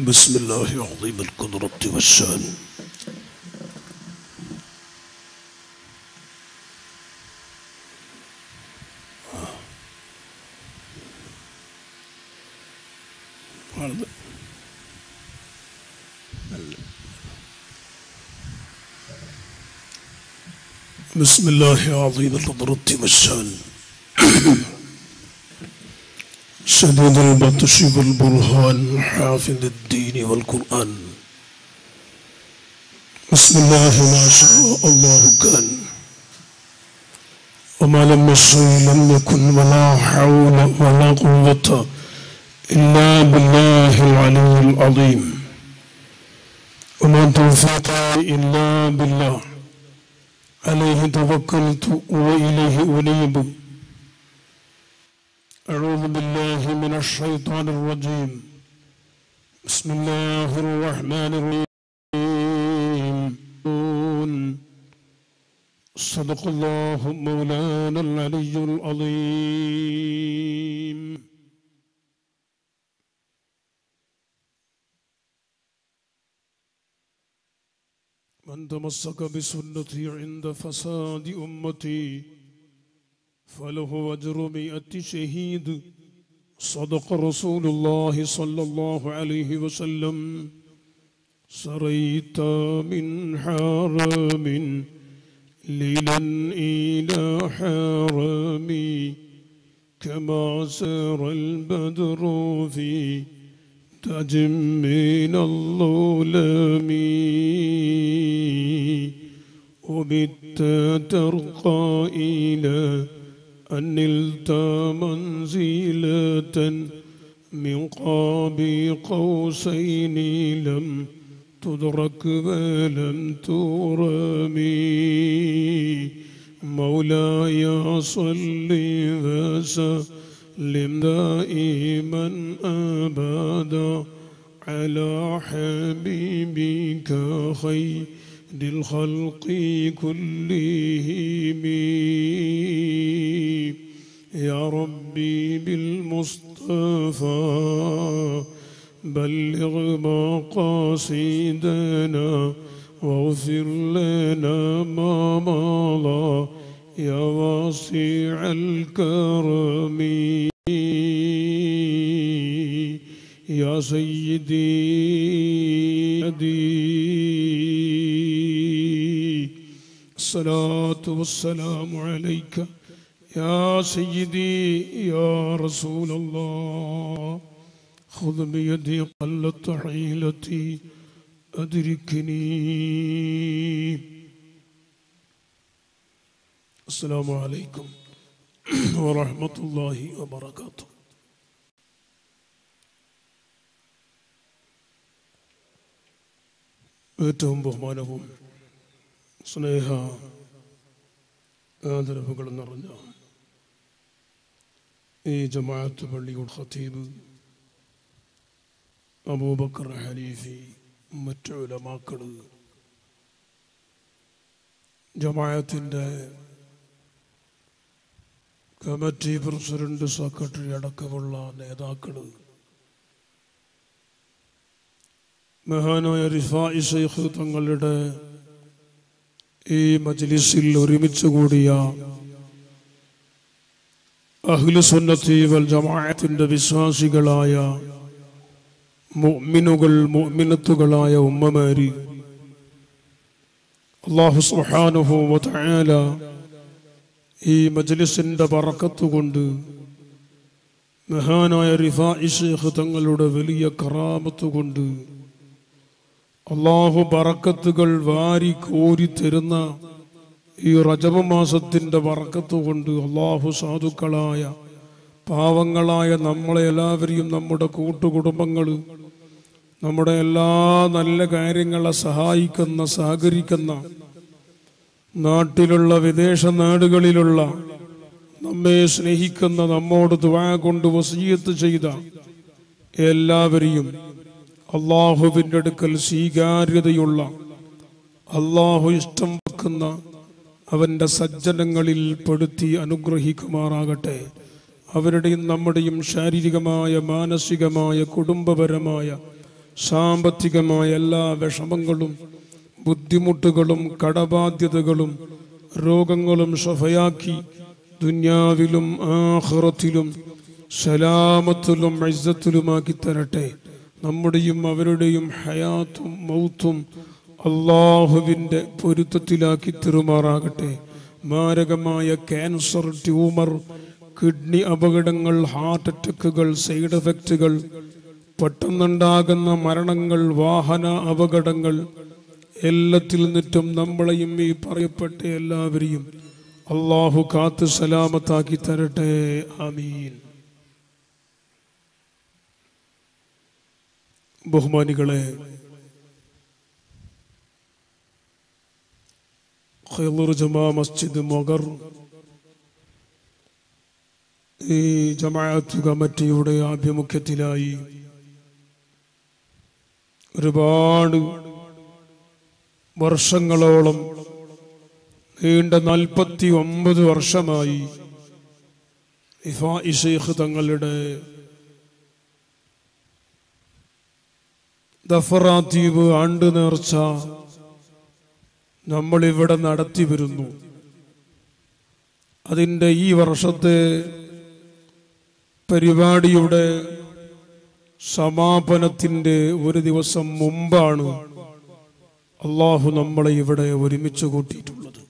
بسم الله عظيم القدرة والشان بسم الله عظيم القدرة والشان شديد البطش والبرهان حافظ الدين والقرآن بسم الله ما شاء الله كان وما لم يشاء لم يكن ولا حول ولا قوة إلا بالله العلي العظيم وما توفيقي إلا بالله عليه توكلت وإليه أنيب أعوذ بالله من الشيطان الرجيم بسم الله الرحمن الرحيم صدق الله مولانا العلي العظيم من تمسك بسنتي عند فساد أمتي فله أجر مئة شهيد صدق رسول الله صلى الله عليه وسلم سريت من حرم ليلا إلى حرمي كما سار البدر في تاج من الظلم وبت ترقى إلى أن نلت منزلة من قاب قوسين لم تدرك ولم ترمي مولاي صل وسلم دائما أبدا على حبيبك خير للخلق كلهم يا ربي بالمصطفى بلغ مقاصدنا واغفر لنا ما مضى يا واسع الكرم يا سيدي الصلاة والسلام عليك يا سيدي يا رسول الله خذ بيدي قلت حيلتي أدركني السلام عليكم ورحمة الله وبركاته ഏറ്റവും ബഹുമാനവും സ്നേഹ ആദരവുകളും നിറഞ്ഞ ഈ ജമാഅത്ത് പള്ളിയുടെ ഖത്തീബ് അബൂബക്കർ ഹനീഫി മറ്റു ഉലമാക്കൾ ജമാഅത്തിൻ്റെ കമ്മിറ്റി പ്രസിഡന്റ് സെക്രട്ടറി അടക്കമുള്ള നേതാക്കൾ മഹാനായ റിഫായി ഷെയ്ഖ് തങ്ങളുടെ ഈ മജ്ലിസിൽ ഒരുമിച്ച് കൂടിയ അഹ്ലുസുന്നത്തി വൽ ജമാഅത്തിന്റെ വിശ്വാസികളായ മുഅ്മിനുകൾ മുഅ്മിനത്തുകളായ ഉമ്മമാര് അല്ലാഹു സുബ്ഹാനഹു വ തആല ഈ മജ്ലിസിന്റെ ബറക്കത്ത് കൊണ്ട് മഹാനായ റിഫായി ഷെയ്ഖ് തങ്ങളുടെ വലിയ കറാമത്ത് കൊണ്ട് അള്ളാഹു ബറക്കത്തുകൾ വാരി കോരി തരുന്ന ഈ റജബ മാസത്തിന്റെ ബറക്കത്ത് കൊണ്ട് അള്ളാഹു സാധുക്കളായ പാവങ്ങളായ നമ്മളെ എല്ലാവരെയും നമ്മുടെ കൂട്ടുകുടുംബങ്ങൾ നമ്മുടെ എല്ലാ നല്ല കാര്യങ്ങളെ സഹായിക്കുന്ന സഹകരിക്കുന്ന നാട്ടിലുള്ള വിദേശ നാടുകളിലുള്ള നമ്മെ സ്നേഹിക്കുന്ന നമ്മോട് ദുവാ കൊണ്ട് വസീയത്ത് ചെയ്ത എല്ലാവരെയും അള്ളാഹുവിൻ്റെ അടുക്കൽ സ്വീകാര്യതയുള്ള അള്ളാഹു ഇഷ്ടം വെക്കുന്ന അവൻ്റെ സജ്ജനങ്ങളിൽ പെടുത്തി അനുഗ്രഹിക്കുമാറാകട്ടെ അവരുടെയും നമ്മുടെയും ശാരീരികമായ മാനസികമായ കുടുംബപരമായ സാമ്പത്തികമായ എല്ലാ വിഷമങ്ങളും ബുദ്ധിമുട്ടുകളും കടബാധ്യതകളും രോഗങ്ങളും ഷഫയാക്കി ദുന്യാവിലും ആഹ്റത്തിലും സലാമത്തിലും ഇസ്സത്തിലുമാക്കി തരട്ടെ നമ്മുടെയും അവരുടെയും ഹയാത്തും മൗത്തും അള്ളാഹുവിൻ്റെ പൊരുത്തത്തിലാക്കി തെരുമാറാകട്ടെ മാരകമായ ക്യാൻസർ ട്യൂമർ കിഡ്നി അപകടങ്ങൾ ഹാർട്ട് അറ്റാക്കുകൾ സൈഡ് എഫക്റ്റുകൾ പെട്ടെന്നുണ്ടാകുന്ന മരണങ്ങൾ വാഹന അപകടങ്ങൾ എല്ലാത്തിൽ നിന്നിട്ടും നമ്മളെയും ഈ പറയപ്പെട്ട എല്ലാവരെയും അള്ളാഹു കാത്ത് സലാമത്താക്കി തരട്ടെ ആമീൻ ബഹുമാനികളെ ഖൈറുർ ജമാ മസ്ജിദ് മൊഗർ ഈ ജമാഅത്ത് കമ്മിറ്റിയുടെ ആഭിമുഖ്യത്തിലായി ഒരുപാട് വർഷങ്ങളോളം നീണ്ട നാൽപ്പത്തി ഒമ്പത് വർഷമായി ഇഫാ ഇഷേഖ് തങ്ങളുടെ ദഫറാത്തീവ് ആണ്ട് നേർച്ച നമ്മളിവിടെ നടത്തി വരുന്നു അതിൻ്റെ ഈ വർഷത്തെ പരിപാടിയുടെ സമാപനത്തിൻ്റെ ഒരു ദിവസം മുമ്പാണ് അള്ളാഹു നമ്മളെ ഇവിടെ ഒരുമിച്ച് കൂട്ടിയിട്ടുള്ളത്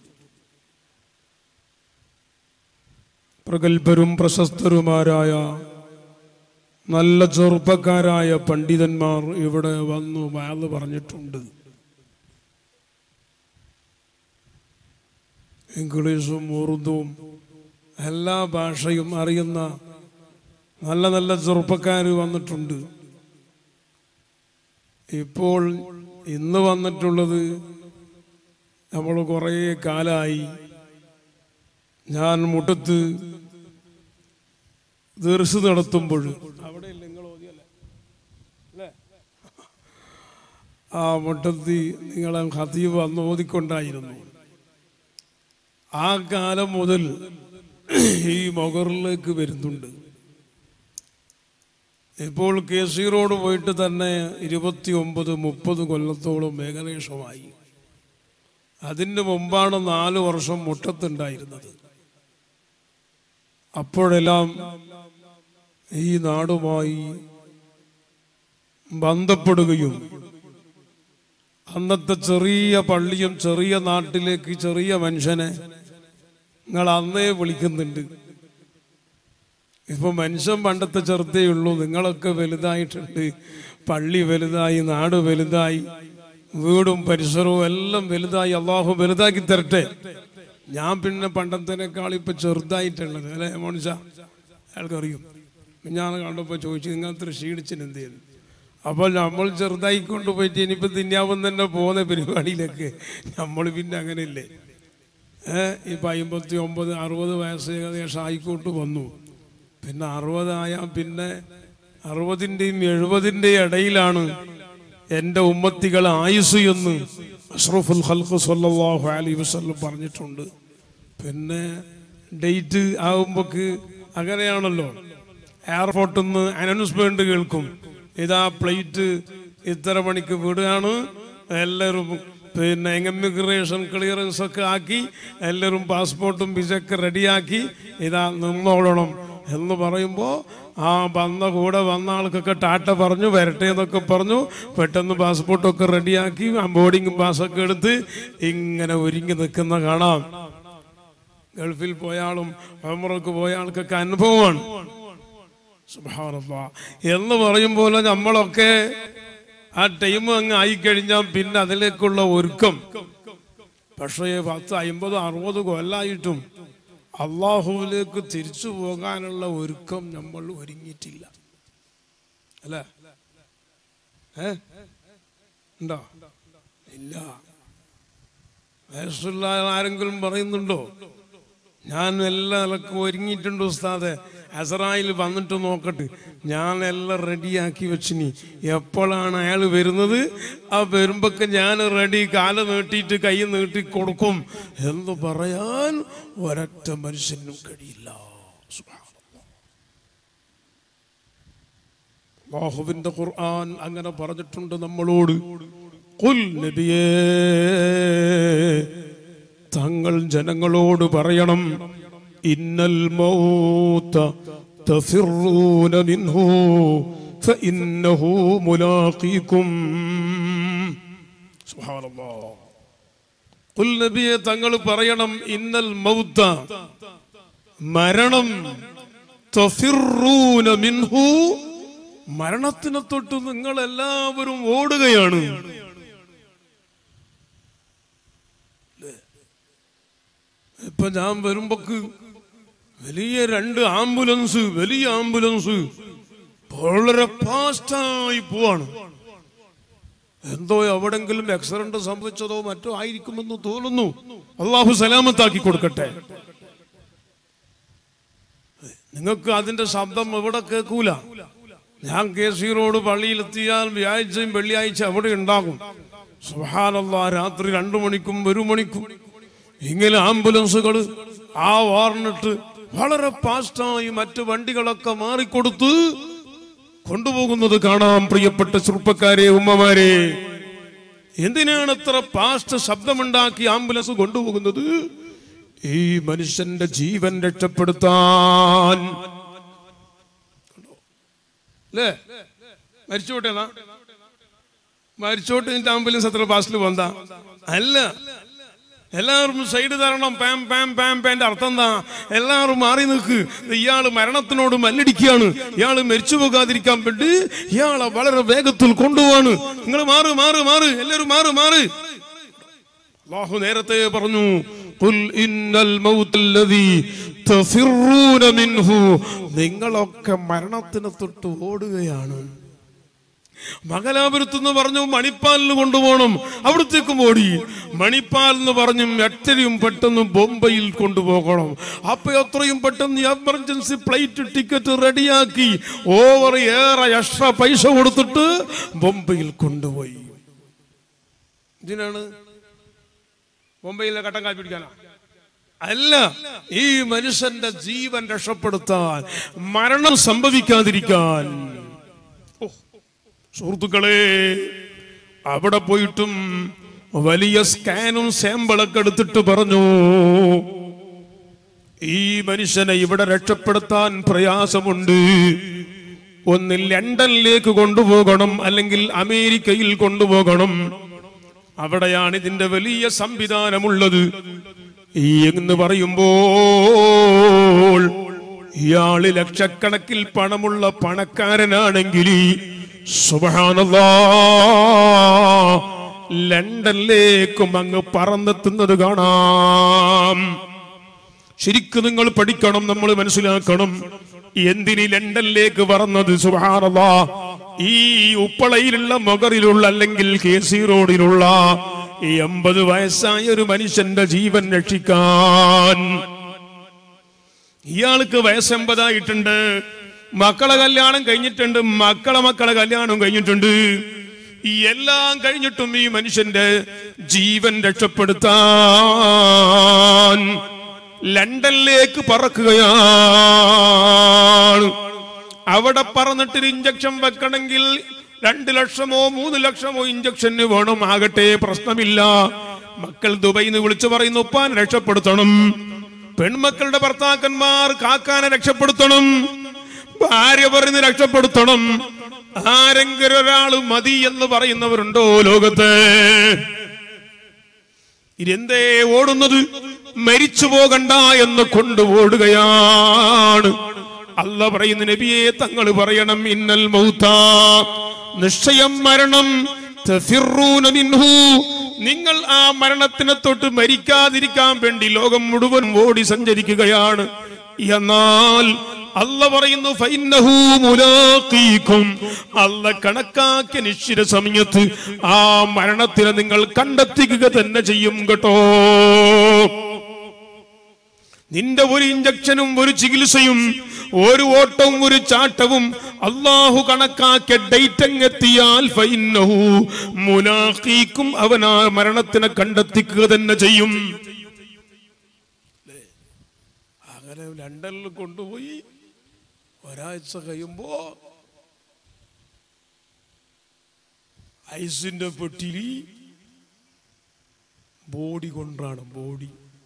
പ്രഗത്ഭരും പ്രശസ്തരുമാരായ നല്ല ചെറുപ്പക്കാരായ പണ്ഡിതന്മാർ ഇവിടെ വന്നു വയത് പറഞ്ഞിട്ടുണ്ട് ഇംഗ്ലീഷും ഉറുദുവും എല്ലാ ഭാഷയും അറിയുന്ന നല്ല നല്ല ചെറുപ്പക്കാർ വന്നിട്ടുണ്ട് ഇപ്പോൾ ഇന്ന് വന്നിട്ടുള്ളത് നമ്മൾ കുറേ കാലമായി ഞാൻ മുട്ടത്ത് ദീർഘ നടത്തുമ്പോൾ അവിടെ നിങ്ങൾ ഓതിയല്ലേ അല്ലേ ആ മുട്ടത്തി നിങ്ങളെ ഹതീബ് അന്ന് ഓതിക്കൊണ്ടായിരുന്നു ആ കാലം മുതൽ ഈ മൊഗറിലേക്ക് വരുന്നുണ്ട് ഇപ്പോൾ കെ സി റോഡ് പോയിട്ട് തന്നെ ഇരുപത്തി ഒമ്പത് മുപ്പത് കൊല്ലത്തോളം ഏകദേശമായി അതിന് മുമ്പാണ് നാല് വർഷം മുട്ടത്തുണ്ടായിരുന്നത് അപ്പോഴെല്ലാം ഈ നാടുമായി ബന്ധപ്പെടുകയും അന്നത്തെ ചെറിയ പള്ളിയും ചെറിയ നാട്ടിലേക്ക് ചെറിയ മനുഷ്യനെ നിങ്ങൾ അന്നേ വിളിക്കുന്നുണ്ട് ഇപ്പൊ മനുഷ്യൻ പണ്ടത്തെ ചെറുതേ ഉള്ളൂ നിങ്ങളൊക്കെ വലുതായിട്ടുണ്ട് പള്ളി വലുതായി നാട് വലുതായി വീടും പരിസരവും എല്ലാം വലുതായി അള്ളാഹു വലുതാക്കി തരട്ടെ ഞാൻ പിന്നെ പണ്ടത്തേനേക്കാൾ ഇപ്പൊ ചെറുതായിട്ടുള്ളത് അല്ലെ മോണിച്ച അയാൾക്കറിയും ഞാൻ കണ്ടപ്പോൾ ചോദിച്ചു നിങ്ങൾ ഇത്ര ക്ഷീണിച്ചിന് എന്ത് ചെയ്തു അപ്പോൾ നമ്മൾ ചെറുതായി കൊണ്ടുപോയിട്ട് ഇനിയിപ്പോൾ തിന്നാവും തന്നെ പോകുന്ന പരിപാടിയിലൊക്കെ നമ്മൾ പിന്നെ അങ്ങനെയല്ലേ ഏഹ് ഇപ്പം അമ്പത്തി ഒമ്പത് അറുപത് വയസ്സ് ഏകദേശം ആയിക്കോട്ട് വന്നു പിന്നെ അറുപതായാൽ പിന്നെ അറുപതിൻ്റെയും എഴുപതിൻ്റെയും ഇടയിലാണ് എൻ്റെ ഉമ്മത്തികൾ ആയുസ് എന്ന് അഷ്റഫുൽ ഖൽഖ് സല്ലല്ലാഹു അലൈഹി വസല്ലം പറഞ്ഞിട്ടുണ്ട് പിന്നെ ഡേറ്റ് ആകുമ്പോക്ക് അങ്ങനെയാണല്ലോ എയർപോർട്ടിൽ നിന്ന് അനൗൺസ്മെന്റ് കേൾക്കും ഇതാ പ്ലേറ്റ് ഇത്ര മണിക്ക് വിടുകയാണ് എല്ലാവരും പിന്നെ ഇമിഗ്രേഷൻ ക്ലിയറൻസ് ഒക്കെ ആക്കി എല്ലാവരും പാസ്പോർട്ടും വിസയൊക്കെ റെഡിയാക്കി ഇതാ നിന്നോളണം എന്ന് പറയുമ്പോൾ ആ വന്ന കൂടെ വന്ന ആൾക്കൊക്കെ ടാറ്റ പറഞ്ഞു വരട്ടെ എന്നൊക്കെ പറഞ്ഞു പെട്ടെന്ന് പാസ്പോർട്ടൊക്കെ റെഡിയാക്കി ബോർഡിംഗ് പാസ്സൊക്കെ എടുത്ത് ഇങ്ങനെ ഒരുങ്ങി നിൽക്കുന്ന കാണാം ഗൾഫിൽ പോയാളും ഉംറക്ക് പോയ ആൾക്കൊക്കെ അനുഭവമാണ് സുബ്ഹാനല്ലാ. എന്ന് പറയും പോലെ നമ്മളൊക്കെ ആ ടൈം അങ്ങ് ആയിക്കഴിഞ്ഞാൽ പിന്നെ അതിലേക്കുള്ള ഒരുക്കം പക്ഷേ പത്ത് അമ്പത് അറുപത് കൊല്ലായിട്ടും അള്ളാഹുവിലേക്ക് തിരിച്ചു പോകാനുള്ള ഒരുക്കം നമ്മൾ ഒരുങ്ങിയിട്ടില്ല അല്ലേ ഏ ഉണ്ടോ ഇല്ല വയസ്സുള്ള ആരെങ്കിലും പറയുന്നുണ്ടോ ഞാൻ എല്ലാം നിലക്ക് ഒരുങ്ങിയിട്ടുണ്ട് ഉസ്താദെ അസറായിൽ വന്നിട്ട് നോക്കട്ടെ ഞാൻ എല്ലാം റെഡിയാക്കി വെച്ചിനി എപ്പോഴാണ് അയാൾ വരുന്നത് ആ വരുമ്പൊക്കെ ഞാൻ റെഡി കാല് നീട്ടിയിട്ട് കൈ നീട്ടി കൊടുക്കും എന്ന് പറയാൻ ഒരൊറ്റ മനുഷ്യനും കഴിയില്ല സുബ്ഹാനല്ലാഹ്. അല്ലാഹുവിന്റെ ഖുർആൻ അങ്ങനെ പറഞ്ഞിട്ടുണ്ട് നമ്മളോട് ഖുൽ നബിയേ തങ്ങൾ ജനങ്ങളോട് പറയണം ഇന്നൽ മൗത തഫിറൂന മിൻഹു ഫഇന്നഹു മുലാഖീകും സുബ്ഹാനല്ലാഹ് ഖുൽ നബിയെ തങ്ങൾ പറയണം ഇന്നൽ മൗത മരണം തഫിറൂന മിൻഹു മരണത്തിനെ തൊട്ട് നിങ്ങൾ എല്ലാവരും ഓടുകയാണ് ഇപ്പൊ ഞാൻ വരുമ്പോക്ക് വലിയ രണ്ട് ആംബുലൻസ് വലിയ ആംബുലൻസ് വളരെ ഫാസ്റ്റായി പോവാണ് എന്തോ എവിടെങ്കിലും ആക്സിഡന്റ് സംഭവിച്ചതോ മറ്റോ ആയിരിക്കുമെന്ന് തോന്നുന്നു അള്ളാഹു സലാമത്താക്കി കൊടുക്കട്ടെ നിങ്ങൾക്ക് അതിന്റെ ശബ്ദം എവിടെ കേൾക്കൂല ഞാൻ കെ സി റോഡ് പള്ളിയിലെത്തിയാൽ വ്യാഴ്ചയും വെള്ളിയാഴ്ച അവിടെ ഉണ്ടാകും സുഹാനല്ല രാത്രി രണ്ടു മണിക്കും ഒരു മണിക്കും ഇങ്ങനെ ആംബുലൻസുകൾ ആ വാർണിട്ട് വളരെ ഫാസ്റ്റായി മറ്റു വണ്ടികളൊക്കെ മാറിക്കൊടുത്ത് കൊണ്ടുപോകുന്നത് കാണാം പ്രിയപ്പെട്ട ചെറുപ്പക്കാരെ ഉമ്മമാരെ എന്തിനാണ് ഇത്ര ഫാസ്റ്റ് ശബ്ദമുണ്ടാക്കി ആംബുലൻസ് കൊണ്ടുപോകുന്നത് ഈ മനുഷ്യന്റെ ജീവൻ രക്ഷപ്പെടുത്താൻ അല്ലേ മരിച്ചോട്ടെ എന്നാ മരിച്ചോട്ട് നിന്റെ ആംബുലൻസ് എത്ര ഫാസ്റ്റിൽ വന്നാ അല്ല എല്ലാവരും സൈഡ് തരണം പാം പാം പാം പാൻ്റെ അർത്ഥം എന്താ എല്ലാവരും മാറി നിൽക്ക് ഇയാൾ മരണത്തിനോട് മല്ലടിക്കുകയാണ് ഇയാൾ മരിച്ചു പോകാതിരിക്കാൻ വേണ്ടി ഇയാളെ വളരെ വേഗത്തിൽ കൊണ്ടുപോവാണ് നിങ്ങൾ മാറ് മാറ് മാറ് എല്ലാവരും മാറ് മാറ് അള്ളാഹു നേരത്തെ പറഞ്ഞു "ഖുൽ ഇന്നൽ മൗത്തല്ലദീ തഫിറൂന മിൻഹു നിങ്ങളൊക്കെ മരണത്തിനെ തൊട്ട് ഓടുകയാണ് മംഗലാപുരത്ത് നിന്ന് പറഞ്ഞു മണിപ്പാലിന് കൊണ്ടുപോകണം അവിടത്തേക്കും ഓടി മണിപ്പാൽ എന്ന് പറഞ്ഞു എത്രയും പെട്ടെന്ന് ബോംബെയിൽ കൊണ്ടുപോകണം അപ്പൊ എത്രയും പെട്ടെന്ന് എമർജൻസി ഫ്ലൈറ്റ് ടിക്കറ്റ് റെഡിയാക്കി ഓവർ ഏറെ എക്സ്ട്രാ പൈസ കൊടുത്തിട്ട് ബോംബെയിൽ കൊണ്ടുപോയി ഇതിനാണ് ബോംബെയിലെ കട്ടൻ കാപ്പി പിടിക്കാനാ അല്ല ഈ മനുഷ്യന്റെ ജീവൻ രക്ഷപ്പെടുത്താൻ മരണം സംഭവിക്കാതിരിക്കാൻ ഓ, സുഹൃത്തുക്കളെ അവിടെ പോയിട്ടും വലിയ സ്കാനും സാമ്പിളൊക്കെ എടുത്തിട്ട് പറഞ്ഞു ഈ മനുഷ്യനെ ഇവിടെ രക്ഷപ്പെടുത്താൻ പ്രയാസമുണ്ട് ഒന്ന് ലണ്ടനിലേക്ക് കൊണ്ടുപോകണം അല്ലെങ്കിൽ അമേരിക്കയിൽ കൊണ്ടുപോകണം അവിടെയാണ് ഇതിന്റെ വലിയ സംവിധാനമുള്ളത് ഈ എന്ന് പറയുമ്പോൾ ഇയാള് ലക്ഷക്കണക്കിൽ പണമുള്ള പണക്കാരനാണെങ്കിൽ സുബഹാനല്ലാ ലണ്ടനിലേക്കും അങ്ങ് പറന്നെത്തുന്നത് കാണാം ശരിക്കും നിങ്ങൾ പഠിക്കണം നമ്മൾ മനസ്സിലാക്കണം എന്തിന് ലണ്ടനിലേക്ക് പറന്നത് സുഹാനത ഈ ഉപ്പളയിലുള്ള മൊഗറിലുള്ള അല്ലെങ്കിൽ കെ സി റോഡിലുള്ള ഈ എൺപത് വയസ്സായ ഒരു മനുഷ്യന്റെ ജീവൻ രക്ഷിക്കാൻ ഇയാൾക്ക് വയസ്സ് എൺപതായിട്ടുണ്ട് മക്കളെ കല്യാണം കഴിഞ്ഞിട്ടുണ്ട് മക്കളെ മക്കളെ കല്യാണം കഴിഞ്ഞിട്ടുണ്ട് ഈ എല്ലാം കഴിഞ്ഞിട്ടും ഈ മനുഷ്യന്റെ ജീവൻ രക്ഷപ്പെടുത്താൻ ലണ്ടനിലേക്ക് പറക്കുകയാണ് അവിടെ പറന്നിട്ട് ഇഞ്ചക്ഷൻ വെക്കണമെങ്കിൽ രണ്ട് ലക്ഷമോ മൂന്ന് ലക്ഷമോ ഇഞ്ചക്ഷന് വേണം ആകട്ടെ പ്രശ്നമില്ല മക്കൾ ദുബൈന്ന് വിളിച്ചു പറയുന്നു ഉപ്പാൻ രക്ഷപ്പെടുത്തണം പെൺമക്കളുടെ ഭർത്താക്കന്മാർ കാക്കാനെ രക്ഷപ്പെടുത്തണം ഭാര്യ പറയുന്ന രക്ഷപ്പെടുത്തണം ആരെങ്കിലും ഒരാൾ മതി എന്ന് പറയുന്നവരുണ്ടോ ലോകത്ത് ഇതെന്തേ ഓടുന്നത് മരിച്ചു പോകണ്ട എന്ന് കൊണ്ട് ഓടുകയാണ് അല്ല പറയുന്ന നബിയെ തങ്ങൾ പറയണം ഇന്നൽ മൗത്ത നിശ്ചയം മരണം തഫിറൂന മിൻഹു. നിങ്ങൾ ആ മരണത്തിനെ തൊട്ട് മരിക്കാതിരിക്കാൻ വേണ്ടി ലോകം മുഴുവൻ ഓടി സഞ്ചരിക്കുകയാണ് എന്നാൽ അല്ല പറയുന്നു ഫൈന്നഹു മുലാഖീക്കും അല്ല കണക്കാക്കിയ നിശ്ചിത സമയത്ത് ആ മരണത്തിനെ നിങ്ങൾ കണ്ടെത്തിക്കുക തന്നെ ചെയ്യും കേട്ടോ നിന്റെ ഒരു ഇഞ്ചക്ഷനും ഒരു ചികിത്സയും ഒരു ഓട്ടവും ഒരു ചാട്ടവും അള്ളാഹു കണക്കാക്കിയ ഡേറ്റ് അങ്ങെത്തിയാൽ ഫൈന്നഹു മുനാഖീക്കും അവൻ ആ മരണത്തിനെ കണ്ടെത്തിക്കുക തന്നെ ചെയ്യും അങ്ങനെ ലണ്ടനിൽ കൊണ്ടുപോയി ഒരാഴ്ച കഴിയുമ്പോ ഐസിന്റെ പെട്ടിയിൽ ബോഡി കൊണ്ടാണ് ബോഡി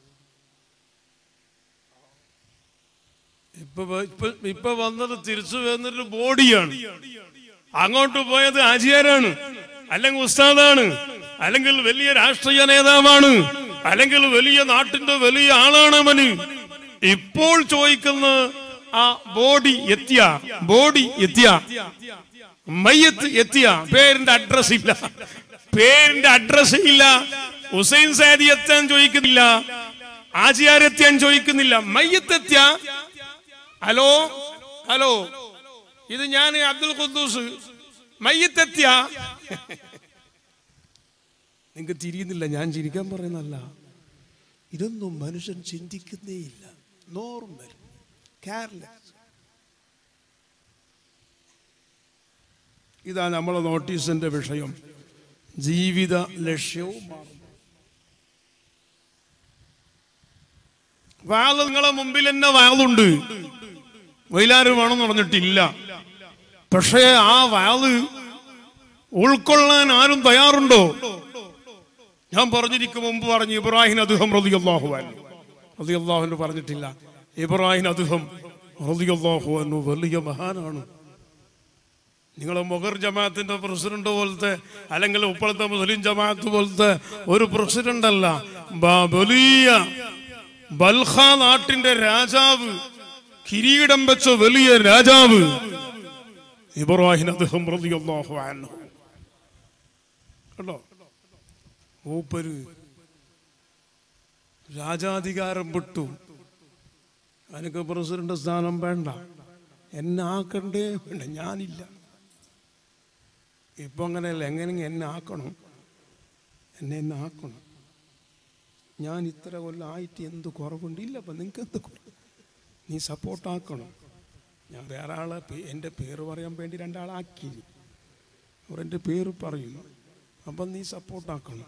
ഇപ്പൊ വ- ഇപ്പൊ ഇപ്പൊ വന്നത് തിരിച്ചു വന്നിട്ട് ബോഡിയാണ് അങ്ങോട്ട് പോയത് ആചാരാണ് അല്ലെങ്കിൽ ഉസ്താദാണ് അല്ലെങ്കിൽ വലിയ രാഷ്ട്രീയ നേതാവാണ് അല്ലെങ്കിൽ വലിയ നാട്ടിന്റെ വലിയ ആളാണ് അവന് ഇപ്പോൾ ചോദിക്കുന്ന ആ ബോഡി എത്തിയ ബോഡി എത്തിയ മയ്യത്ത് എത്തിയ പേരിന്റെ അഡ്രസ് ഇല്ല പേരിന്റെ അഡ്രസ് ഇല്ല ഹുസൈൻ സാദി എത്താൻ ചോദിക്കുന്നില്ല ആചാരെത്താൻ ചോദിക്കുന്നില്ല മയ്യത്ത് എത്തിയ ഹലോ ഹലോ ഇത് ഞാൻ അബ്ദുൽ ഖുദ്ദൂസ് മയ്യത്തെത്തിയ നിങ്ങൾക്ക് തിരിയുന്നില്ല ഞാൻ ചിരിക്കാൻ പറയുന്നല്ല ഇതൊന്നും മനുഷ്യൻ ചിന്തിക്കുന്നേയില്ല നോർമൽ കെയർലെസ് ഇതാ നമ്മളെ നോട്ടീസിന്റെ വിഷയം ജീവിത ലക്ഷ്യവും വാള് നിങ്ങളെ മുമ്പിൽ തന്നെ വാളുണ്ട് വൈലാറ് വേണമെന്ന് പറഞ്ഞിട്ടില്ല പക്ഷേ ആ വാള് ഉൾക്കൊള്ളാൻ ആരും തയ്യാറുണ്ടോ ഞാൻ പറഞ്ഞിരിക്കും മുമ്പ് പറഞ്ഞു ഇബ്രാഹിം അദ്ദേഹം റതിയല്ലാഹുവാൻ റതിയല്ലാഹുവിന് പറഞ്ഞിട്ടില്ല ഇബ്രാഹിം അദ്ദേഹം റതിയല്ലാഹുവാനു വലിയ മഹാനാണ് നിങ്ങളെ മൊഗർ ജമാഅത്തിന്റെ പ്രസിഡന്റ് പോലത്തെ അല്ലെങ്കിൽ ഇപ്പോഴത്തെ മുസ്ലിം ജമാഅത്ത് പോലത്തെ ഒരു പ്രസിഡന്റ് അല്ല ബ- വലിയ ബൽഹ നാട്ടിന്റെ രാജാവ് കിരീടം വെച്ച വലിയ രാജാവ് ഇബ്രാഹിം അദ്ദേഹം റളിയല്ലാഹു അൻഹു കണ്ടോ മൂപ്പര് രാജാധികാരം വിട്ടു എനിക്ക് പ്രസിഡന്റ് സ്ഥാനം വേണ്ട എന്നെ ആക്കണ്ടേ വേണ്ട ഞാനില്ല ഇപ്പൊ അങ്ങനെയല്ല എങ്ങനെയെങ്കിലും എന്നെ ആക്കണം എന്നെ എന്നെ ആക്കണം ഞാൻ ഇത്ര കൊല്ലം ആയിട്ട് എന്ത് കുറവുണ്ട് ഇല്ല അപ്പം നിങ്ങൾക്ക് എന്ത് കുറവ് നീ സപ്പോർട്ടാക്കണം ഞാൻ വേറെ ആളെ പേ- എൻ്റെ പേര് പറയാൻ വേണ്ടി രണ്ടാളാക്കി അവർ എൻ്റെ പേര് പറയും അപ്പം നീ സപ്പോർട്ടാക്കണം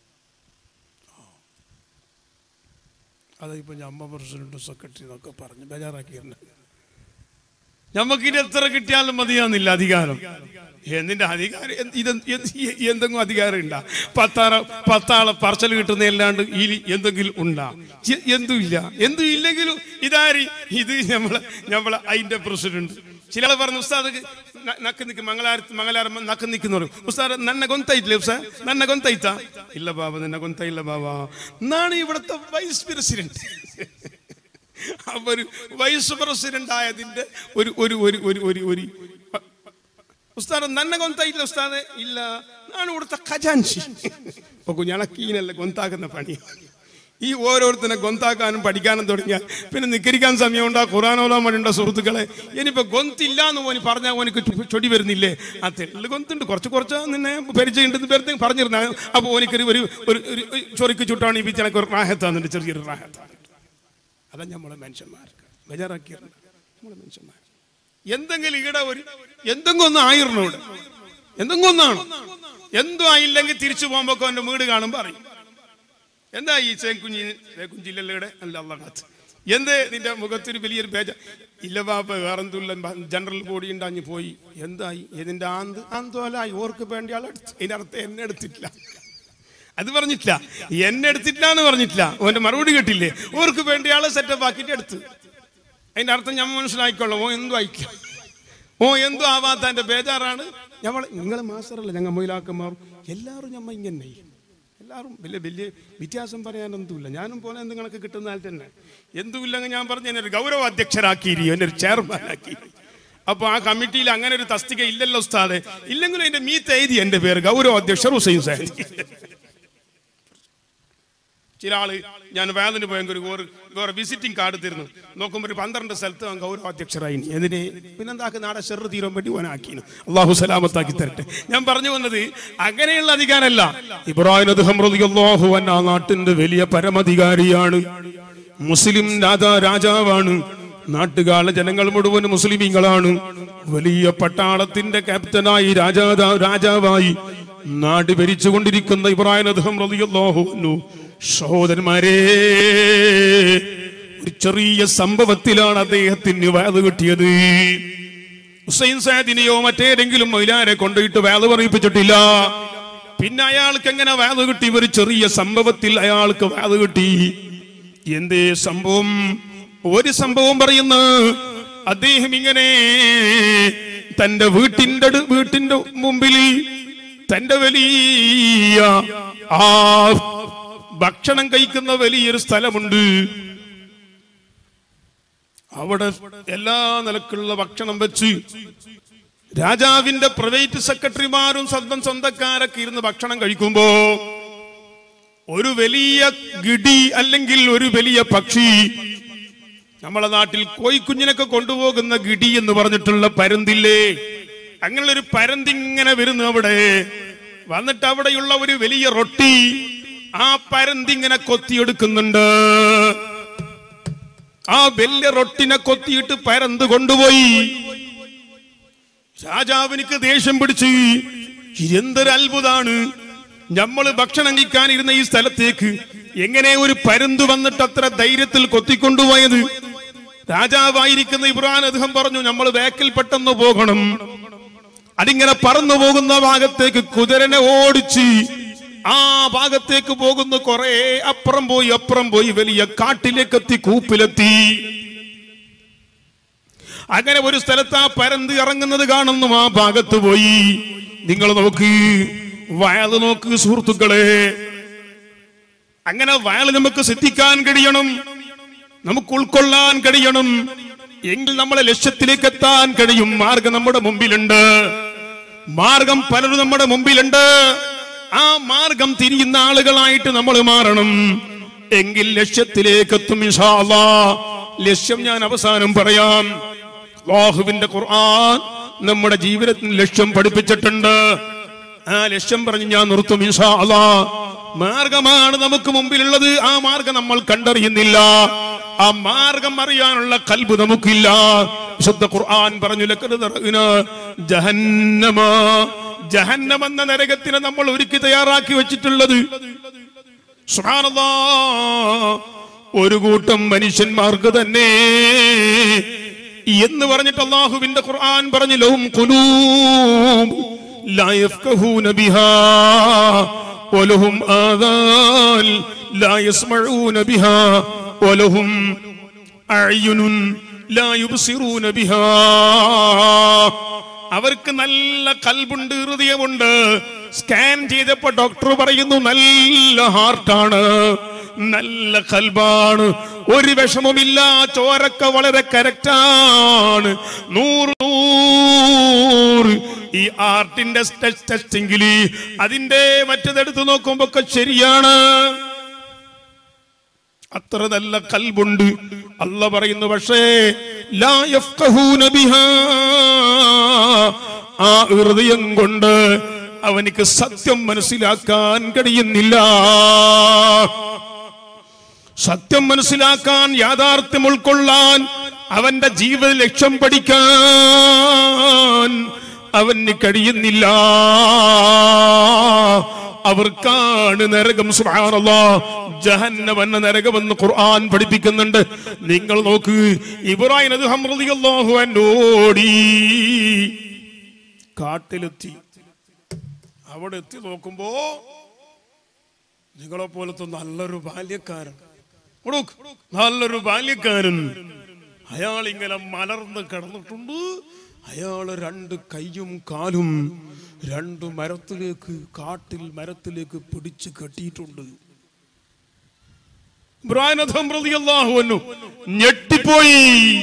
അതിപ്പോൾ ഞമ്മ പ്രസിഡന്റ് സെക്രട്ടറി എന്നൊക്കെ പറഞ്ഞ് ബേജാറാക്കിയിട്ടുണ്ട് ഞമ്മക്കിനി എത്ര കിട്ടിയാലും മതിയാന്നില്ല അധികാരം എന്തിന്റെ അധികാരം എന്ത് ഇത് എന്ത് ഈ എന്തെങ്കിലും അധികാരം ഉണ്ടാ പത്താറ പത്താളെ പറച്ചൽ കിട്ടുന്നതല്ലാണ്ട് ഈ എന്തെങ്കിലും ഉണ്ടാ ചെ- എന്തും ഇല്ല എന്തും ഇല്ലെങ്കിലും ഇതാരി ഇത് നമ്മളെ നമ്മളെ അതിന്റെ പ്രസിഡന്റ് ചില ആള് പറഞ്ഞു ഉസ്താദ് ന- നക്ക് നിൽക്കും മംഗളാര മംഗളാരം നക്ക് നിൽക്കുന്നു ഉസ്താദ് നന്നെ ഗൊന്തയിട്ടില്ലേ ഉസ്താദ് നന്നെ ഗൊന്തയിത്ത ഇല്ല ബാബ നിന്നെ ഗൊന്തയില്ല ബാബ എന്നാണ് ഇവിടുത്തെ വൈസ് പ്രസിഡന്റ് അപ്പൊ ഒരു വൈസ് പ്രസിഡന്റ് ആയതിന്റെ ഒരു ഒരു ഒരു ഒരു ഒരു ഒരു ഉസ്താദ് നന്നെ ഗൊന്തായില്ല ഉസ്താദ് ഇല്ല ನಾನು ഇവിടുത്തെ ഖജാൻഷി അപ്പൊ കുഞ്ഞാളക്കീനല്ല ഗൊന്താക്കുന്ന പണി ഈ ഓരോരുത്തരെ ഗൊന്താക്കാനും പഠിക്കാനും തുടങ്ങിയാൽ പിന്നെ നിക്കരിക്കാൻ സമയമുണ്ടോ ഖുറാനോലാൻ വേണ്ട സുഹൃത്തുക്കളെ ഇനിയിപ്പോ ഗൊന്തില്ല എന്ന് ഓന് പറഞ്ഞാൽ ഓനിക്ക് ചൊടി വരുന്നില്ലേ ആ തെല്ല് ഗൊന്തുണ്ട് കുറച്ച് കുറച്ച് നിന്നെ പരിചയമുണ്ടെന്ന് പേര് പറഞ്ഞിരുന്ന അപ്പൊ ഓനിക്കൊരു ഒരു ഒരു ഒരു ചൊറിക്ക് ചുട്ടാണ് ഈ പിച്ചനക്ക് ഒരു റാഹത്താന്നുണ്ട് ചെറിയൊരു റാഹത്താണ് അതാ നമ്മളെ മനുഷ്യന്മാർക്ക് ബേജാറാക്കിയിട്ടുണ്ട് നമ്മളെ മനുഷ്യന്മാർ എന്തെങ്കിലും ഇവിടെ ഒരു എന്തെങ്കിലും ഒന്ന് ആയിരുന്നു ഇവിടെ എന്തെങ്കിലും ഒന്നാണ് എന്തോ ആയില്ലെങ്കിൽ തിരിച്ചു പോകുമ്പോ അവന്റെ വീട് കാണും പറയും എന്താ ഈ ചേക്കുഞ്ഞി ചേക്കുഞ്ചില്ലല്ലോ ഇവിടെ അല്ല അള്ളാഹത്ത് എന്ത് നിന്റെ മുഖത്തൊരു വലിയൊരു പേജ ഇല്ല ബാപ്പ വേറെന്തുള്ള ജനറൽ ബോഡി ഉണ്ടാഞ്ഞു പോയി എന്തായി ഇതിന്റെ ആന്ത് ആന്തോലായി ഓർക്ക് വേണ്ടി ആളെടുത്ത് ഇതിന്റെ അർത്ഥം എന്നെ എടുത്തിട്ടില്ല അത് പറഞ്ഞിട്ടില്ല എന്നെ എടുത്തിട്ടില്ല എന്ന് പറഞ്ഞിട്ടില്ല ഓന്റെ മറുപടി കേട്ടില്ലേ ഓർക്ക് വേണ്ടി ആളെ സെറ്റപ്പ് ആക്കിയിട്ട് എടുത്ത് അതിന്റെ അർത്ഥം ഞാൻ മനസ്സിലായിക്കൊള്ളാം ഓ എന്തു അയക്കാം ഓ എന്തു ആവാത്ത എന്റെ ബേജാറാണ് ഞമ്മൾ നിങ്ങൾ മാസ്റ്ററല്ല ഞങ്ങൾ മൊയിലാക്കന്മാർ എല്ലാവരും ഞമ്മ ഇങ്ങനെ എല്ലാവരും വലിയ വലിയ വ്യത്യാസം പറയാനൊന്നുമില്ല ഞാനും പോലെ എന്ത് കണക്ക് കിട്ടുന്ന ആൾ തന്നെ എന്തുമില്ലെങ്കിൽ ഞാൻ പറഞ്ഞു എന്നെ ഒരു ഗൗരവ അധ്യക്ഷരാക്കിയിരി എന്നെ ഒരു ചെയർമാനാക്കി അപ്പൊ ആ കമ്മിറ്റിയിൽ അങ്ങനെ ഒരു തസ്തിക ഇല്ലല്ലോ ഉസ്താദെ ഇല്ലെങ്കിലും എന്റെ മീത്ത് എഴുതി എന്റെ പേര് ഗൗരവ അധ്യക്ഷർ ഹുസൈൻ സാഹിബ് ചില ആള് ഞാൻ വേദന പോയെങ്കിൽ ഒരു വേറെ വേറെ വിസിറ്റിംഗ് കാർഡ് തരുന്നു നോക്കുമ്പോൾ ഒരു പന്ത്രണ്ട് സ്ഥലത്ത് അവൻ ഗൗരവാധ്യക്ഷരായി എന്തിനെ പിന്നെന്താക്കി നാടെ ചെറു തീരാൻ വേണ്ടി ഓനാക്കിന് അള്ളാഹു സലാമത്താക്കി തരട്ടെ ഞാൻ പറഞ്ഞു വന്നത് അങ്ങനെയുള്ള അധികാരമല്ല ഇബ്രാഹിം അദ്ദേഹം റളിയല്ലാഹു അൻഹു ആ നാട്ടിന്റെ വലിയ പരമധികാരിയാണ് മുസ്ലിം രാജാ രാജാവാണ് നാട്ടുകാല ജനങ്ങൾ മുഴുവൻ മുസ്ലിമീങ്ങളാണ് വലിയ പട്ടാളത്തിന്റെ ക്യാപ്റ്റനായി രാജാ രാജാവായി നാട് ഭരിച്ചുകൊണ്ടിരിക്കുന്ന ഇബ്രാഹിം അദ്ദേഹം റളിയല്ലാഹു അൻഹു സഹോദരന്മാരെ ഒരു ചെറിയ സംഭവത്തിലാണ് അദ്ദേഹത്തിന് വയത് കിട്ടിയത് ഹുസൈൻ സാദിനെയോ മറ്റേതെങ്കിലും മൈലാരെ കൊണ്ടുപോയിട്ട് വേല പറയിപ്പിച്ചിട്ടില്ല പിന്നെ അയാൾക്ക് എങ്ങനെ വേല കിട്ടി ഒരു ചെറിയ സംഭവത്തിൽ അയാൾക്ക് വേല കിട്ടി എന്തേ സംഭവം ഒരു സംഭവം പറയുന്നു അദ്ദേഹം ഇങ്ങനെ തന്റെ വീട്ടിന്റെ അടു- വീട്ടിന്റെ മുമ്പിൽ തന്റെ വലിയ ആ ഭക്ഷണം കഴിക്കുന്ന വലിയൊരു സ്ഥലമുണ്ട് അവിടെ എല്ലാ നിലക്കുള്ള ഭക്ഷണം വെച്ച് രാജാവിന്റെ പ്രൈവറ്റ് സെക്രട്ടറിമാരും സ്വന്തം സ്വന്തക്കാരൊക്കെ ഇരുന്ന് ഭക്ഷണം കഴിക്കുമ്പോ ഒരു വലിയ ഗിടി അല്ലെങ്കിൽ ഒരു വലിയ പക്ഷി നമ്മളെ നാട്ടിൽ കോയിക്കുഞ്ഞിനൊക്കെ കൊണ്ടുപോകുന്ന ഗിടി എന്ന് പറഞ്ഞിട്ടുള്ള പരുന്തില്ലേ അങ്ങനെ ഒരു പരന്തിങ്ങനെ വരുന്നു അവിടെ വന്നിട്ട് അവിടെയുള്ള ഒരു വലിയ റൊട്ടി ആ പരന്തിങ്ങനെ കൊത്തിയെടുക്കുന്നുണ്ട് ആ വലിയ റൊട്ടിനെ കൊത്തിയിട്ട് പരന്ത് കൊണ്ടുപോയി രാജാവിനിക്ക് ദേഷ്യം പിടിച്ച് എന്തൊരു അത്ഭുതാണ് നമ്മള് ഭക്ഷണം കഴിക്കാനിരുന്ന ഈ സ്ഥലത്തേക്ക് എങ്ങനെ ഒരു പരുന്ത് വന്നിട്ട് അത്ര ധൈര്യത്തിൽ കൊത്തിക്കൊണ്ടുപോയത് രാജാവായിരിക്കുന്ന ഇബ്രാൻ അദ്ദേഹം പറഞ്ഞു നമ്മൾ ബാക്കിൽ പെട്ടെന്ന് പോകണം അതിങ്ങനെ പറന്നു പോകുന്ന ഭാഗത്തേക്ക് കുതിരനെ ഓടിച്ച് ആ ഭാഗത്തേക്ക് പോകുന്ന കുറെ അപ്പുറം പോയി അപ്പുറം പോയി വലിയ കാട്ടിലേക്കെത്തി കൂപ്പിലെത്തി അങ്ങനെ ഒരു സ്ഥലത്ത് ആ പരന്ത് ഇറങ്ങുന്നത് കാണുന്നു ആ ഭാഗത്ത് പോയി നിങ്ങൾ നോക്ക് വയൽ നോക്ക് സുഹൃത്തുക്കളെ അങ്ങനെ വയൽ നമുക്ക് സിദ്ധിക്കാൻ കഴിയണം നമുക്ക് ഉൾക്കൊള്ളാൻ കഴിയണം എങ്കിൽ നമ്മളെ ലക്ഷ്യത്തിലേക്ക് എത്താൻ കഴിയും മാർഗം നമ്മുടെ മുമ്പിലുണ്ട് മാർഗം പലരും നമ്മുടെ മുമ്പിലുണ്ട് ആ മാർഗം തിരിയുന്ന ആളുകളായിട്ട് നമ്മൾ മാറണം എങ്കിൽ ലക്ഷ്യത്തിലേക്ക് എത്തും ഇൻഷാ അല്ലാ. ലക്ഷ്യം ഞാൻ അവസാനം പറയാം അല്ലാഹുവിന്റെ ഖുർആൻ നമ്മുടെ ജീവിതത്തിന് ലക്ഷ്യം പഠിപ്പിച്ചിട്ടുണ്ട് ആ ലക്ഷ്യം പറഞ്ഞ് ഞാൻ നിർത്തും ഇൻഷാ അല്ലാ മാർഗമാണ് നമുക്ക് മുമ്പിലുള്ളത് ആ മാർഗം നമ്മൾ കണ്ടറിയുന്നില്ല ആ മാർഗം അറിയാനുള്ള കൽബ് നമുക്കില്ല വിശുദ്ധ ഖുർആൻ പറഞ്ഞു ലക്കത് തറഅ്ന ജഹന്നമ ജഹന്നം എന്ന നരകത്തിനെ നമ്മൾ ഒരുക്കി തയ്യാറാക്കി വെച്ചിട്ടുള്ളത് സുബ്ഹാനല്ലാ ഒരു കൂട്ടം മനുഷ്യന്മാർക്ക് തന്നെ എന്ന് പറഞ്ഞിട്ട് അള്ളാഹുവിന്റെ ഖുർആൻ പറഞ്ഞു ലഹും ഖുലൂബ് ലാ യഫ്ഖഹൂന ബിഹാ വലഹും ആദാൻ ലാ യസ്മഊന ബിഹാ വലഹും അഅ്യുനുൻ ലാ യുബ്സിറൂന ബിഹാ അവർക്ക് നല്ല കൽബുണ്ട് ഹൃദയമുണ്ട് സ്കാൻ ചെയ്തപ്പോ ഡോക്ടർ പറയുന്നു നല്ല ഹാർട്ടാണ് നല്ല കൽബാണ് ഒരു വിഷമമില്ല ചോരക്ക വളരെ കറക്റ്റാണ് നൂറ് നൂറ് ഈ ആർട്ടിന്റെ ടെസ്റ്റിംഗിൽ അതിന്റെ മറ്റതെടുത്ത് നോക്കുമ്പോ ഒക്കെ ശരിയാണ് അത്ര നല്ല കൽബുണ്ട് അല്ല പറയുന്നു പക്ഷേ ലാ യഫ്ഖഹൂന ബിഹാ ആ ഹൃദയം കൊണ്ട് അവനിക്ക് സത്യം മനസ്സിലാക്കാൻ കഴിയുന്നില്ല സത്യം മനസ്സിലാക്കാൻ യാഥാർത്ഥ്യം ഉൾക്കൊള്ളാൻ അവന്റെ ജീവിത ലക്ഷ്യം പഠിക്കാൻ അവന് കഴിയുന്നില്ല അവർക്കാണ് നരകം സുബ്ഹാനല്ലാ ജഹന്നം എന്ന നരകമെന്ന് ഖുർആൻ പഠിപ്പിക്കുന്നുണ്ട് നിങ്ങൾ നോക്ക് ഇബ്രാഹിം അത് ഹംറളിയല്ലാഹു അൻഹോടി കാട്ടിലെത്തി അവിടെ എത്തി നോക്കുമ്പോ നിങ്ങളെ പോലത്തെ നല്ലൊരു ബാല്യക്കാരൻ ഇവിടെ നോക്ക്. നല്ലൊരു ബാല്യക്കാരൻ അയാൾ ഇങ്ങനെ മലർന്ന് കിടന്നിട്ടുണ്ട് അയാൾ രണ്ട് കൈയും കാലും രണ്ട് മരത്തിലേക്ക് കാട്ടിൽ മരത്തിലേക്ക് പിടിച്ചു കെട്ടിയിട്ടുണ്ട് ഇബ്രാഹിം റളിയല്ലാഹു അൻഹു ഞെട്ടിപ്പോയി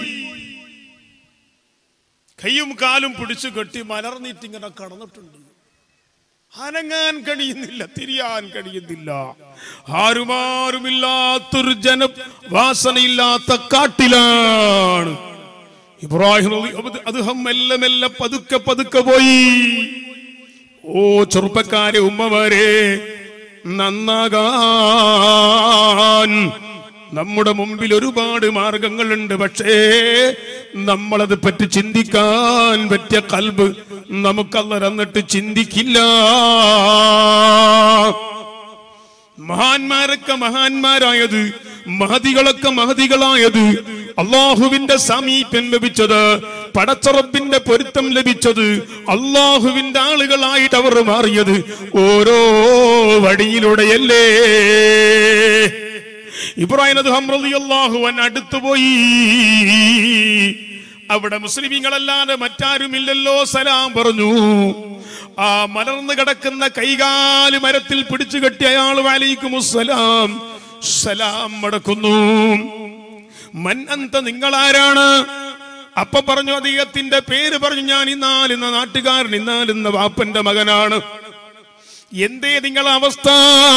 കൈയും കാലും പിടിച്ചു കെട്ടി മലർന്നിട്ട് ഇങ്ങനെ കടന്നിട്ടുണ്ട് അനങ്ങാൻ കഴിയുന്നില്ല തിരിയാൻ കഴിയുന്നില്ല ആരുമാരുമില്ലാത്തൊരു ജന വാസനയില്ലാത്ത കാട്ടിലാണ് ഇബ്രാഹിം റളി- അത് അദ്ദേഹം മെല്ലെ മെല്ലെ പതുക്കെ പതുക്കെ പോയി ഓ ചെറുപ്പക്കാരെ ഉമ്മമാരെ നന്നാകാൻ നമ്മുടെ മുമ്പിൽ ഒരുപാട് മാർഗങ്ങളുണ്ട് പക്ഷേ നമ്മളത് പറ്റി ചിന്തിക്കാൻ പറ്റിയ കൽബ് നമുക്കല്ല തന്നിട്ട് ചിന്തിക്കില്ല മഹാന്മാരൊക്കെ മഹാന്മാരായത് മഹതികളൊക്കെ മഹതികളായത് അള്ളാഹുവിന്റെ സമീപം ലഭിച്ചത് പടച്ചറപ്പിന്റെ പൊരുത്തം ലഭിച്ചത് അള്ളാഹുവിന്റെ ആളുകളായിട്ട് അവർ മാറിയത് ഓരോ വഴിയിലൂടെയല്ലേ ഇബ്രാഹിം അദ്ദേഹം റളിയല്ലാഹുവൻ അടുത്തുപോയി അവിടെ മുസ്ലിമീങ്ങളല്ലാതെ മറ്റാരുമില്ലല്ലോ സലാം പറഞ്ഞു ആ മലർന്നു കിടക്കുന്ന കൈകാല് മരത്തിൽ പിടിച്ചു കെട്ടി അയാൾ വാലിക്കും സലാം സലാം മടക്കുന്നു മൻ അന്ത നിങ്ങളാരാണ് അപ്പൊ പറഞ്ഞു അദ്ദേഹത്തിന്റെ പേര് പറഞ്ഞു ഞാൻ ഇന്നാലിന്ന നാട്ടുകാരൻ ഇന്നാലിന്ന വാപ്പന്റെ മകനാണ് എന്തേ നിങ്ങളെ അവസ്ഥ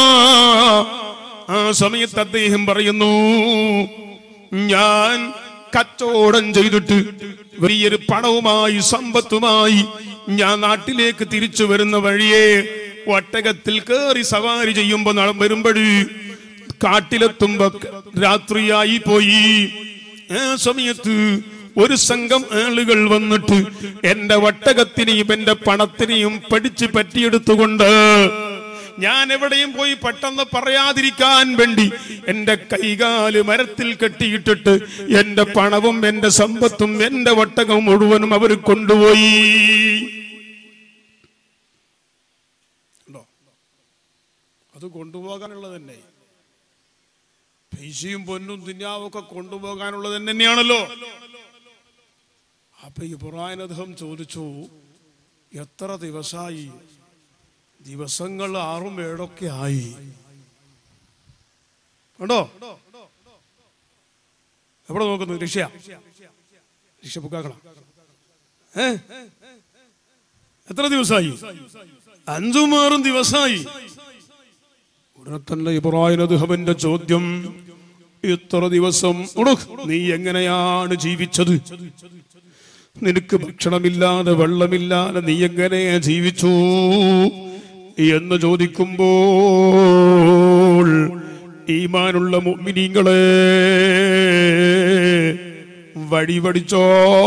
ആ സമയത്ത് അദ്ദേഹം പറയുന്നു ഞാൻ കച്ചവടം ചെയ്തിട്ട് വലിയൊരു പണവുമായി സമ്പത്തുമായി ഞാൻ നാട്ടിലേക്ക് തിരിച്ചു വരുന്ന വഴിയെ ഒട്ടകത്തിൽ കയറി സവാരി ചെയ്യുമ്പോ നട വരുമ്പോഴ് കാട്ടിലെത്തുമ്പോ രാത്രിയായി പോയി ആ സമയത്ത് ഒരു സംഘം ആളുകൾ വന്നിട്ട് എന്റെ വട്ടകത്തിനെയും എന്റെ പണത്തിനെയും പഠിച്ച് പറ്റിയെടുത്തുകൊണ്ട് ഞാൻ എവിടെയും പോയി പെട്ടെന്ന് പറയാതിരിക്കാൻ വേണ്ടി എന്റെ കൈകാല് മരത്തിൽ കെട്ടിയിട്ടിട്ട് എന്റെ പണവും എന്റെ സമ്പത്തും എന്റെ വട്ടകവും മുഴുവനും അവർ കൊണ്ടുപോയി ഉണ്ടോ? അത് കൊണ്ടുപോകാനുള്ളത് തന്നെ പൈസയും പൊന്നും തിന്നാവൊക്കെ കൊണ്ടുപോകാനുള്ളത് തന്നെയാണല്ലോ അപ്പൊ ഇബ്രാഹിം അദ്ദേഹം ചോദിച്ചു എത്ര ദിവസമായി ദിവസങ്ങൾ ആറും ഏഴൊക്കെ ആയി ഉണ്ടോ എവിടെ നോക്കുന്നു രക്ഷ രക്ഷ ബുക്കാക്കണം ഏ എത്ര ദിവസമായി അഞ്ചും ആറും ദിവസമായി ഉടനെ തന്നെ ഇബ്രാഹിം അദ്ദേഹത്തിന്റെ ചോദ്യം ഇത്ര ദിവസം ഉടു, നീ എങ്ങനെയാണ് ജീവിച്ചത് നിനക്ക് ഭക്ഷണമില്ലാതെ വെള്ളമില്ലാതെ നീ എങ്ങനെ ജീവിച്ചു എന്ന് ചോദിക്കുമ്പോൾ ഈമാനുള്ള മുഅ്മിനീങ്ങളെ വഴി പഠിച്ചോ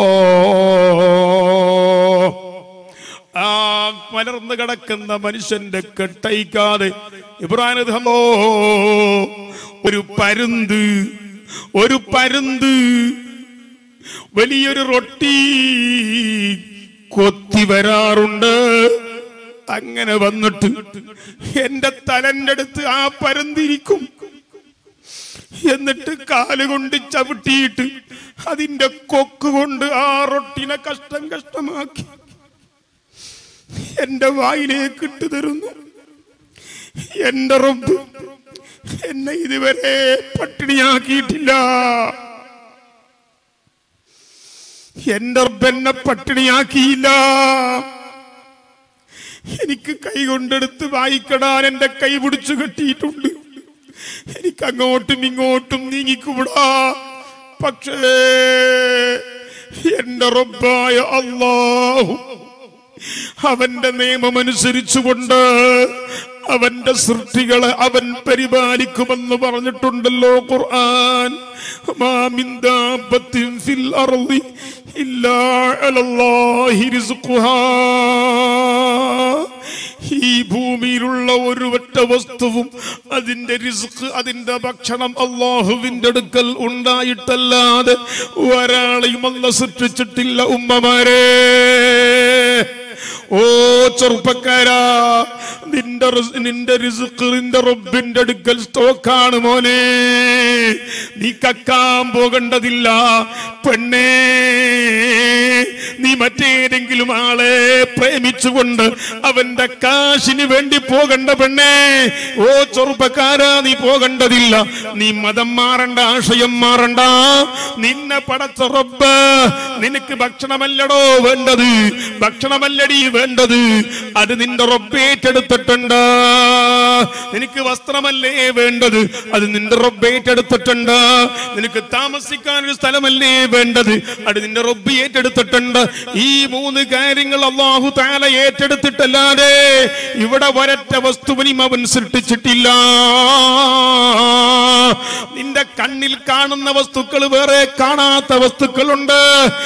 ആ മലർന്നു കിടക്കുന്ന മനുഷ്യന്റെ കെട്ടയിക്കാതെ ഇബ്രാഹിം റഹ്മോ, ഒരു പരുന്ത് ഒരു പരുന്ത് വലിയൊരു റൊട്ടി കൊത്തി വരാറുണ്ട് അങ്ങനെ വന്നിട്ട് എന്റെ തലന്റെ അടുത്ത് ആ പരന്തിരിക്കും എന്നിട്ട് കാലുകൊണ്ട് ചവിട്ടിയിട്ട് അതിന്റെ കൊക്ക് കൊണ്ട് ആ റൊട്ടിനെ കഷ്ടം കഷ്ടമാക്കി എന്റെ വായിലേക്ക് ഇട്ട് തരുന്നു എന്റെ റബ്ബ് എന്നെ ഇതുവരെ പട്ടിണിയാക്കിയിട്ടില്ല എന്റെ റബ്ബ് എന്നെ പട്ടിണിയാക്കിയില്ല എനിക്ക് കൈ കൊണ്ടെടുത്ത് വായിക്കടാൻ എന്റെ കൈ പിടിച്ചു കെട്ടിയിട്ടുണ്ട് എനിക്ക് അങ്ങോട്ടും ഇങ്ങോട്ടും നീങ്ങിക്കൂടാ പക്ഷേ എന്റെ റബ്ബായ അള്ളാഹു അവന്റെ നിയമമനുസരിച്ചുകൊണ്ട് അവന്റെ സൃഷ്ടികളെ അവൻ പരിപാലിക്കുമെന്ന് പറഞ്ഞിട്ടുണ്ടല്ലോ ഖുർആൻ മാ മിൻ ദാബത്തിൻ ഫിൽ അർളി ഇല്ലാ അലല്ലാഹി റിസ്ഖുഹാ ഈ ഭൂമിയിലുള്ള ഒരു ഒറ്റ വസ്തുവും അതിന്റെ റിസ്ക് അതിന്റെ ഭക്ഷണം അള്ളാഹുവിന്റെ അടുക്കൽ ഉണ്ടായിട്ടല്ലാതെ ഒരാളെയും അല്ല സൃഷ്ടിച്ചിട്ടില്ല ഉമ്മമാരെ ഓ ചെറുപ്പക്കാരാ നിന്റെ റിസ്- നിന്റെ റിസ്ക് നിന്റെ റബ്ബിന്റെ അടുക്കൽ സ്റ്റോക്കാണ് മോനെ നീ കക്കാൻ പോകേണ്ടതില്ല പെണ്ണേ നീ മറ്റേതെങ്കിലും ആളെ പ്രേമിച്ചുകൊണ്ട് അവന്റെ കാശിന് വേണ്ടി പോകണ്ട പെണ്ണേ ഓ ചെറുപ്പക്കാരാ നീ പോകേണ്ടതില്ല നീ മതം മാറണ്ട ആശയം മാറണ്ട നിന്നെ പടച്ച റബ്ബ് നിനക്ക് ഭക്ഷണമല്ലടോ വേണ്ടത് ഭക്ഷണമല്ലടി വേണ്ടത് അത് നിന്റെ റബ്ബ് ഏറ്റെടുത്തിട്ടുണ്ട് നിനക്ക് വസ്ത്രമല്ലേ വേണ്ടത് അത് നിന്റെ റബ്ബ് ഏറ്റെടുത്തിട്ടുണ്ട് നിനക്ക് താമസിക്കാൻ ഒരു സ്ഥലമല്ലേ വേണ്ടത് അത് നിന്റെ റബ്ബ് ഏറ്റെടുത്തിട്ടുണ്ട് ഈ മൂന്ന് കാര്യങ്ങൾ അള്ളാഹു താല ഏറ്റെടുത്തിട്ടല്ലാതെ ഇവിടെ ഒരൊറ്റ വസ്തുവിനും അവൻ സൃഷ്ടിച്ചിട്ടില്ല നിന്റെ കണ്ണിൽ കാണുന്ന വസ്തുക്കൾ വേറെ കാണാത്ത വസ്തുക്കളുണ്ട്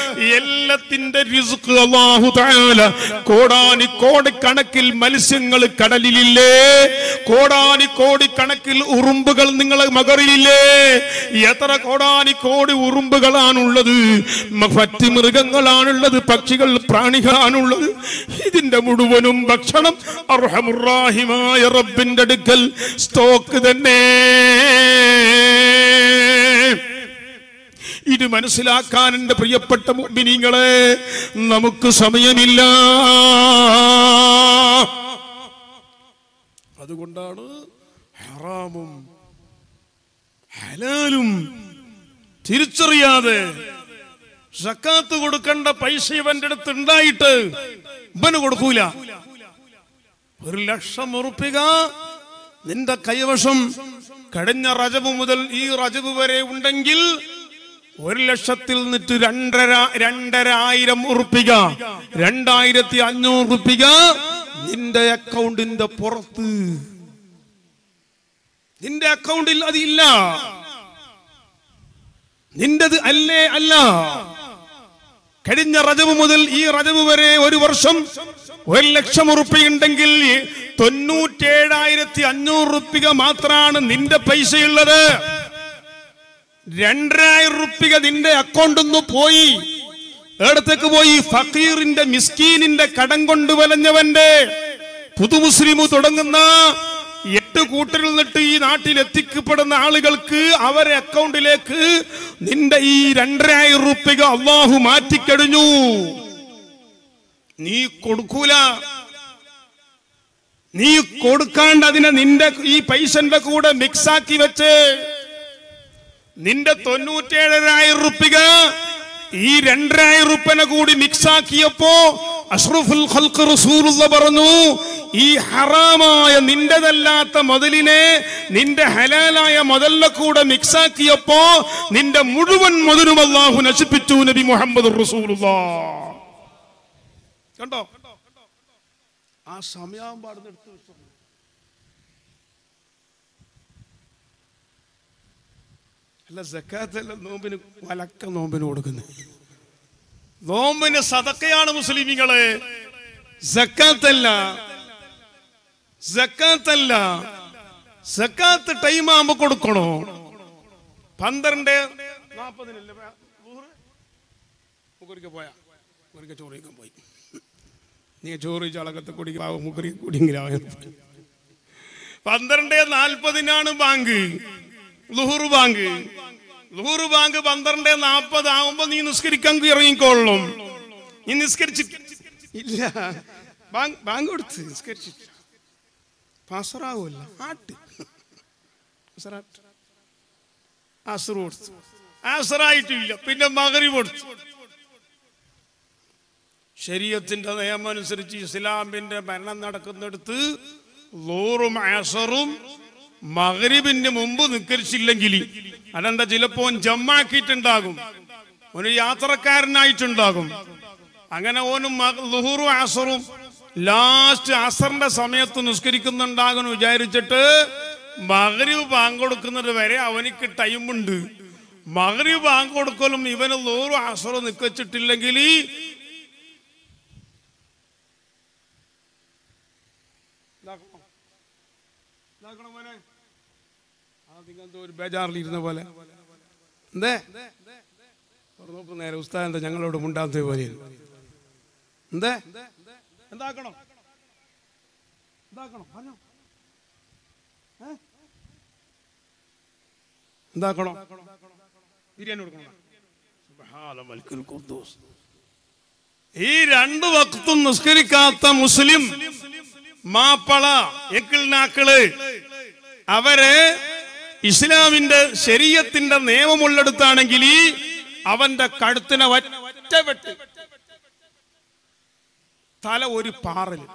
എല്ലാത്തിന്റെ റിസ്ക് അള്ളാഹു താല കോടാനി കോടിക്കണക്കിൽ മത്സ്യങ്ങൾ കടലിലില്ലേ കോടാനി കോടി കണക്കിൽ ഉറുമ്പുകൾ നിങ്ങളെ മകരിലില്ലേ എത്ര കോടാനി കോടി ഉറുമ്പുകളാണുള്ളത് മ- മറ്റ് മൃഗങ്ങളാണുള്ളത് പക്ഷികൾ പ്രാണികളാണുള്ളത് ഇതിന്റെ മുഴുവനും ഭക്ഷണം അർഹമുറാഹിമായ റബ്ബിന്റെ അടുക്കൽ സ്റ്റോക്ക് തന്നെ ഇത് മനസ്സിലാക്കാൻ എന്റെ പ്രിയപ്പെട്ട മുഅ്മിനീങ്ങളെ നമുക്ക് സമയമില്ല അതുകൊണ്ടാണ് ഹറാമും ഹലാലും തിരിച്ചറിയാതെ സക്കാത്ത് കൊടുക്കേണ്ട പൈസ ഇവന്റെ അടുത്ത് ഉണ്ടായിട്ട് ഇവന് കൊടുക്കൂല ഒരു ലക്ഷം ഉറുപ്പിക നിന്റെ കൈവശം കഴിഞ്ഞ റജബ് മുതൽ ഈ റജബ് വരെ ഉണ്ടെങ്കിൽ ഒരു ലക്ഷത്തിൽ നിന്നിട്ട് രണ്ടര രണ്ടര ആയിരം ഉറുപ്പിക രണ്ടായിരത്തി അഞ്ഞൂറ് ഉറുപ്പിക നിന്റെ അക്കൗണ്ടിന്റെ പുറത്ത് നിന്റെ അക്കൗണ്ടിൽ അതില്ല നിന്റത് അല്ലേ അല്ല കഴിഞ്ഞ റജബ് മുതൽ ഈ റജബ് വരെ ഒരു വർഷം ഒരു ലക്ഷം ഉറുപ്പിക തൊണ്ണൂറ്റേഴായിരത്തി അഞ്ഞൂറ് ഉറുപ്പിക മാത്രമാണ് നിന്റെ പൈസയുള്ളത് രണ്ടായിരം ഉറുപ്പിക നിന്റെ അക്കൗണ്ടിൽ നിന്ന് പോയി എടത്തേക്ക് പോയി ഫക്കീറിന്റെ മിസ്കീനിന്റെ കടം കൊണ്ട് വലഞ്ഞവന്റെ പുതുമുസ്ലിമു തുടങ്ങുന്ന എട്ട് കൂട്ടരിൽ നിന്നിട്ട് ഈ നാട്ടിൽ എത്തിക്കപ്പെടുന്ന ആളുകൾക്ക് അവരെ അക്കൗണ്ടിലേക്ക് നിന്റെ ഈ രണ്ടായിരം റുപ്യക അള്ളാഹു മാറ്റിക്കഴിഞ്ഞു നീ കൊടുക്കൂല നീ കൊടുക്കാണ്ട് അതിനെ നിന്റെ ഈ പൈസന്റെ കൂടെ മിക്സാക്കി വെച്ച് നിന്റെ തൊണ്ണൂറ്റേഴരായിരം റുപ്യക ഈ രണ്ടായിരം റുപ്യനെ കൂടി മിക്സാക്കിയപ്പോ അഷ്റഫുൽ ഖൽഖ് റസൂലുള്ള പറഞ്ഞു ഈ ഹറാമായ നിന്റെതല്ലാത്ത മുതലിനെ നിന്റെ ഹലാലായ മുതലിനെ കൂടെ മിക്സാക്കിയപ്പോ നിന്റെ മുഴുവൻ മുതലും അള്ളാഹു നശിപ്പിച്ചു നബി മുഹമ്മദ് റസൂലുള്ള കണ്ടോ ആ സമയം പാടുന്നെടുത്ത് വെച്ചോ അല്ല സക്കാത്തല്ല നോമ്പിന് വലക്ക നോമ്പിന് കൊടുക്കുന്നത് നോമ്പിന് സതക്കയാണ് മുസ്ലിമിങ്ങളെ സക്കാത്തല്ല സക്കാത്തല്ല സക്കാത്ത് ടൈം ആകുമ്പോ കൊടുക്കണോ പന്ത്രണ്ട് നാപ്പതിനല്ലേ മുക്കുറിക്ക് പോയാ മുക്കുറിക്ക് ചോറ് കഴിക്കാൻ പോയി നീ ചോറ് കഴിച്ച അളകത്ത് കുടിക്കുക മുക്കുറി കുടിയെങ്കിലും പന്ത്രണ്ട് നാൽപ്പതിനാണ് ബാങ്ക് ലുഹുർ ബാങ്ക് ലുഹുർ ബാങ്ക് പന്ത്രണ്ട് നാൽപ്പത് ആവുമ്പോ നീ നിസ്കരിക്കാൻ ഇറങ്ങിക്കോളും നീ നിസ്കരിച്ച് ഇല്ല ബാങ്ക് ബാങ്ക് കൊടുത്ത് നിസ്കരിച്ചിട്ട് പാസറാവൂല്ല ആട്ട് അസറാട്ട്. അസറ് കൊടുത്തു അസറായിട്ടില്ല പിന്നെ മകരി കൊടുത്തു ശരീരത്തിന്റെ നിയമം അനുസരിച്ച് ഇസ്ലാമിന്റെ ഭരണം നടക്കുന്നിടത്ത് ലോറും ആസറും മകരിബിന് മുമ്പ് നിക്കരിച്ചില്ലെങ്കിൽ അതെന്താ ചിലപ്പോ ഓൻ ജമ്മാക്കിയിട്ടുണ്ടാകും ഒരു യാത്രക്കാരനായിട്ടുണ്ടാകും അങ്ങനെ ഓനും മക- ലുഹുറും ആസറും ലാസ്റ്റ് അസറിന്റെ സമയത്ത് നിസ്കരിക്കുന്നുണ്ടാകും വിചാരിച്ചിട്ട് മകരിവ് ബാങ്ക് കൊടുക്കുന്നത് വരെ അവനിക്ക് ടൈമുണ്ട് മകരിവ് ബാങ്ക് കൊടുക്കലും ഇവന് ലുഹുറും ആസറും നിക്കച്ചിട്ടില്ലെങ്കിൽ ഇതാക്കണോ മോനെ? ആ, നിങ്ങൾ എന്തോ ഒരു ബേജാറിലിരുന്ന പോലെ എന്തേ തുറന്ന് നോക്ക് നേരെ ഉസ്താദ് എന്താ ഞങ്ങളോട് മുണ്ടാത്ത പോലെ എന്തേ എന്താക്കണം എന്താക്കണം പറഞ്ഞോ ഏ? എന്താക്കണോ ബിരിയാണി കൊടുക്കണോ സുബ്ഹാന മലിക്കുൽ ഖുദ്ദൂസ്. ഈ രണ്ട് വക്തും നിസ്കരിക്കാത്ത മുസ്ലിം മാപ്പള എക്കിൾ നാക്കള് അവര് ഇസ്ലാമിന്റെ ശരീരത്തിന്റെ നിയമമുള്ളെടുത്താണെങ്കിൽ അവന്റെ കഴുത്തിനെ ഒറ്റ വെട്ട് തല ഒരു പാറല്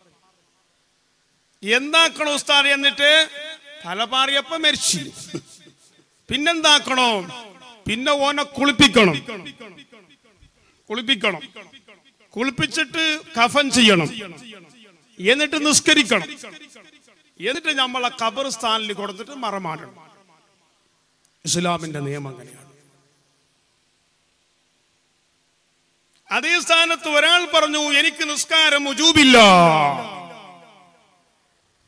എന്താക്കണോ ഉസ്താദ് എന്നിട്ട് തല പാറിയപ്പോ മരിച്ചു പിന്നെന്താക്കണോ പിന്നെ ഓനെ കുളിപ്പിക്കണം കുളിപ്പിക്കണം കുളിപ്പിച്ചിട്ട് കഫൻ ചെയ്യണം എന്നിട്ട് നിസ്കരിക്കണം എന്നിട്ട് നമ്മളെ ഖബർസ്ഥാനിൽ കൊടുത്തിട്ട് മറമാടണം ഇസ്ലാമിന്റെ നിയമം അങ്ങനെയാണ് അതേ സ്ഥാനത്ത് ഒരാൾ പറഞ്ഞു എനിക്ക് നിസ്കാരം മുജൂബില്ല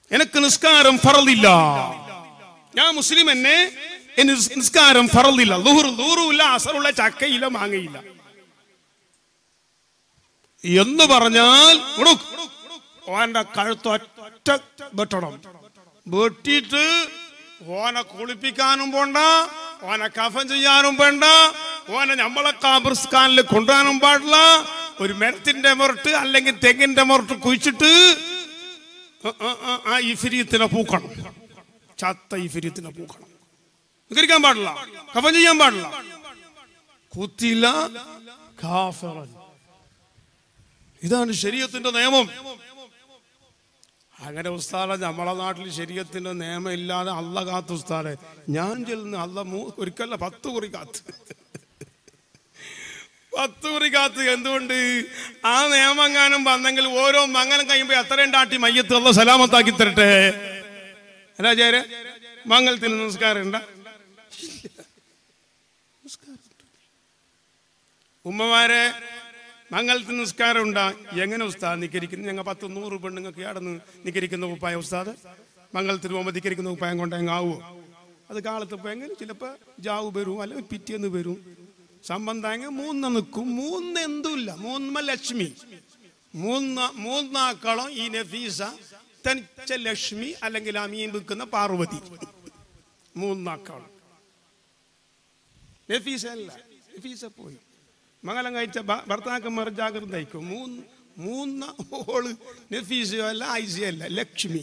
എനിക്ക് നിസ്കാരം ഫറലില്ല ഞാൻ മുസ്ലിം എന്നെ എന്നെ നിസ്കാരം ഫറലില്ല ലൂഹുർ ലൂറുമില്ല അസറുള്ള ചക്കയില്ല മാങ്ങയില്ല എന്ന് പറഞ്ഞാൽ ഉടുക്ക്. ഓന്റെ കഴുത്തൊറ്റ വെട്ടണം വെട്ടിയിട്ട് ഓനെ കുളിപ്പിക്കാനും പോണ്ട ഓനെ കഫൻ ചെയ്യാനും വേണ്ട ഓനെ നമ്മളെ കാബർസ്ഖാനിൽ കൊണ്ടുപോകാനും പാടില്ല ഒരു മരത്തിന്റെ മുറട്ട് അല്ലെങ്കിൽ തെങ്ങിന്റെ മുറട്ട് കുഴിച്ചിട്ട് ആ, ആ, ആ, ആ ഇഫിരിയത്തിനെ പൂക്കണം ചത്ത ഇഫിരിയത്തിനെ പൂക്കണം നിസ്കരിക്കാൻ പാടില്ല കഫൻ ചെയ്യാൻ പാടില്ല കുത്തില്ല കാഫിറൻ ഇതാണ് ശരീരത്തിന്റെ നിയമം അങ്ങനെ ഉസ്താദെ നമ്മളെ നാട്ടിൽ ശരീരത്തിന്റെ നിയമം ഇല്ലാതെ അല്ല കാത്ത് ഉസ്താദെ ഞാൻ ചെല്ലുന്ന അല്ല മൂ ഒരിക്കല്ല പത്ത് കുറി കാത്ത് പത്ത് കുറി കാത്ത് എന്തുകൊണ്ട് ആ നിയമങ്ങാനും വന്നെങ്കിൽ ഓരോ മംഗലം കഴിയുമ്പോ എത്രയും ഡാട്ടി മയ്യത്ത് അല്ല സലാമത്താക്കി തരട്ടെ അല്ല ചേരെ മംഗലത്തിന് നമസ്കാരം ഉണ്ട ഉമ്മമാരെ മംഗലത്തിന് നിസ്കാരം ഉണ്ടാ എങ്ങനെ ഉസ്താദ് നിക്കരിക്കുന്നു ഞങ്ങൾ പത്ത് നൂറ് പെണ്ണുങ്ങൾക്ക് ആടന്ന് നിക്കരിക്കുന്ന ഉപ്പായ ഉസ്താദ് മംഗലത്തിന് പോകുമ്പോൾ നിക്കരിക്കുന്ന ഉപ്പായം കൊണ്ട് അങ്ങ് ആവുമോ അത് കാലത്ത് ഇപ്പോൾ എങ്ങനെ ചിലപ്പോൾ ജാവ് വരും അല്ലെങ്കിൽ പിറ്റേന്ന് വരും സംബന്ധാങ്ങ മൂന്ന് നിൽക്കും മൂന്ന് എന്തുമില്ല മൂന്ന് ലക്ഷ്മി മൂന്ന മൂന്നാക്കളം ഈ നഫീസ തനിച്ച ലക്ഷ്മി അല്ലെങ്കിൽ ആ മീൻ വിൽക്കുന്ന പാർവതി മൂന്നാക്കളം നഫീസ അല്ല നഫീസ പോയി മംഗലം കഴിച്ച ഭ- ഭർത്താക്കന്മാർ ജാഗ്രത അയക്കും മൂന്ന് മൂന്ന ഓള് നഫീസയോ അല്ല ഐസിയോ അല്ല ലക്ഷ്മി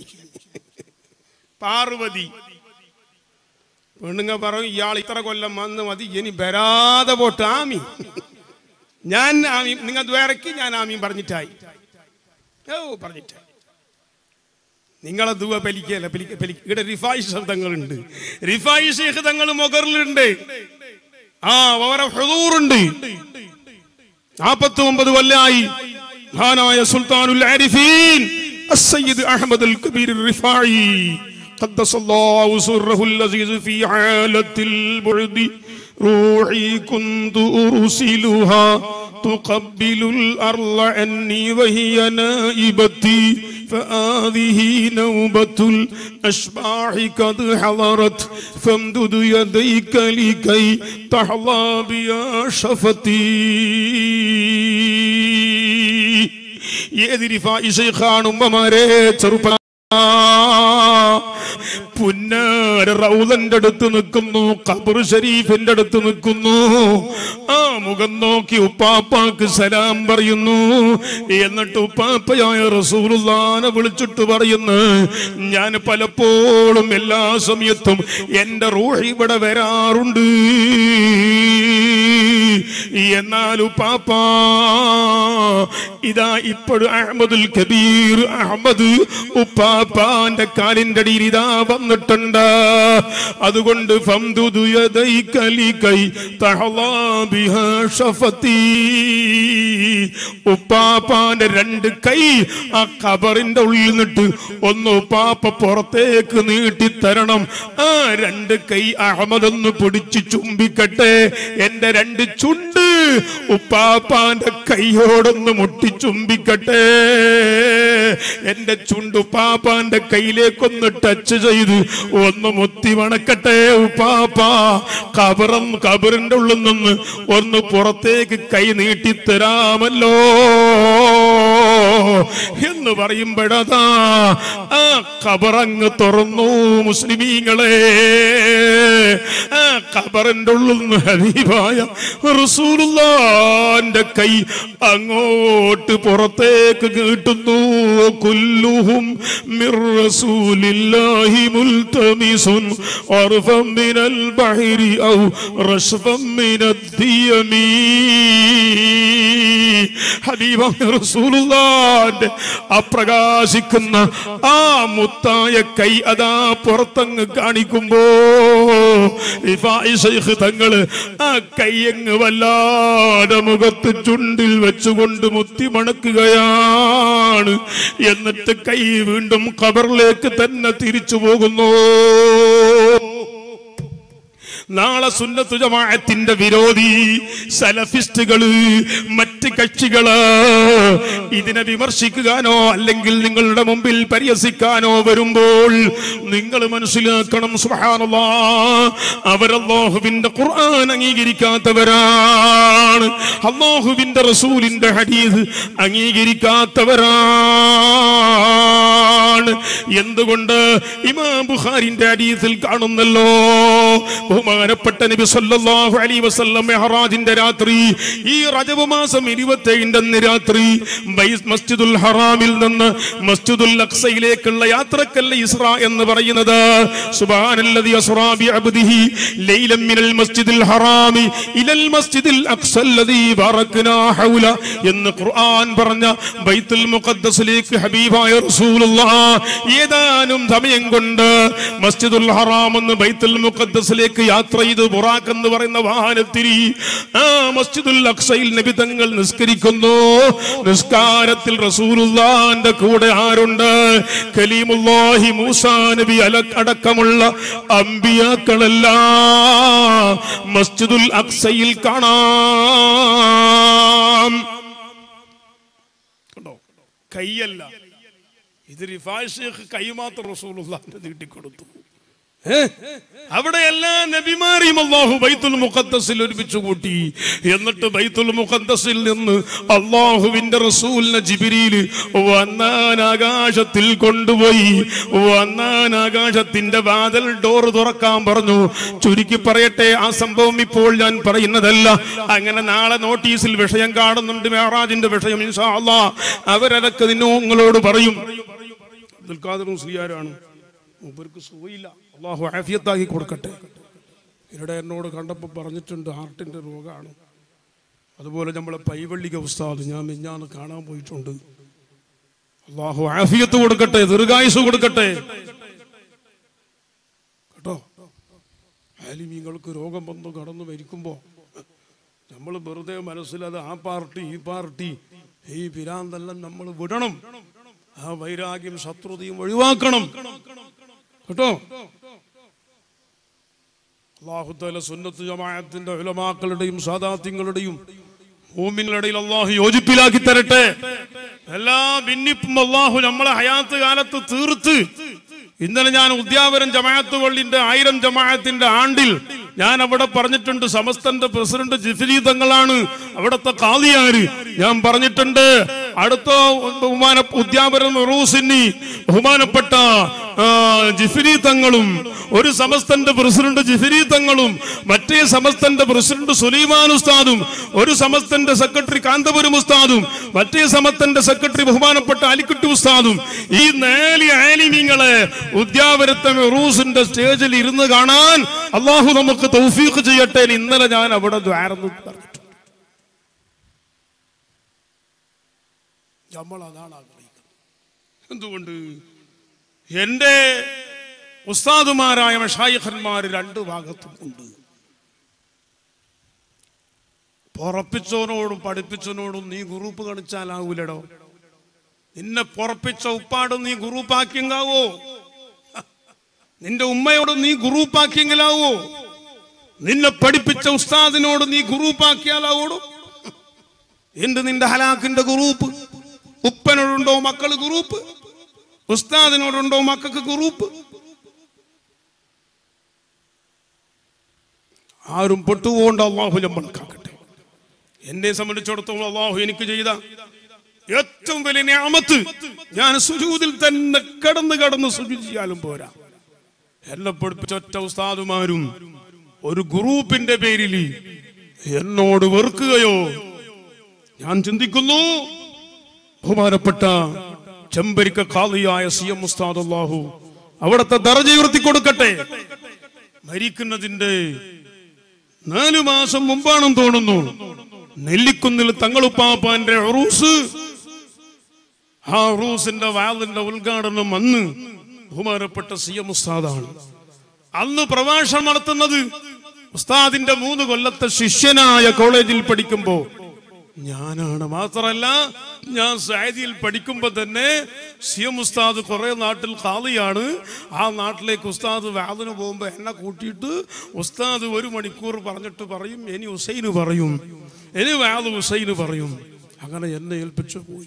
പാർവതി പെണ്ണുങ്ങ പറയും ഇയാൾ ഇത്ര കൊല്ലം വന്ന് മതി ഇനി വരാതെ പോട്ട് ആമി ഞാൻ ആമി നിങ്ങൾ വേറെക്ക് ഞാൻ ആമീൻ പറഞ്ഞിട്ടായി ഓ പറഞ്ഞിട്ടായി നിങ്ങളെ ദുവ പലിക്കല്ല പലിക്ക പലിക്ക ഇവിടെ റിഫായി ശബ്ദങ്ങളുണ്ട് റിഫായി ശേഖതങ്ങൾ മുഖറിലുണ്ട് ആ അവരെ ഹുദൂറുണ്ട് നാൽപ്പത്തി ഒമ്പത് കൊല്ലായി മഹാനായ സുൽത്താനുൽ ആരിഫീൻ السيد أحمد الكبير الرفاعي قدس الله سره اللذيذ في حالة البعد روحي كنت أرسلها تقبل الأرض عني وهي نائبتي فهذه نوبة الأشباح قد حضرت فامدد يديك لكي تحظى بها شفتي ഏതിരി കാണുമ്പമാരെ ചെറുപ്പ പുന്നാര റൗലന്റെ അടുത്ത് നിൽക്കുന്നു ഖബർ ഷരീഫിന്റെ അടുത്ത് നിൽക്കുന്നു ആ മുഖം നോക്കി ഉപ്പാപ്പാക്ക് സലാം പറയുന്നു എന്നിട്ട് ഉപ്പാപ്പയായ റസൂലുള്ളാനെ വിളിച്ചിട്ട് പറയുന്നു ഞാൻ പലപ്പോഴും എല്ലാ സമയത്തും എന്റെ റൂഹ് ഇവിടെ വരാറുണ്ട് എന്നാൽ ഉപ്പാപ്പാ ഇതാ ഇപ്പോഴും അഹമ്മദുൽ കബീർ അഹമ്മദ് ഉപ്പാപ്പാന്റെ കാലിന്റെ അടിയിൽ ഇതാ വന്നിട്ടുണ്ട് അതുകൊണ്ട് ഫംദുദു യദൈകലികൈ തഹളാ ബിഹാ ഷഫത്തി ഉപ്പാപ്പാന്റെ രണ്ട് കൈ ആ കബറിന്റെ ഉള്ളിൽ നിന്നിട്ട് ഒന്ന് ഉപ്പാപ്പ പുറത്തേക്ക് നീട്ടി തരണം ആ രണ്ട് കൈ അഹമ്മദ് ഒന്ന് പിടിച്ച് ചുംബിക്കട്ടെ എന്റെ രണ്ട് ചുണ്ട് ഉപ്പാപ്പാന്റെ കൈയോടൊന്ന് മുട്ടി ചുംബിക്കട്ടെ എന്റെ ചുണ്ട് ഉപ്പാപ്പാന്റെ കയ്യിലേക്കൊന്ന് ടച്ച് ചെയ്ത് ഒന്ന് മുത്തി വണക്കട്ടെ ഉപ്പാപ്പ കബറും കബറിന്റെ ഉള്ളിൽ നിന്ന് ഒന്ന് പുറത്തേക്ക് കൈ നീട്ടിത്തരാമല്ലോ എന്ന് പറയുമ്പോഴതാ ആ കബറങ്ങ് തുറന്നു മുസ്ലിമീങ്ങളെ ആ കബറിന്റെ ഉള്ളിൽ നിന്ന് ഹബീബായ റസൂലുള്ളാന്റെ കൈ അങ്ങോട്ട് പുറത്തേക്ക് നീട്ടുന്നു കുല്ലുഹും മിർ റസൂലില്ലാഹി മുൽതമിസുൻ അർഫം മിനൽ ബഹരി ഔ റഷ്ഫം മിനദ്ദിയമീ ഹബീബായ റസൂലുള്ളാന്റെ അപ്രകാശിക്കുന്ന ആ മുത്തായ കൈ അതാ പുറത്തങ്ങ് കാണിക്കുമ്പോ റിഫായി ശൈഖ് തങ്ങള് ആ കൈയങ്ങ് വല്ലാതെ മുഖത്ത് ചുണ്ടിൽ വെച്ചുകൊണ്ട് മുത്തി മണക്കുകയാണ് എന്നിട്ട് കൈ വീണ്ടും കബറിലേക്ക് തന്നെ തിരിച്ചു പോകുന്നു നാളെ സുന്നത്തു ജമാഅത്തിന്റെ വിരോധി സലഫിസ്റ്റുകള് മറ്റ് കക്ഷികള് ഇതിനെ വിമർശിക്കാനോ അല്ലെങ്കിൽ നിങ്ങളുടെ മുമ്പിൽ പരിഹസിക്കാനോ വരുമ്പോൾ നിങ്ങൾ മനസ്സിലാക്കണം സുബ്ഹാനല്ലാ അവരല്ലാഹുവിന്റെ ഖുർആൻ അംഗീകരിക്കാത്തവരാണ് അള്ളാഹുവിന്റെ റസൂലിന്റെ ഹദീസ് അംഗീകരിക്കാത്തവരാണ് എന്തുകൊണ്ട് ഇമാം ബുഖാരിന്റെ ഹദീസിൽ കാണുന്നല്ലോ ബഹുമാനപ്പെട്ട നബി സല്ലല്ലാഹു അലൈഹി വസല്ലം മെഹറാജിന്റെ രാത്രി ഈ റജബ് മാസം ഇരുപത്തേഴിന്റെ അന്ന് രാത്രി ബൈസ് മസ്ജിദുൽ ഹറാമിൽ നിന്ന് മസ്ജിദുൽ അക്സയിലേക്കുള്ള യാത്രക്കല്ല ഇസ്ര എന്ന് പറയുന്നത് സുബ്ഹാനല്ലദി അസ്റാ ബി അബ്ദിഹി ലൈലം മിനൽ മസ്ജിദിൽ ഹറാമി ഇലൽ മസ്ജിദിൽ അക്സല്ലദി ബറക്നാ ഹൗല എന്ന് ഖുർആൻ പറഞ്ഞ ബൈത്തുൽ മുഖദ്ദസിലേക്ക് ഹബീബായ റസൂലുള്ളാഹ് ഏതാനും സമയം കൊണ്ട് മസ്ജിദുൽ ഹറാം എന്ന് ബൈത്തുൽ മുഖദ്ദസിലേക്ക് യാത്ര ചെയ്ത് ബുറാഖ് എന്ന് പറയുന്ന വാഹനത്തിൽ ആ മസ്ജിദുൽ അക്സയിൽ നബി തങ്ങൾ നിസ്കരിക്കുന്നു നിസ്കാരത്തിൽ റസൂലുള്ളാന്റെ കൂടെ ആരുണ്ട് കലീമുല്ലാഹി മൂസാ നബി അല അടക്കമുള്ള അമ്പിയാക്കളെല്ലാം മസ്ജിദുൽ അക്സയിൽ കാണാം കണ്ടോ കൈയല്ല ഇത് റിഫായ് ഷേഖ് കൈ മാത്രം റസൂലുള്ളാന്റെ നീട്ടിക്കൊടുത്തു ഏ? അവിടെ എല്ലാ നബിമാരെയും അള്ളാഹു ബൈത്തുൽ മുഖദ്ദസിൽ ഒരുമിച്ച് കൂട്ടി എന്നിട്ട് ബൈത്തുൽ മുഖദ്ദസിൽ നിന്ന് അള്ളാഹുവിന്റെ റസൂലിനെ ജിബിരിയിൽ വന്നാൻ ആകാശത്തിൽ കൊണ്ടുപോയി വന്നാൻ ആകാശത്തിന്റെ വാതിൽ ഡോർ തുറക്കാൻ പറഞ്ഞു ചുരുക്കി പറയട്ടെ ആ സംഭവം ഇപ്പോൾ ഞാൻ പറയുന്നതല്ല അങ്ങനെ നാളെ നോട്ടീസിൽ വിഷയം കാണുന്നുണ്ട് മെഹറാജിന്റെ വിഷയം ഇൻഷാ അള്ളാ അവരതൊക്കെ നിങ്ങളോട് പറയും അബ്ദുൽ ഖാദർ മുസ്ലിയാരാണ് മൂപ്പർക്ക് സുഖയില്ല അള്ളാഹു ആഫിയത്താക്കി കൊടുക്കട്ടെ ഇവിടെ എന്നോട് കണ്ടപ്പോൾ പറഞ്ഞിട്ടുണ്ട് ഹാർട്ടിന്റെ രോഗമാണ് അതുപോലെ നമ്മളെ പൈവള്ളിക ഉസ്താദ് ഞാൻ മിഞ്ഞാന്ന് കാണാൻ പോയിട്ടുണ്ട് അള്ളാഹു ആഫിയത്ത് കൊടുക്കട്ടെ ദീർഘായുസ് കൊടുക്കട്ടെ കേട്ടോ ആലിമീങ്ങൾക്ക് രോഗം വന്നു കടന്നു മരിക്കുമ്പോ നമ്മൾ വെറുതെ മനസ്സിലത് ആ പാർട്ടി ഈ പാർട്ടി ഈ പിരാന്തെല്ലാം നമ്മൾ വിടണം ആ വൈരാഗ്യം ശത്രുതയും ഒഴിവാക്കണം കേട്ടോ അള്ളാഹുത്തല സുന്നത്ത് ജമാഅത്തിന്റെ ഉലമാക്കളുടെയും സാദാത്യങ്ങളുടെയും ഭൂമികളുടെയും അള്ളാഹു യോജിപ്പിലാക്കി തരട്ടെ എല്ലാ ഭിന്നിപ്പും അള്ളാഹു നമ്മളെ ഹയാത്ത് കാലത്ത് തീർത്ത് ഇന്നലെ ഞാൻ ഉദ്യാപനം ജമാഅത്ത് പള്ളിന്റെ ആയിരം ജമാഅത്തിന്റെ ആണ്ടിൽ ഞാൻ അവിടെ പറഞ്ഞിട്ടുണ്ട് സമസ്തന്റെ പ്രസിഡന്റ് ജിഫിലി തങ്ങളാണ് അവിടുത്തെ കാളിയാര് ഞാൻ പറഞ്ഞിട്ടുണ്ട് അടുത്ത ബഹുമാന ഉദ്യാപനം റൂസിന്നി ബഹുമാനപ്പെട്ട ആ, ജിഫിരി തങ്ങളും ഒരു സമസ്തന്റെ പ്രസിഡന്റ് ജിഫിരി തങ്ങളും മറ്റേ സമസ്തന്റെ പ്രസിഡന്റ് സുലൈമാൻ ഉസ്താദും ഒരു സമസ്തന്റെ സെക്രട്ടറി കാന്തപുരം ഉസ്താദും മറ്റേ സമസ്തന്റെ സെക്രട്ടറി ബഹുമാനപ്പെട്ട അലിക്കുട്ടി ഉസ്താദും ഈ നാല് ആലിമീങ്ങളെ ഉദ്യാപനത്തെ റൂസിന്റെ സ്റ്റേജിൽ ഇരുന്ന് കാണാൻ അള്ളാഹു നമുക്ക് തൗഫീഖ് ചെയ്യട്ടെ എന്ന് ഇന്നലെ ഞാൻ അവിടെ ദ്വാരന്ന് പറഞ്ഞിട്ടുണ്ട് നമ്മൾ അതാണ് ആഗ്രഹിക്കുന്നത് എന്തുകൊണ്ട് എന്റെ ഉസ്താദുമാരായ മഷായിഖന്മാർ രണ്ട് ഭാഗത്തും ഉണ്ട് പൊറപ്പിച്ചവനോടും പഠിപ്പിച്ചവനോടും നീ ഗ്രൂപ്പ് കളിച്ചാലാവൂലടോ നിന്നെ പൊറപ്പിച്ച ഉപ്പാടും നീ ഗ്രൂപ്പാക്കിയെങ്കാവോ നിന്റെ ഉമ്മയോട് നീ ഗ്രൂപ്പാക്കിയെങ്കിലാവോ നിന്നെ പഠിപ്പിച്ച ഉസ്താദിനോട് നീ ഗ്രൂപ്പാക്കിയാലാവോടും എന്ത് നിന്റെ ഹലാക്കിന്റെ ഗ്രൂപ്പ് ഉപ്പനോടുണ്ടോ മക്കള് ഗ്രൂപ്പ് ഉസ്താദിനോടുണ്ടോ മക്കൾക്ക് ഗ്രൂപ്പ് ആരും പെട്ടുപോകേണ്ട അള്ളാഹു നമ്മൾ കാക്കട്ടെ എന്നെ സംബന്ധിച്ചിടത്തോളം അള്ളാഹു എനിക്ക് ചെയ്ത ഏറ്റവും വലിയ ഞാമത്ത് ഞാൻ സുജൂതിൽ തന്നെ കടന്ന് കടന്ന് സുജു ചെയ്യാലും പോരാ എന്നെ പഠിപ്പിച്ച ഒറ്റ ഉസ്താദുമാരും ഒരു ഗ്രൂപ്പിന്റെ പേരിൽ എന്നോട് വെറുക്കുകയോ ഞാൻ ചിന്തിക്കുന്നു ബഹുമാനപ്പെട്ട ചെമ്പരിക്ക കാളിയായ സി എം ഉസ്താദ് അള്ളാഹു അവിടുത്തെ ദർജ ഉയർത്തി കൊടുക്കട്ടെ മരിക്കുന്നതിന്റെ നാലു മാസം മുമ്പാണെന്ന് തോന്നുന്നു നെല്ലിക്കുന്നിൽ തങ്ങളുപ്പാപ്പാന്റെ ഉറൂസ് ആ ഉറൂസിന്റെ വാലിന്റെ ഉദ്ഘാടനം അന്ന് ബഹുമാനപ്പെട്ട സി എം ഉസ്താദാണ് അന്ന് പ്രഭാഷണം നടത്തുന്നത് ഉസ്താദിന്റെ മൂന്ന് കൊല്ലത്തെ ശിഷ്യനായ കോളേജിൽ പഠിക്കുമ്പോ ഞാനാണ് മാത്രല്ല ഞാൻ സാദിയിൽ പഠിക്കുമ്പോ തന്നെ സി എം ഉസ്താദ് കുറെ നാട്ടിൽ ഖാദിയാണ് ആ നാട്ടിലേക്ക് ഉസ്താദ് വാദിന് പോകുമ്പോ എന്നെ കൂട്ടിയിട്ട് ഉസ്താദ് ഒരു മണിക്കൂർ പറഞ്ഞിട്ട് പറയും ഇനി ഹുസൈന് പറയും ഇനി വാദ് ഹുസൈന് പറയും അങ്ങനെ എന്നെ ഏൽപ്പിച്ചു പോയി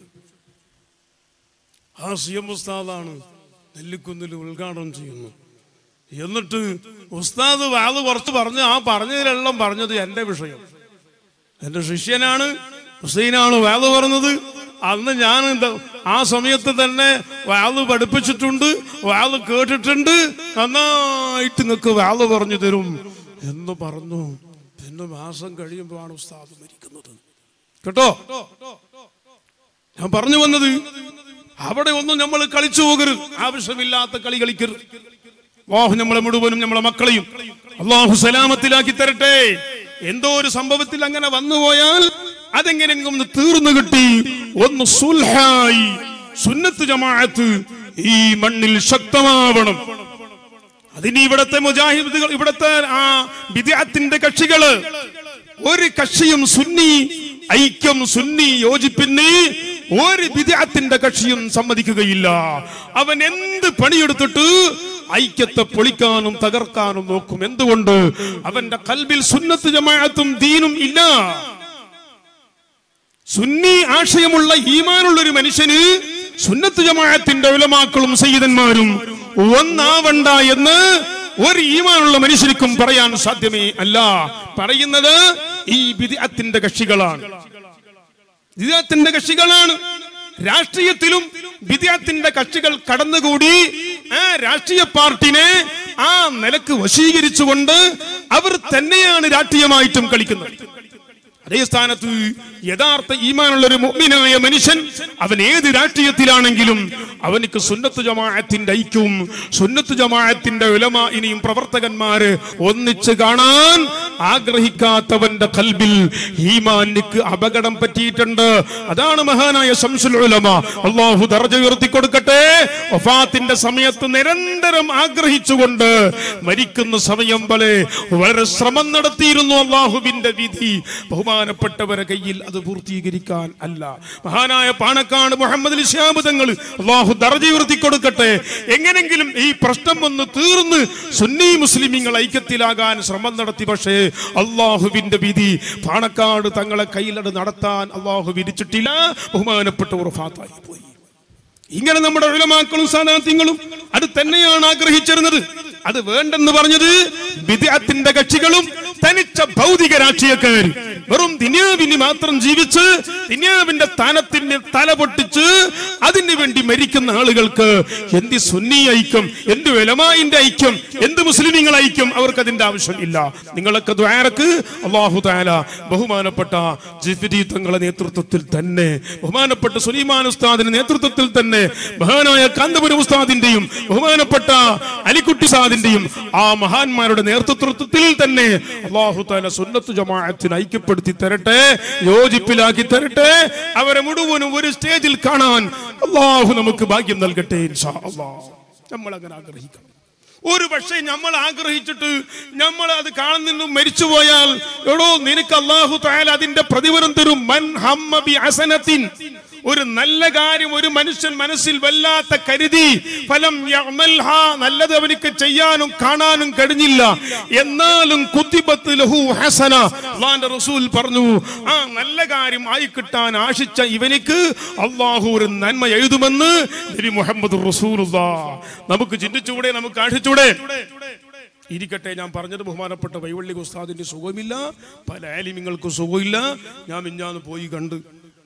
ആ സി എം ഉസ്താദാണ് നെല്ലിക്കുന്നിൽ ഉദ്ഘാടനം ചെയ്യുന്നു എന്നിട്ട് ഉസ്താദ് വാത് കുറച്ച് പറഞ്ഞ് ആ പറഞ്ഞതിലെല്ലാം പറഞ്ഞത് എൻ്റെ വിഷയം എൻ്റെ ശിഷ്യനാണ് ഹുസൈനാണ് വാത് പറഞ്ഞത് അന്ന് ഞാൻ ഇത് ആ സമയത്ത് തന്നെ വാത് പഠിപ്പിച്ചിട്ടുണ്ട് വാത് കേട്ടിട്ടുണ്ട് നന്നായിട്ട് നിങ്ങൾക്ക് വാത് പറഞ്ഞു തരും എന്ന് പറഞ്ഞു പിന്നെ മാസം കഴിയുമ്പോഴാണ് ഉസ്താദ് മരിക്കുന്നത് കേട്ടോ ഞാൻ പറഞ്ഞു വന്നത് അവിടെ ഒന്നും നമ്മൾ കളിച്ചു പോകരുത് ആവശ്യമില്ലാത്ത കളി കളിക്കരുത് അള്ളാഹു നമ്മളെ മുഴുവനും നമ്മളെ മക്കളെയും അള്ളാഹു സലാമത്തിലാക്കി തരട്ടെ എന്തോ ഒരു സംഭവത്തിൽ അങ്ങനെ വന്നുപോയാൽ അതെങ്ങനെങ്കിലും ഒന്ന് തീർന്നു കിട്ടി ഒന്ന് സുൽഹായി സുന്നത്ത് ജമാഅത്ത് ഈ മണ്ണിൽ ശക്തമാവണം അതിന് ഇവിടത്തെ മുജാഹിദുകൾ ഇവിടത്തെ ആ വിദ്യാത്തിന്റെ കക്ഷികള് ഒരു കക്ഷിയും സുന്നി ഐക്യം സുന്നി യോജിപ്പിന് ഒരു വിദ്യാത്തിന്റെ കക്ഷിയും സമ്മതിക്കുകയില്ല അവൻ എന്ത് പണിയെടുത്തിട്ട് ഐക്യത്തെ പൊളിക്കാനും തകർക്കാനും നോക്കും എന്തുകൊണ്ട് അവന്റെ കൽബിൽ സുന്നത്ത് ജമാഅത്തും ദീനും ഇല്ല സുന്നി ആശയമുള്ള ഈമാനുള്ള ഒരു മനുഷ്യന് സുന്നത്ത് ജമാഅത്തിന്റെ ഉലമാക്കളും സയ്യിദന്മാരും ഒന്നാവണ്ട എന്ന് ഒരു ഈമാനുള്ള മനുഷ്യർക്കും പറയാൻ സാധ്യമേ അല്ല പറയുന്നത് ഈ വിദ്യാത്തിന്റെ കക്ഷികളാണ് വിദ്യാത്തിന്റെ കക്ഷികളാണ് രാഷ്ട്രീയത്തിലും വിദ്യാത്തിന്റെ കക്ഷികൾ കടന്നുകൂടി ആ രാഷ്ട്രീയ പാർട്ടിനെ ആ നിലക്ക് വശീകരിച്ചുകൊണ്ട് അവർ തന്നെയാണ് രാഷ്ട്രീയമായിട്ടും കളിക്കുന്നത് അതേ സ്ഥാനത്ത് യഥാർത്ഥ ഈമാനുള്ള ഒരു മുഅ്മിനായ മനുഷ്യൻ അവൻ ഏത് രാഷ്ട്രീയത്തിലാണെങ്കിലും അവനിക്ക് സുന്നത്ത് ജമാഅത്തിന്റെ ഐക്യവും സുന്നത്ത് ജമാഅത്തിന്റെ ഉലമ ഇനിയും പ്രവർത്തകന്മാര് ഒന്നിച്ച് കാണാൻ ആഗ്രഹിക്കാത്തവന്റെ കൽബിൽ ഈമാനിക്ക് അപകടം പറ്റിയിട്ടുണ്ട് അതാണ് മഹാനായ ശംസുൽ ഉലമ അള്ളാഹു ദർജ ഉയർത്തി കൊടുക്കട്ടെ വഫാത്തിന്റെ സമയത്ത് നിരന്തരം ആഗ്രഹിച്ചുകൊണ്ട് മരിക്കുന്ന സമയം പോലെ വളരെ ശ്രമം നടത്തിയിരുന്നു അള്ളാഹുവിന്റെ വിധി ബഹുമാനപ്പെട്ടവരെ കയ്യിൽ അത് പൂർത്തീകരിക്കാൻ അല്ല മഹാനായ പാണക്കാട് മുഹമ്മദ് ഇസ്ലാമ് തങ്ങൾ അള്ളാഹു ദർജ ഉയർത്തി കൊടുക്കട്ടെ എങ്ങനെങ്കിലും ഈ പ്രശ്നം ഒന്ന് തീർന്ന് സുന്നി മുസ്ലിമീങ്ങൾ ഐക്യത്തിലാകാൻ ശ്രമം നടത്തി പക്ഷേ അള്ളാഹുവിന്റെ വിധി പാണക്കാട് തങ്ങളെ കയ്യിലത് നടത്താൻ അള്ളാഹു വിരിച്ചിട്ടില്ല ബഹുമാനപ്പെട്ടവർ ഫാത്തായി പോയി ഇങ്ങനെ നമ്മുടെ ഉലമാക്കളും സാധാത്യങ്ങളും അത് തന്നെയാണ് ആഗ്രഹിച്ചിരുന്നത് അത് വേണ്ടെന്ന് പറഞ്ഞത് വിദ്യാത്തിന്റെ കക്ഷികളും തനിച്ച ഭൗതിക രാഷ്ട്രീയക്കാർ വെറും ദിന്യാവിന് മാത്രം ജീവിച്ച് ദിന്യാവിന്റെ സ്ഥാനത്തിന് തല പൊട്ടിച്ച് അതിന് വേണ്ടി മരിക്കുന്ന ആളുകൾക്ക് എന്ത് സുന്നി ഐക്യം എന്ത് വെലമായിന്റെ ഐക്യം എന്ത് മുസ്ലിമീങ്ങൾ ഐക്യം അവർക്ക് അതിന്റെ ആവശ്യമില്ല നിങ്ങളൊക്കെ ദ്വാരക്ക് അള്ളാഹു താല ബഹുമാനപ്പെട്ട ജിഫിരി തങ്ങളുടെ നേതൃത്വത്തിൽ തന്നെ ബഹുമാനപ്പെട്ട സുലൈമാൻ ഉസ്താദിന്റെ നേതൃത്വത്തിൽ തന്നെ മഹാനായ കാന്തപുരം ഉസ്താദിന്റെയും ബഹുമാനപ്പെട്ട അലിക്കുട്ടി ഉസ്താദിന്റെയും ആ മഹാന്മാരുടെ നേതൃത്വത്തിൽ തന്നെ അള്ളാഹു താല സുന്നത്ത് ജമാഅത്തിന് ഐക്യപ്പെടുത്തി തരട്ടെ യോജിപ്പിലാക്കി തരട്ടെ അവരെ മുഴുവനും ഒരു സ്റ്റേജിൽ കാണാൻ അള്ളാഹു നമുക്ക് ഭാഗ്യം നൽകട്ടെ ഇൻഷാ അള്ളാഹ് നമ്മൾ അങ്ങനെ ആഗ്രഹിക്കണം ഒരു പക്ഷേ നമ്മൾ ആഗ്രഹിച്ചിട്ട് നമ്മൾ അത് കാണുന്നു മരിച്ചുപോയാൽ എടോ നിനക്ക് അള്ളാഹു തായാൽ അതിന്റെ പ്രതിഫലം തരും മൻ ഹമ്മ ബി ഹസനത്തിൻ ഒരു നല്ല കാര്യം ഒരു മനുഷ്യൻ മനസ്സിൽ വല്ലാത്ത കരുതി ഫലം യഅമൽഹ, നല്ലത് അവനിക്ക് ചെയ്യാനും കാണാനും കഴിഞ്ഞില്ല എന്നാലും കുത്തിബത്ത് ലഹു ഹസന അള്ളാന്റെ റസൂൽ പറഞ്ഞു ആ നല്ല കാര്യം ആയി കിട്ടാൻ ആശിച്ച ഇവനിക്ക് അള്ളാഹു ഒരു നന്മ എഴുതുമെന്ന് നബി മുഹമ്മദ് റസൂലുള്ള നമുക്ക് ചിന്തിച്ചുകൂടെ നമുക്ക് ആശിച്ചൂടെ ഇരിക്കട്ടെ ഞാൻ പറഞ്ഞത് ബഹുമാനപ്പെട്ട വൈവള്ളി ഉസ്താദിന്റെ സുഖമില്ല പല ആലിമ്യങ്ങൾക്കും സുഖമില്ല ഞാൻ മിഞ്ഞാന്ന് പോയി കണ്ട്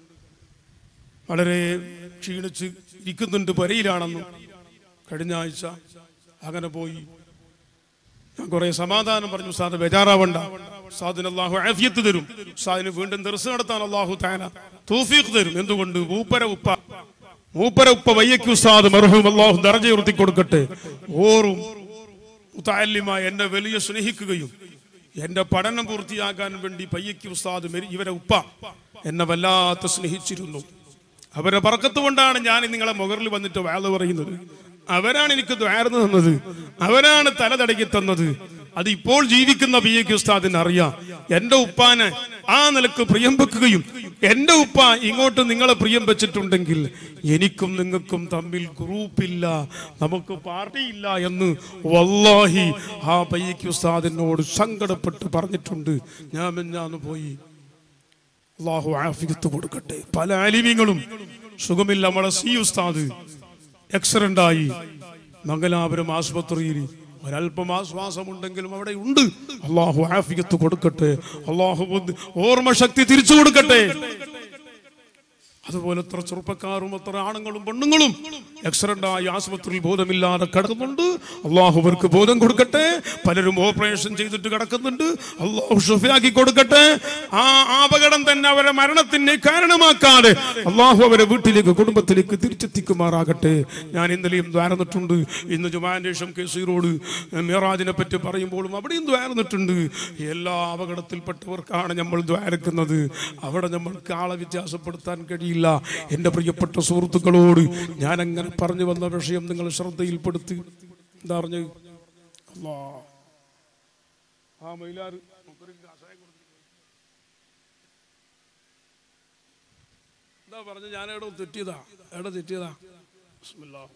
വളരെ ക്ഷീണിച്ച് ഇരിക്കുന്നുണ്ട് പുരയിലാണെന്നും കഴിഞ്ഞ ആഴ്ച അങ്ങനെ പോയി ഞാൻ കുറെ സമാധാനം പറഞ്ഞു ഉസ്താദ് ബേജാറാവണ്ട ഉസ്താദിന് അള്ളാഹു ആഫിയത്ത് തരും ഉസ്താദിന് വീണ്ടും ദർസ് നടത്താൻ അള്ളാഹു താന തൗഫീഖ് തരും എന്തുകൊണ്ട് മൂപ്പര ഉപ്പ മൂപ്പര ഉപ്പ വയ്യക്ക് ഉസ്താദ് മർഹൂം അള്ളാഹു ദർജ ഉയർത്തി കൊടുക്കട്ടെ ഓറും മുത്താലിമായ എന്നെ വലിയ സ്നേഹിക്കുകയും എന്റെ പഠനം പൂർത്തിയാക്കാൻ വേണ്ടി പയ്യക്ക് ഉസ്താദ് മെരി- ഇവരെ ഉപ്പ എന്നെ വല്ലാത്ത സ്നേഹിച്ചിരുന്നു അവരെ പറക്കത്ത് കൊണ്ടാണ് ഞാൻ നിങ്ങളെ മുകളിൽ വന്നിട്ട് വേല പറയുന്നത് അവരാണ് എനിക്ക് ദ്വാരന്ന് തന്നത് അവരാണ് തല തടക്കി തന്നത് അത് ഇപ്പോൾ ജീവിക്കുന്ന പി എ ഉസ്താദിന് അറിയാം എന്റെ ഉപ്പാനെ ആ നിലക്ക് പ്രിയം വെക്കുകയും എന്റെ ഉപ്പ ഇങ്ങോട്ട് നിങ്ങളെ പ്രിയം വെച്ചിട്ടുണ്ടെങ്കിൽ എനിക്കും നിങ്ങൾക്കും തമ്മിൽ ഗ്രൂപ്പില്ല നമുക്ക് പാർട്ടിയില്ല എന്ന് വല്ലാഹി ആ പയ്യക്ക് ഉസ്താദിനോട് സങ്കടപ്പെട്ട് പറഞ്ഞിട്ടുണ്ട് ഞാൻ മിഞ്ഞാന്ന് പോയി അള്ളാഹു ആഫിയത്ത് കൊടുക്കട്ടെ പല ആലിമ്യങ്ങളും സുഖമില്ല നമ്മളെ സി ഉസ്താദ് ആക്സിഡന്റ് ആയി മംഗലാപുരം ആശുപത്രിയിൽ ഒരല്പം ആശ്വാസമുണ്ടെങ്കിലും അവിടെ ഉണ്ട് അള്ളാഹു ആഫിയത്ത് കൊടുക്കട്ടെ അള്ളാഹു ബുദ്ധി- ഓർമ്മശക്തി തിരിച്ചു കൊടുക്കട്ടെ അതുപോലെ എത്ര ചെറുപ്പക്കാരും എത്ര ആണുങ്ങളും പെണ്ണുങ്ങളും ആക്സിഡന്റ് ആയി ആശുപത്രിയിൽ ബോധമില്ലാതെ കിടക്കുന്നുണ്ട് അള്ളാഹു അവർക്ക് ബോധം കൊടുക്കട്ടെ പലരും ഓപ്പറേഷൻ ചെയ്തിട്ട് കിടക്കുന്നുണ്ട് അള്ളാഹു ഷുഫിയാക്കി കൊടുക്കട്ടെ ആ അപകടം തന്നെ അവരെ മരണത്തിന് കാരണമാക്കാതെ അള്ളാഹു അവരെ വീട്ടിലേക്ക് കുടുംബത്തിലേക്ക് തിരിച്ചെത്തിക്കുമാറാകട്ടെ ഞാൻ ഇന്നലെയും ദ്വാരന്നിട്ടുണ്ട് ഇന്ന് ജുമാന്റെ ശേഷം കേസീറോഡ് മിറാജിനെ പറ്റി പറയുമ്പോഴും അവിടെയും ദ്വാരന്നിട്ടുണ്ട് എല്ലാ അപകടത്തിൽപ്പെട്ടവർക്കാണ് നമ്മൾ ദ്വാരക്കുന്നത് അവിടെ നമ്മൾക്ക് ആളെ വ്യത്യാസപ്പെടുത്താൻ കഴിയില്ല എൻ്റെ പ്രിയപ്പെട്ട സുഹൃത്തുക്കളോട് ഞാൻ അങ്ങനെ പറഞ്ഞു വന്ന വിഷയം നിങ്ങൾ ശ്രദ്ധയിൽപ്പെടുത്തി എന്താ പറഞ്ഞു അല്ലാ. ആ മൈലാറ് എന്താ പറഞ്ഞു ഞാൻ എവിടെ തെറ്റിയതാ എവിടെ തെറ്റിയതാ ബിസ്മില്ലാഹ്.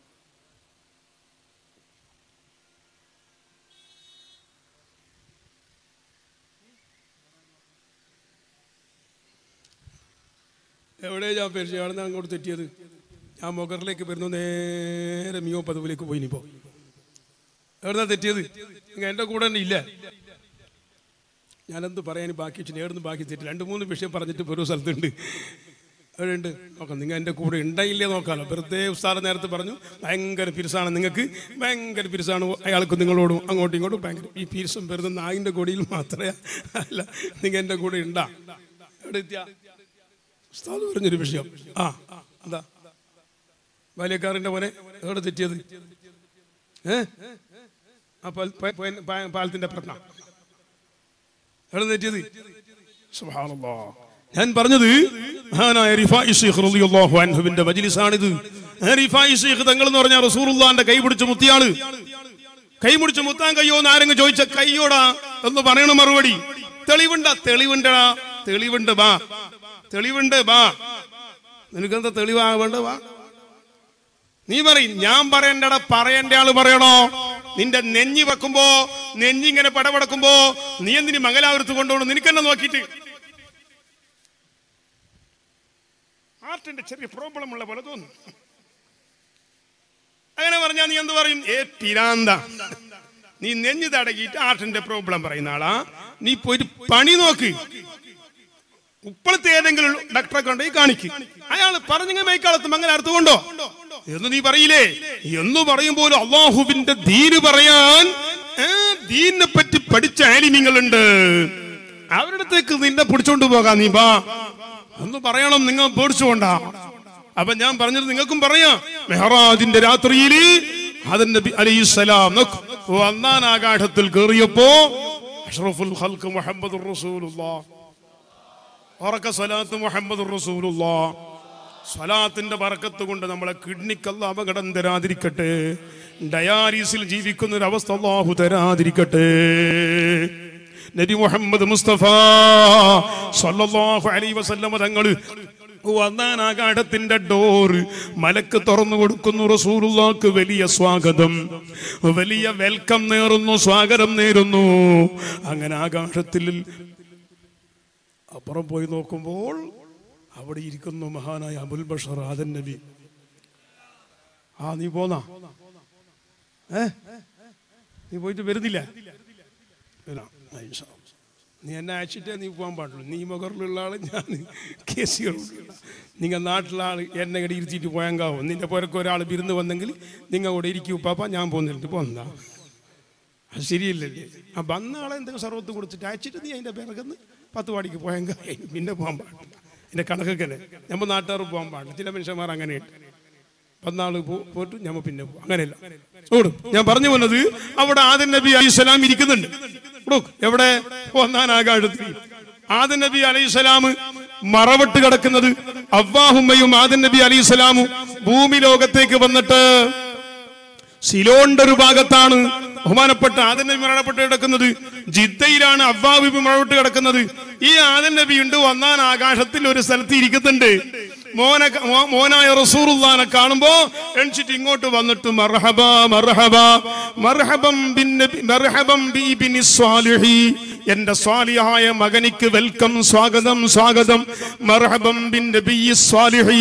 എവിടെ ഞാൻ പേരിച്ചു അവിടെ നിന്ന് അങ്ങോട്ട് തെറ്റിയത് ഞാൻ മൊഗറിലേക്ക് വരുന്നു നേരെ മിയോ പദവിലേക്ക് പോയി ഇനിയിപ്പോ എവിടുന്നാ തെറ്റിയത് നിങ്ങൾ എൻ്റെ കൂടെ തന്നെ ഇല്ല ഞാനെന്ത് പറയാൻ ബാക്കി വെച്ചു എവിടുന്ന് ബാക്കി തെറ്റി രണ്ട് മൂന്ന് വിഷയം പറഞ്ഞിട്ട് ഒരു സ്ഥലത്തുണ്ട് അവിടെയുണ്ട് നോക്കാം നിങ്ങൾ എൻ്റെ കൂടെ ഉണ്ടെങ്കിലേ നോക്കാമല്ലോ വെറുതെ ഉസ്താദ് നേരത്തെ പറഞ്ഞു ഭയങ്കര പിരിസാണ് നിങ്ങൾക്ക് ഭയങ്കര പിരിസാണ് അയാൾക്ക് നിങ്ങളോടും അങ്ങോട്ടും ഇങ്ങോട്ടും ഭയങ്കര ഈ പിരിസം വെറുതെ നായിൻ്റെ കൊടിയിൽ മാത്രമേ അല്ല നിങ്ങൾ എൻ്റെ കൂടെ ഉണ്ടാ എവിടെ എത്തിയാ ഉസ്താദ് പറഞ്ഞൊരു വിഷയം ആ എന്താ ബാല്യക്കാരൻ്റെ പോലെ എവിടെ തെറ്റിയത് ഏ ആ പാൽ പ- പ- പ- പാലത്തിന്റെ പ്രശ്നം എവിടെ തെറ്റിയത് സുബ്ഹാനല്ലാഹ്. ഞാൻ പറഞ്ഞത് മഹാനായ റിഫായി ശൈഖ് റളിയല്ലാഹു അൻഹുവിന്റെ മജ്ലിസാണിത് ആ റിഫായി ശൈഖ് തങ്ങൾ എന്ന് പറഞ്ഞ റസൂലുള്ളാന്റെ കൈ പിടിച്ച് മുത്തിയാള് കൈ പിടിച്ച് മുത്താൻ കയ്യോ എന്ന് ആരെങ്കിലും ചോദിച്ച കയ്യോടാ എന്ന് പറയണ മറുപടി തെളിവുണ്ട തെളിവുണ്ടടാ തെളിവുണ്ട് ബാ തെളിവുണ്ട് ബാ നിനക്കെന്താ തെളിവാ വേണ്ട വാ നീ പറയും ഞാൻ പറയണ്ടട പറയേണ്ട ആള് പറയണോ നിന്റെ നെഞ്ഞി വെക്കുമ്പോ നെഞ്ഞിങ്ങനെ പടപടക്കുമ്പോ നീ എന്തിന് മംഗലാപുരത്ത് കൊണ്ടുപോകണം നിനക്കെന്നെ നോക്കിയിട്ട് ഹാർട്ടിന്റെ ചെറിയ പ്രോബ്ലം ഉള്ള പോലെ തോന്നുന്നു അങ്ങനെ പറഞ്ഞാ നീ എന്ത് പറയും ഏ പിരാന്ത നീ നെഞ്ഞു തടകിയിട്ട് ഹാർട്ടിന്റെ പ്രോബ്ലം പറയുന്ന ആളാ നീ പോയിട്ട് പണി നോക്ക് ഇപ്പോഴത്തെ ഏതെങ്കിലും ഡോക്ടറെ കൊണ്ടേ കാണിക്ക് അയാൾ പറഞ്ഞ മൈക്കാലത്ത് മംഗലാർത്ത് കൊണ്ടോ എന്ന് നീ പറയില്ലേ എന്ന് പറയുമ്പോൾ അള്ളാഹുവിന്റെ ദീന് പറയാൻ ഏ, ദീനിനെ പറ്റി പഠിച്ച ആലിമ്യങ്ങളുണ്ട് അവരുടെ അടുത്തേക്ക് നിന്നെ പിടിച്ചോണ്ട് പോകാം നീ ബാ ഒന്ന് പറയണം നിങ്ങൾ പേടിച്ചുകൊണ്ടാ അപ്പൊ ഞാൻ പറഞ്ഞത് നിങ്ങൾക്കും പറയാം മെഹറാജിന്റെ രാത്രിയിൽ അതിൻ നബി അലൈഹിസ്സലാം നോക്ക് ഒന്നാം ആകാശത്തിൽ കയറിയപ്പോ അഷ്റഫുൽ ഖൽഖ് മുഹമ്മദുർ റസൂലുള്ളാഹ് ഉറക്ക സ്വലാത്ത് മുഹമ്മദ് റസൂലുള്ള സ്വലാത്തിന്റെ ബറക്കത്ത് കൊണ്ട് നമ്മളെ കിഡ്നിക്കല്ല അപകടം തരാതിരിക്കട്ടെ ഡയാലിസിൽ ജീവിക്കുന്ന ഒരു അവസ്ഥ അള്ളാഹു തരാതിരിക്കട്ടെ നബി മുഹമ്മദ് മുസ്തഫ സല്ലല്ലാഹു അലൈഹി വസല്ലമ തങ്ങൾ വന്നാനാകാഠത്തിന്റെ ഡോറ് മലക്ക് തുറന്നു കൊടുക്കുന്നു റസൂലുള്ളാക്ക് വലിയ സ്വാഗതം വലിയ വെൽക്കം നേറുന്നു സ്വാഗതം നേരുന്നു അങ്ങനെ ആകാശത്തിൽ അപ്പുറം പോയി നോക്കുമ്പോൾ അവിടെ ഇരിക്കുന്നു മഹാനായ അബുൽ ബഷർ ആദൻ നബി ആ നീ പോന്നാ ഏ നീ പോയിട്ട് വരുന്നില്ല വരാം. ആ, ഇൻഷാ അല്ലാ. നീ എന്നെ അയച്ചിട്ടേ നീ പോകാൻ പാടുള്ളൂ നീ മുഖറിലുള്ള ആള് ഞാൻ കേസുകളുള്ള നിങ്ങൾ നാട്ടിലെ ആള് എന്നെ ഇവിടെ ഇരുത്തിയിട്ട് പോയാങ്കാവും നിന്റെ പുരക്ക് ഒരാൾ വിരുന്ന് വന്നെങ്കിൽ നിങ്ങൾ ഇവിടെ ഇരിക്കൂ പാപ്പ ഞാൻ പോകുന്നില്ല പോന്നാ അത് ശരിയല്ലല്ലേ ആ വന്ന ആളെ എന്തെങ്കിലും സർവത്ത് കൊടുത്തിട്ട് അയച്ചിട്ട് നീ അതിന്റെ പിറകുന്ന് പത്ത് പാടിക്ക് പോയെങ്കിൽ പിന്നെ പോകാൻ പാടില്ല എൻ്റെ കണക്കൊക്കെ നമ്മൾ നാട്ടുകാർ പോകാൻ പാടില്ല ചില മനുഷ്യന്മാർ അങ്ങനെയുണ്ട് വന്നാള് പോ- പോയിട്ട് ഞമ്മ പിന്നെ പോകും അങ്ങനെയല്ല ഓടും ഞാൻ പറഞ്ഞു വന്നത് അവിടെ ആദൻ നബി അലൈഹി സ്വലാം ഇരിക്കുന്നുണ്ട് നോക്ക്, എവിടെ ഒന്നാൻ ആകാശത്തിൽ ആദൻ നബി അലൈഹി സ്വലാം മറവിട്ട് കിടക്കുന്നത് അവ്വാഹുമ്മയും ആദൻ നബി അലൈഹി സ്വലാമും ഭൂമി ലോകത്തേക്ക് വന്നിട്ട് സിലോന്റെ ഒരു ഭാഗത്താണ് ബഹുമാനപ്പെട്ട ആദൻ നബി മരണപ്പെട്ട് കിടക്കുന്നത് ജിദ്ദയിലാണ് അവ്വാബി മരണപ്പെട്ട് കിടക്കുന്നത് ഈ ആദൻ നബി ഉണ്ട് വന്നാൻ ആകാശത്തിൽ ഒരു സ്ഥലത്ത് ഇരിക്കുന്നുണ്ട് മോനെ മോ- മോനായ റസൂറുല്ലാനെ കാണുമ്പോ എണിച്ചിട്ട് ഇങ്ങോട്ട് വന്നിട്ട് മർഹബ മർഹബ മർഹബം ബിൻ നബി മർഹബം ബി ബിനി സ്വാലിഹി എന്റെ സ്വാലിഹായ മകനിക്ക് വെൽക്കം സ്വാഗതം സ്വാഗതം മർഹബം ബിൻ നബിയ്യി സ്വാലിഹീ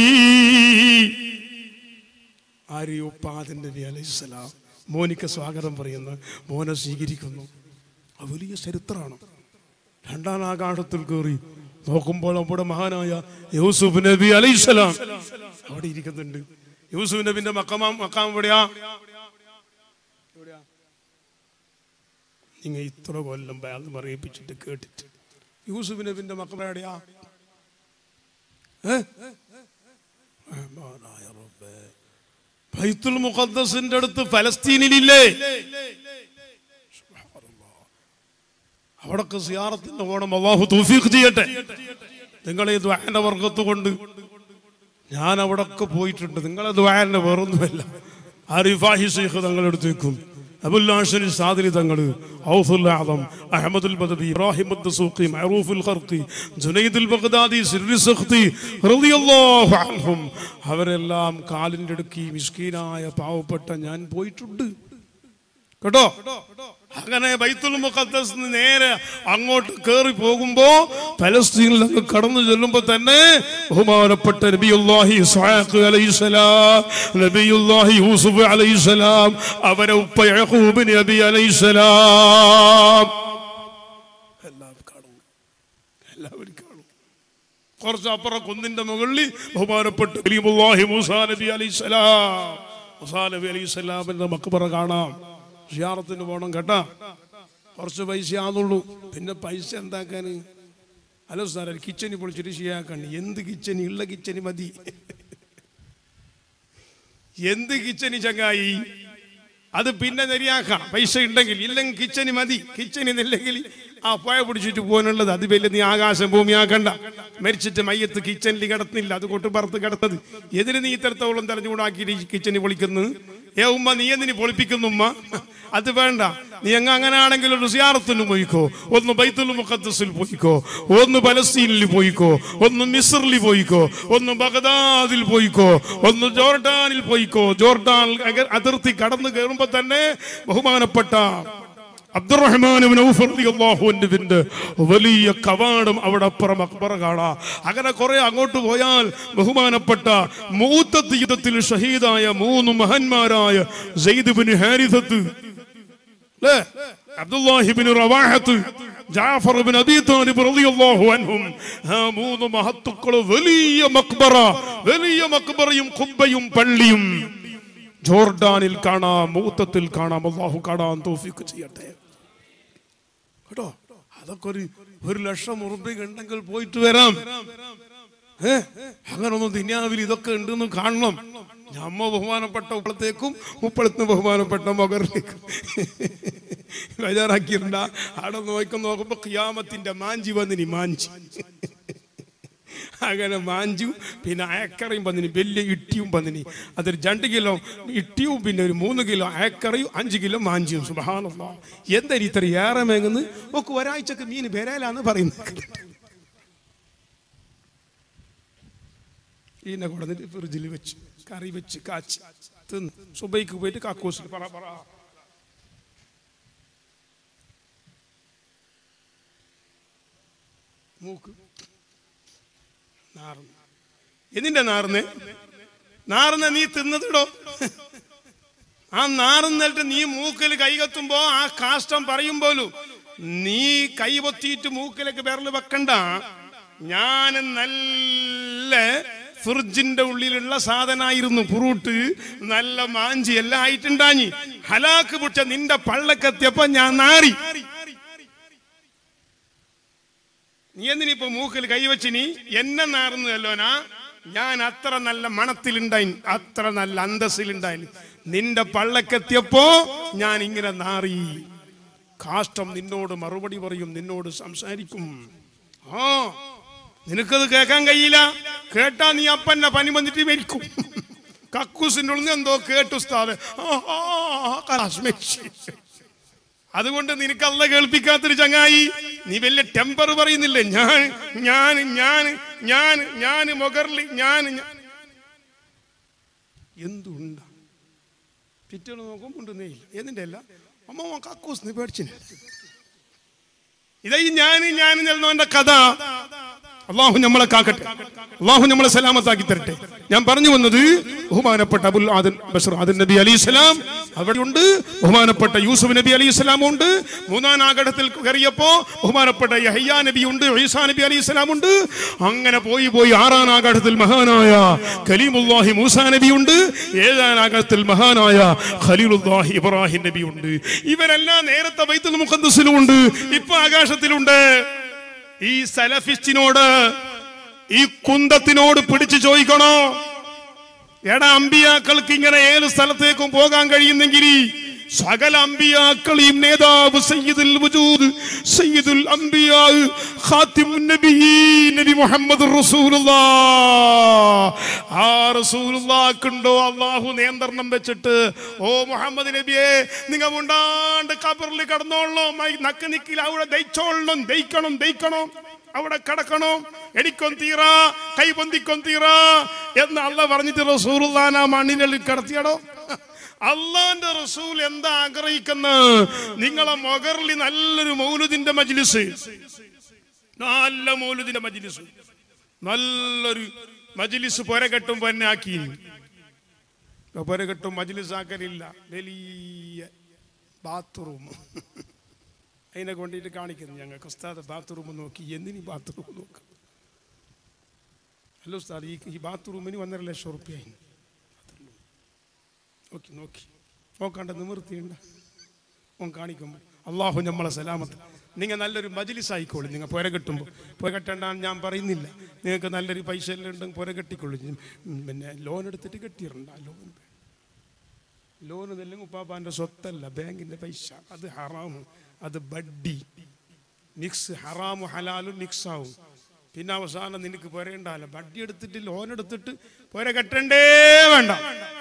ആര്യോ പാദൻ നബി അലൈഹിസ്സലാം മോനിക്ക് സ്വാഗതം പറയുന്നു മോനെ സ്വീകരിക്കുന്നു അത് വലിയ ചരിത്രമാണ് രണ്ടാം ആകാശത്തിൽ കയറി നോക്കുമ്പോൾ നമ്മുടെ മഹാനായ യൂസുഫ് നബി അലൈഹിസ്സലാം അവിടെ ഇരിക്കുന്നുണ്ട് യൂസുഫ് നബിന്റെ മക്കമാം മക്കാം എവിടെയാ എവിടെയാ? നിങ്ങൾ ഇത്ര കൊല്ലം ബാഗ് മറിയിപ്പിച്ചിട്ട് കേട്ടിട്ട് യൂസുഫ് നബിന്റെ മക്കളെ എവിടെയാ ഏ? റഹ്മാനായ റബ്ബേ. ബൈത്തുൽ മുഖദ്ദസിന്റെ അടുത്ത് ഫലസ്തീനിലില്ലേ അവിടൊക്കെ സിയാറത്തിന്റെ ഓണം അള്ളാഹു തൗഫീഖ് ചെയ്യട്ടെ നിങ്ങളെ ദ്വാന്റെ വർഗത്ത് കൊണ്ട് ഞാൻ അവിടൊക്കെ പോയിട്ടുണ്ട് നിങ്ങളെ ദ്വാന്റെ വേറൊന്നുമല്ല ആരിഫാഹി ഷെയ്ഖ് തങ്ങളെടുത്ത് വെക്കും അബുല്ലാഷരി സാദിരി തങ്ങൾ ഔഫുൽ ആദം അഹമ്മദുൽ ബദബി ഇബ്രാഹിം അദ്ദസൂഖി മഅറൂഫുൽ ഖർഖി ജുനൈദുൽ ബഗ്ദാദി സിർരി സഖ്തി റളിയല്ലാഹു അൻഹും അവരെല്ലാം കാലിൻ്റെ അടുക്കി മിസ്കീനായ പാവപ്പെട്ട ഞാൻ പോയിട്ടുണ്ട് കേട്ടോ അങ്ങനെ ബൈത്തുൽ മുഖദ്ദസ് നേരെ അങ്ങോട്ട് കയറി പോകുമ്പോ ഫലസ്തീനിൽ അങ്ങ് കടന്നു ചെല്ലുമ്പോ തന്നെ ബഹുമാനപ്പെട്ട നബിയുല്ലാഹി ഇസ്ഹാഖ് അലൈഹിസ്സലാം നബിയുല്ലാഹി യൂസുഫ് അലൈഹിസ്സലാം അവരെ ഉപ്പ യഹൂബ് നബി അലൈഹിസ്സലാം എല്ലാവരും കാണും എല്ലാവരും കാണും കുറച്ച് അപ്പുറം കുന്നിന്റെ മുകളിൽ ബഹുമാനപ്പെട്ട കലീമുല്ലാഹി മൂസാ നബി അലൈഹിസ്സലാം മൂസാ നബി അലൈഹിസ്സലാമിന്റെ മക്ബറ കാണാം ഷിയാറത്തിന് പോകണം കേട്ടാ കുറച്ച് പൈസ ആന്നുള്ളൂ പിന്നെ പൈസ എന്താക്കാന് ഹലോ സാറേ കിച്ചണി പൊളിച്ചിട്ട് ഷിയാക്കണി എന്ത് കിച്ചണി ഉള്ള കിച്ചണി മതി എന്ത് കിച്ചണി ചങ്ങായി അത് പിന്നെ ശരിയാക്കാം പൈസ ഉണ്ടെങ്കിൽ ഇല്ലെങ്കിൽ കിച്ചണി മതി കിച്ചണി ഇല്ലെങ്കിൽ ആ പുഴ പിടിച്ചിട്ട് പോകാനുള്ളത് അത് വലിയ നീ ആകാശം ഭൂമിയാക്കണ്ട മരിച്ചിട്ട് മയ്യത്ത് കിച്ചണിൽ കിടന്നില്ല അത് കൊട്ട് പുറത്ത് കിടന്നത് എതിന് നീ ഇത്തരത്തോളം തെരഞ്ഞുകൂടാക്കി കിച്ചണി പൊളിക്കുന്നു ഏ ഉമ്മ നീ എന്തിനി പൊളിപ്പിക്കുന്നു ഉമ്മ അത് വേണ്ട നീ എങ്ങ അങ്ങനെ ആണെങ്കിൽ ഒരു സിയാറത്തിന് പോയിക്കോ ഒന്ന് ബൈത്തുൽ മുഖദ്സിൽ പോയിക്കോ ഒന്ന് പലസ്തീനിൽ പോയിക്കോ ഒന്ന് മിസ്റിൽ പോയിക്കോ ഒന്ന് ബഗ്ദാദിൽ പോയിക്കോ ഒന്ന് ജോർഡാനിൽ പോയിക്കോ ജോർഡാൻ അക- അതിർത്തി കടന്നു കയറുമ്പോ തന്നെ ബഹുമാനപ്പെട്ട അബ്ദുറഹ്മാൻ ഇബ്നു ഔഫ് റളിയല്ലാഹു അൻഹുവിന്റെ വലിയ കവാടം അവിടെ അപ്പുറം അക്ബറ കാണാം അങ്ങനെ കുറെ അങ്ങോട്ട് പോയാൽ ബഹുമാനപ്പെട്ട മൂത്തത്ത് യുദ്ധത്തിൽ ഷഹീദായ മൂന്ന് മഹന്മാരായ സെയ്ദ് ബിൻ ഹാരിസത്ത് അല്ലേ Abdullah ibn Rawahah Jafar bin Abi Talib റളിയല്ലാഹു അൻഹും ആ മൂന്ന് മഹത്തുക്കൾ വലിയ മക്ബറ വലിയ മക്ബറയും കുബ്ബയും പള്ളിയും ജോർഡാനിൽ കാണാം മൂത്തത്തിൽ കാണാം അള്ളാഹു കാണാൻ തോഫിക്ക് ചെയ്യട്ടെ കേട്ടോ അതൊക്കെ ഒരു ഒരു ലക്ഷം ഉറുപ്പിക ഉണ്ടെങ്കിൽ പോയിട്ട് വരാം ഏ അങ്ങനെ ഒന്ന് ദുനിയാവിൽ ഇതൊക്കെ ഉണ്ടെന്ന് കാണണം ഞമ്മ ബഹുമാനപ്പെട്ട ഉപ്പളത്തേക്കും ഉപ്പളത്തിന് ബഹുമാനപ്പെട്ട മകരിലേക്കും ബേജാറാക്കിയിട്ടുണ്ട് അവിടെ നോക്കി നോക്കുമ്പോ ഖിയാമത്തിന്റെ മാഞ്ചി വന്നിനി മാഞ്ചി അങ്ങനെ മാഞ്ചു പിന്നെ അയക്കറയും വന്നിനി വലിയ ഇട്ടിയും വന്നിനി അതൊരു രണ്ട് കിലോ ഇട്ടിയും പിന്നെ ഒരു മൂന്ന് കിലോ അയക്കറയും അഞ്ച് കിലോ മാഞ്ചിയും സുബഹാനല്ലാ എന്താ ഇത്ര ഏറെ മേങ്ങുന്ന് ഒക്കെ ഒരാഴ്ചക്ക് മീൻ വരാലാന്ന് പറയുന്നത് ഈനെ കൊടുത്തിട്ട് ഫ്രിഡ്ജിൽ വെച്ച് കറി വെച്ച് കാച്ചി തിന്ന് സുബൈക്ക് പോയിട്ട് കക്കൂസിൽ പറ പറ മൂക്ക് നാർന്ന് എന്തിന്റെ നാർന്ന് നാർന്ന നീ തിന്നതിടോ ആ നാറുന്നിട്ട് നീ മൂക്കിൽ കൈകത്തുമ്പോ ആ കാഷ്ടം പറയുമ്പോലും നീ കൈ പൊത്തിയിട്ട് മൂക്കിലേക്ക് വിരൽ വെക്കണ്ട ഞാൻ നല്ല ഫ്രിഡ്ജിന്റെ ഉള്ളിലുള്ള സാധനായിരുന്നു ഫ്രൂട്ട് നല്ല മാഞ്ചി എല്ലാം ആയിട്ടുണ്ടാഞ്ഞി ഹലാക്ക് പിടിച്ച നിന്റെ പള്ളക്കെത്തിയപ്പോ ഞാൻ നാറി നീ എന്തിനിപ്പോ മൂക്കിൽ കൈവച്ച് നീ എന്നെ നാറുന്നതല്ലോനാ ഞാൻ അത്ര നല്ല മണത്തിലുണ്ടായി അത്ര നല്ല അന്തസ്സിലുണ്ടായി നിന്റെ പള്ളക്കെത്തിയപ്പോ ഞാൻ ഇങ്ങനെ നാറി കാഷ്ടം നിന്നോട് മറുപടി പറയും നിന്നോട് സംസാരിക്കും ആ നിനക്കത് കേൾക്കാൻ കഴിയില്ല കേട്ടാ നീ അപ്പന്നെ പനി വന്നിട്ട് മരിക്കും കക്കൂസിന്റെ ഉള്ളിൽ നിന്ന് എന്തോ കേട്ടു സ്ഥാനം അതുകൊണ്ട് നിനക്ക് അല്ല കേൾപ്പിക്കാത്തൊരു ചങ്ങായി നീ വലിയ ടെമ്പർ പറയുന്നില്ലേ ഞാൻ ഞാൻ ഞാൻ ഞാൻ ഞാൻ മൊഗർലി ഞാൻ ഞാൻ- എന്തുണ്ട പിറ്റേന്ന് നോക്കുമ്പോൾ ഉണ്ടെന്നേ ഇല്ല എന്നിന്റെ അല്ല അമ്മ കക്കൂസ് നീ പേടിച്ചിന് ഇതായി ഞാൻ ഞാൻ ചെല്ലുന്നവന്റെ കഥ അള്ളാഹു നമ്മളെ കാക്കട്ടെ അള്ളാഹു നമ്മളെ സലാമത്താക്കി തരട്ടെ ഞാൻ പറഞ്ഞു വന്നത് ബഹുമാനപ്പെട്ട അബുൽ ആദൻ ബഷർ ആദൻ നബി അലി ഇസ്ലാം അവിടെയുണ്ട് ബഹുമാനപ്പെട്ട യൂസുഫ് നബി അലി ഇസ്ലാം ഉണ്ട് മൂന്നാം ആഘടത്തിൽ കയറിയപ്പോ ബഹുമാനപ്പെട്ട യഹയ്യ നബി ഉണ്ട് ഈസാ നബി അലി ഇസ്ലാം ഉണ്ട് അങ്ങനെ പോയി പോയി ആറാം ആഘടത്തിൽ മഹാനായ കലീമുല്ലാഹി മൂസാ നബി ഉണ്ട് ഏഴാം ആഘടത്തിൽ മഹാനായ ഖലീലുല്ലാഹി ഇബ്രാഹിം നബി ഉണ്ട് ഇവരെല്ലാം നേരത്തെ ബൈത്തുൽ മുഖദ്ദസിലും ഉണ്ട് ഇപ്പൊ ആകാശത്തിലുണ്ട് ഈ സലഫിസ്റ്റിനോട് ഈ കുന്തത്തിനോട് പിടിച്ചു ചോദിക്കണോ എടാ അമ്പിയാക്കൾക്ക് ഇങ്ങനെ ഏത് സ്ഥലത്തേക്കും പോകാൻ കഴിയുന്നെങ്കിൽ സകല അമ്പിയാക്കളെയും നേതാവ് സയ്യിദുൽ വജൂദ് സയ്യിദുൽ അംബിയാ ഖാത്തിമുൻ നബിയീൻ നബി മുഹമ്മദ് റസൂലുള്ളാഹ് ആ റസൂലുള്ളാഹ്ക്കുണ്ടോ അള്ളാഹു നിയന്ത്രണം വെച്ചിട്ട് ഓ മുഹമ്മദ് നബിയെ നിങ്ങൾ ഉണ്ടാണ്ട് കബറിൽ കടന്നോളണം നക്ക് നിക്കിൽ അവിടെ ദയിച്ചോളണം ദയിക്കണം ദയിക്കണം അവിടെ കിടക്കണോ എടിക്കൊൻ തീറ കൈ പൊന്തിക്കൊൻ തീറ എന്ന് അല്ല പറഞ്ഞിട്ട് റസൂറുല്ലാൻ ആ മണ്ണിനുള്ളിൽ കിടത്തിയടോ അള്ളാന്റെ റസൂൽ എന്താ ആഗ്രഹിക്കുന്ന നിങ്ങളെ മൊഗറിൽ നല്ലൊരു മൗലുദിന്റെ മജ്ലിസ് നല്ല മൗലുദിന്റെ മജ്ലിസ് നല്ലൊരു മജ്ലിസ് പൊരകെട്ടും പൊന്നാക്കി പൊരകെട്ടും മജ്ലിസ് ആക്കലില്ല വലിയ ബാത്റൂം അതിനെ കൊണ്ടിട്ട് കാണിക്കുന്നു ഞങ്ങൾക്ക് ഉസ്താദ് ബാത്റൂം നോക്കി എന്തിനീ ബാത്റൂം നോക്കാം അല്ല ഉസ്താദ് ഈ ഈ ബാത്റൂമിന് ഒന്നര ലക്ഷം റുപ്യ നോക്കി നോക്കി നോക്കാണ്ട നിവൃത്തിയുണ്ട ഓൻ കാണിക്കുമ്പോൾ അള്ളാഹു നമ്മളെ സലാമത്ത് നിങ്ങൾ നല്ലൊരു മജിലിസ് ആയിക്കോളൂ നിങ്ങൾ പുര കെട്ടുമ്പോൾ പുര കെട്ടണ്ടാന്ന് ഞാൻ പറയുന്നില്ല നിങ്ങൾക്ക് നല്ലൊരു പൈസ എല്ലാം ഉണ്ടെങ്കിൽ പുര കെട്ടിക്കൊള്ളൂ ഉം, പിന്നെ ലോൺ എടുത്തിട്ട് കെട്ടിയിട്ടുണ്ട് ആ ലോൺ ലോൺ ഇതെല്ലാം ഉപ്പാപ്പാൻ്റെ സ്വത്തല്ല ബാങ്കിന്റെ പൈസ അത് ഹറാമ് അത് ബഡ്ഡി മിക്സ് ഹറാമു ഹലാലും മിക്സ് ആവും പിന്നെ അവസാനം നിനക്ക് പുരയുണ്ടാവില്ല ബഡ്ഡി എടുത്തിട്ട് ലോൺ എടുത്തിട്ട് പുര കെട്ടണ്ടേ വേണ്ട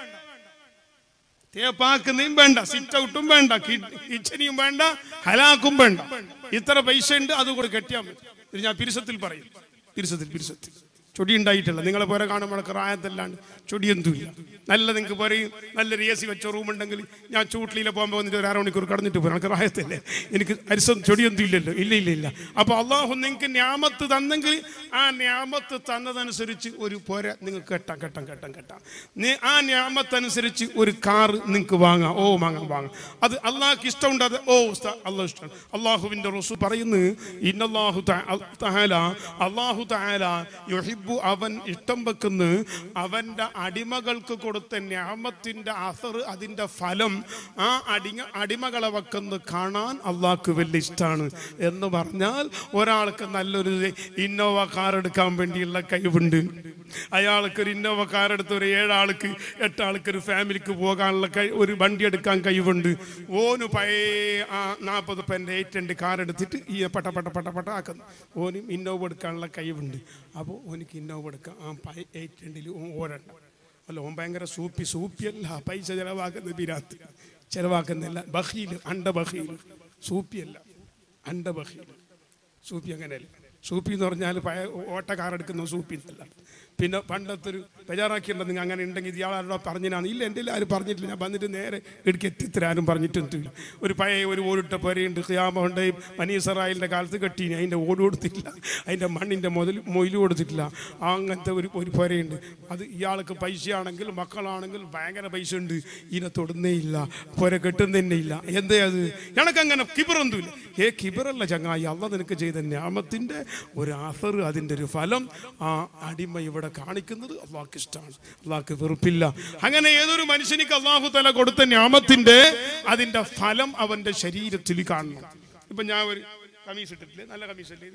തേപ്പാക്കുന്നതും വേണ്ട സിറ്റ് ഔട്ടും വേണ്ട കിച്ചണിയും വേണ്ട ഹലാക്കും വേണ്ട ഇത്ര പൈസ ഉണ്ട് അത് കൂടെ കെട്ടിയാൽ മതി ഇത് ഞാൻ പിരിസത്തിൽ പറയും പിരിസത്തിൽ പിരിസത്തിൽ ചൊടി ഉണ്ടായിട്ടില്ല നിങ്ങളെ പോലെ കാണുമ്പോൾ റായത്തല്ലാണ്ട് ചൊടിയൊന്നുമില്ല നല്ല നിങ്ങൾക്ക് പറയും നല്ലൊരു എ സി വെച്ച റൂം ഉണ്ടെങ്കിൽ ഞാൻ ചൂട്ടിലെ പോകുമ്പോൾ വന്നിട്ട് ഒരു അരമണിക്കൂർ കടന്നിട്ട് പോകും എനിക്ക് റായത്തല്ലേ എനിക്ക് അരിസം ചൊടിയൊന്നും ഇല്ലല്ലോ ഇല്ല ഇല്ല ഇല്ല അപ്പൊ അള്ളാഹു നിങ്ങൾക്ക് ഞാമത്ത് തന്നെങ്കിൽ ആ ഞാമത്ത് തന്നതനുസരിച്ച് ഒരു പോര നിങ്ങൾക്ക് കെട്ടാം കെട്ടാം കെട്ടാം കെട്ടാം നീ ആ ഞാമത്തനുസരിച്ച് ഒരു കാറ് നിങ്ങൾക്ക് വാങ്ങാം ഓ വാങ്ങാം വാങ്ങാം അത് അള്ളാഹ്ക്ക് ഇഷ്ടമുണ്ട് അത് ഓ ഉസ്താ, അള്ളാഹ് ഇഷ്ടമാണ് അള്ളാഹുവിന്റെ റസൂൽ പറയുന്നു ഇന്നല്ലാഹു തആല അള്ളാഹു തആല യുഹിബ്ബു അവൻ ഇഷ്ടം വെക്കുന്നു അവന്റെ അടിമകൾക്ക് കൊടുത്ത ഞാമത്തിന്റെ അസർ അതിന്റെ ഫലം ആ അടിമ അടിമകളെ വെക്കുന്ന കാണാൻ അള്ളാഹ്ക്ക് വലിയ ഇഷ്ടമാണ് എന്ന് പറഞ്ഞാൽ ഒരാൾക്ക് നല്ലൊരു ഇന്നോവ കാർ എടുക്കാൻ വേണ്ടിയുള്ള കഴിവുണ്ട് അയാൾക്ക് ഒരു ഇന്നോവ കാർ എടുത്ത് ഒരു ഏഴാൾക്ക് എട്ടാൾക്ക് ഒരു ഫാമിലിക്ക് പോകാനുള്ള കഴി ഒരു വണ്ടി എടുക്കാൻ കഴിവുണ്ട് ഓന് പഴയ ആ നാൽപ്പത് പെൻ്റെ എയ്റ്റ് രണ്ട് കാർ എടുത്തിട്ട് ഈ പട്ട പട്ട പട്ട പട്ട ആക്കുന്നു ഓനും ഇന്നോവ എടുക്കാനുള്ള കഴിവുണ്ട് അപ്പോൾ ഓനിക്ക് ഇന്നോവ എടുക്കാം ആ പൈ എയ്റ്റ് രണ്ടിൽ ഓടണ്ട അല്ല ഓൻ ഭയങ്കര സൂപ്പി സൂപ്പിയല്ല പൈസ ചെലവാക്കുന്ന ബിരാത്ത് ചെലവാക്കുന്നില്ല ബഹീൽ അണ്ട ബഹീൽ സൂപ്പിയല്ല അണ്ട ബഹീൽ സൂപ്പി അങ്ങനെയല്ല സൂപ്പി എന്ന് പറഞ്ഞാൽ പഴയ ഓട്ട കാർ എടുക്കുന്ന സൂപ്പി എന്നല്ല പിന്നെ പണ്ടത്തെ ഒരു ബജാറാക്കിയുണ്ട് നിങ്ങൾ അങ്ങനെ ഉണ്ടെങ്കിൽ ഇയാളാരോ പറഞ്ഞാണ് ഇല്ല എൻ്റെ ആരും പറഞ്ഞിട്ടില്ല ഞാൻ വന്നിട്ട് നേരെ ഇടുക്കി എത്തിത്തര ആരും പറഞ്ഞിട്ടൊന്നുമില്ല ഒരു പഴയ ഒരു ഓടിട്ട പുരയുണ്ട് ഖിയാമുണ്ട് മനീസറായിലിൻ്റെ കാലത്ത് കെട്ടീനി അതിൻ്റെ ഓട് കൊടുത്തിട്ടില്ല അതിൻ്റെ മണ്ണിൻ്റെ മുതൽ മൊയിൽ കൊടുത്തിട്ടില്ല അങ്ങനത്തെ ഒരു ഒരു പുരയുണ്ട് അത് ഇയാൾക്ക് പൈസയാണെങ്കിൽ മക്കളാണെങ്കിൽ ഭയങ്കര പൈസ ഉണ്ട് ഇതിനെ തൊടുന്നേ ഇല്ല പുര കെട്ടുന്നതന്നെ ഇല്ല എന്തേ അത് ഞങ്ങൾക്കങ്ങനെ കിബറൊന്നുമില്ല ഏ കിബറല്ല ചങ്ങായി അള്ള നിനക്ക് ചെയ്ത ഞാമത്തിൻ്റെ ഒരു ആഫർ അതിൻ്റെ ഒരു ഫലം ആ അടിമ ഇവിടെ കാണിക്കുന്നത് അള്ളാഹ്ക്ക് ഇഷ്ടമാണ് അള്ളാഹ്ക്ക് വെറുപ്പില്ല അങ്ങനെ ഏതൊരു മനുഷ്യനിക്ക് അള്ളാഹു തല കൊടുത്ത ഞാമത്തിന്റെ അതിന്റെ ഫലം അവന്റെ ശരീരത്തിൽ കാണണം ഇപ്പൊ ഞാൻ ഒരു കമീസ് ഇട്ടിട്ടില്ലേ നല്ല കമീസ് അല്ലേ ഇത്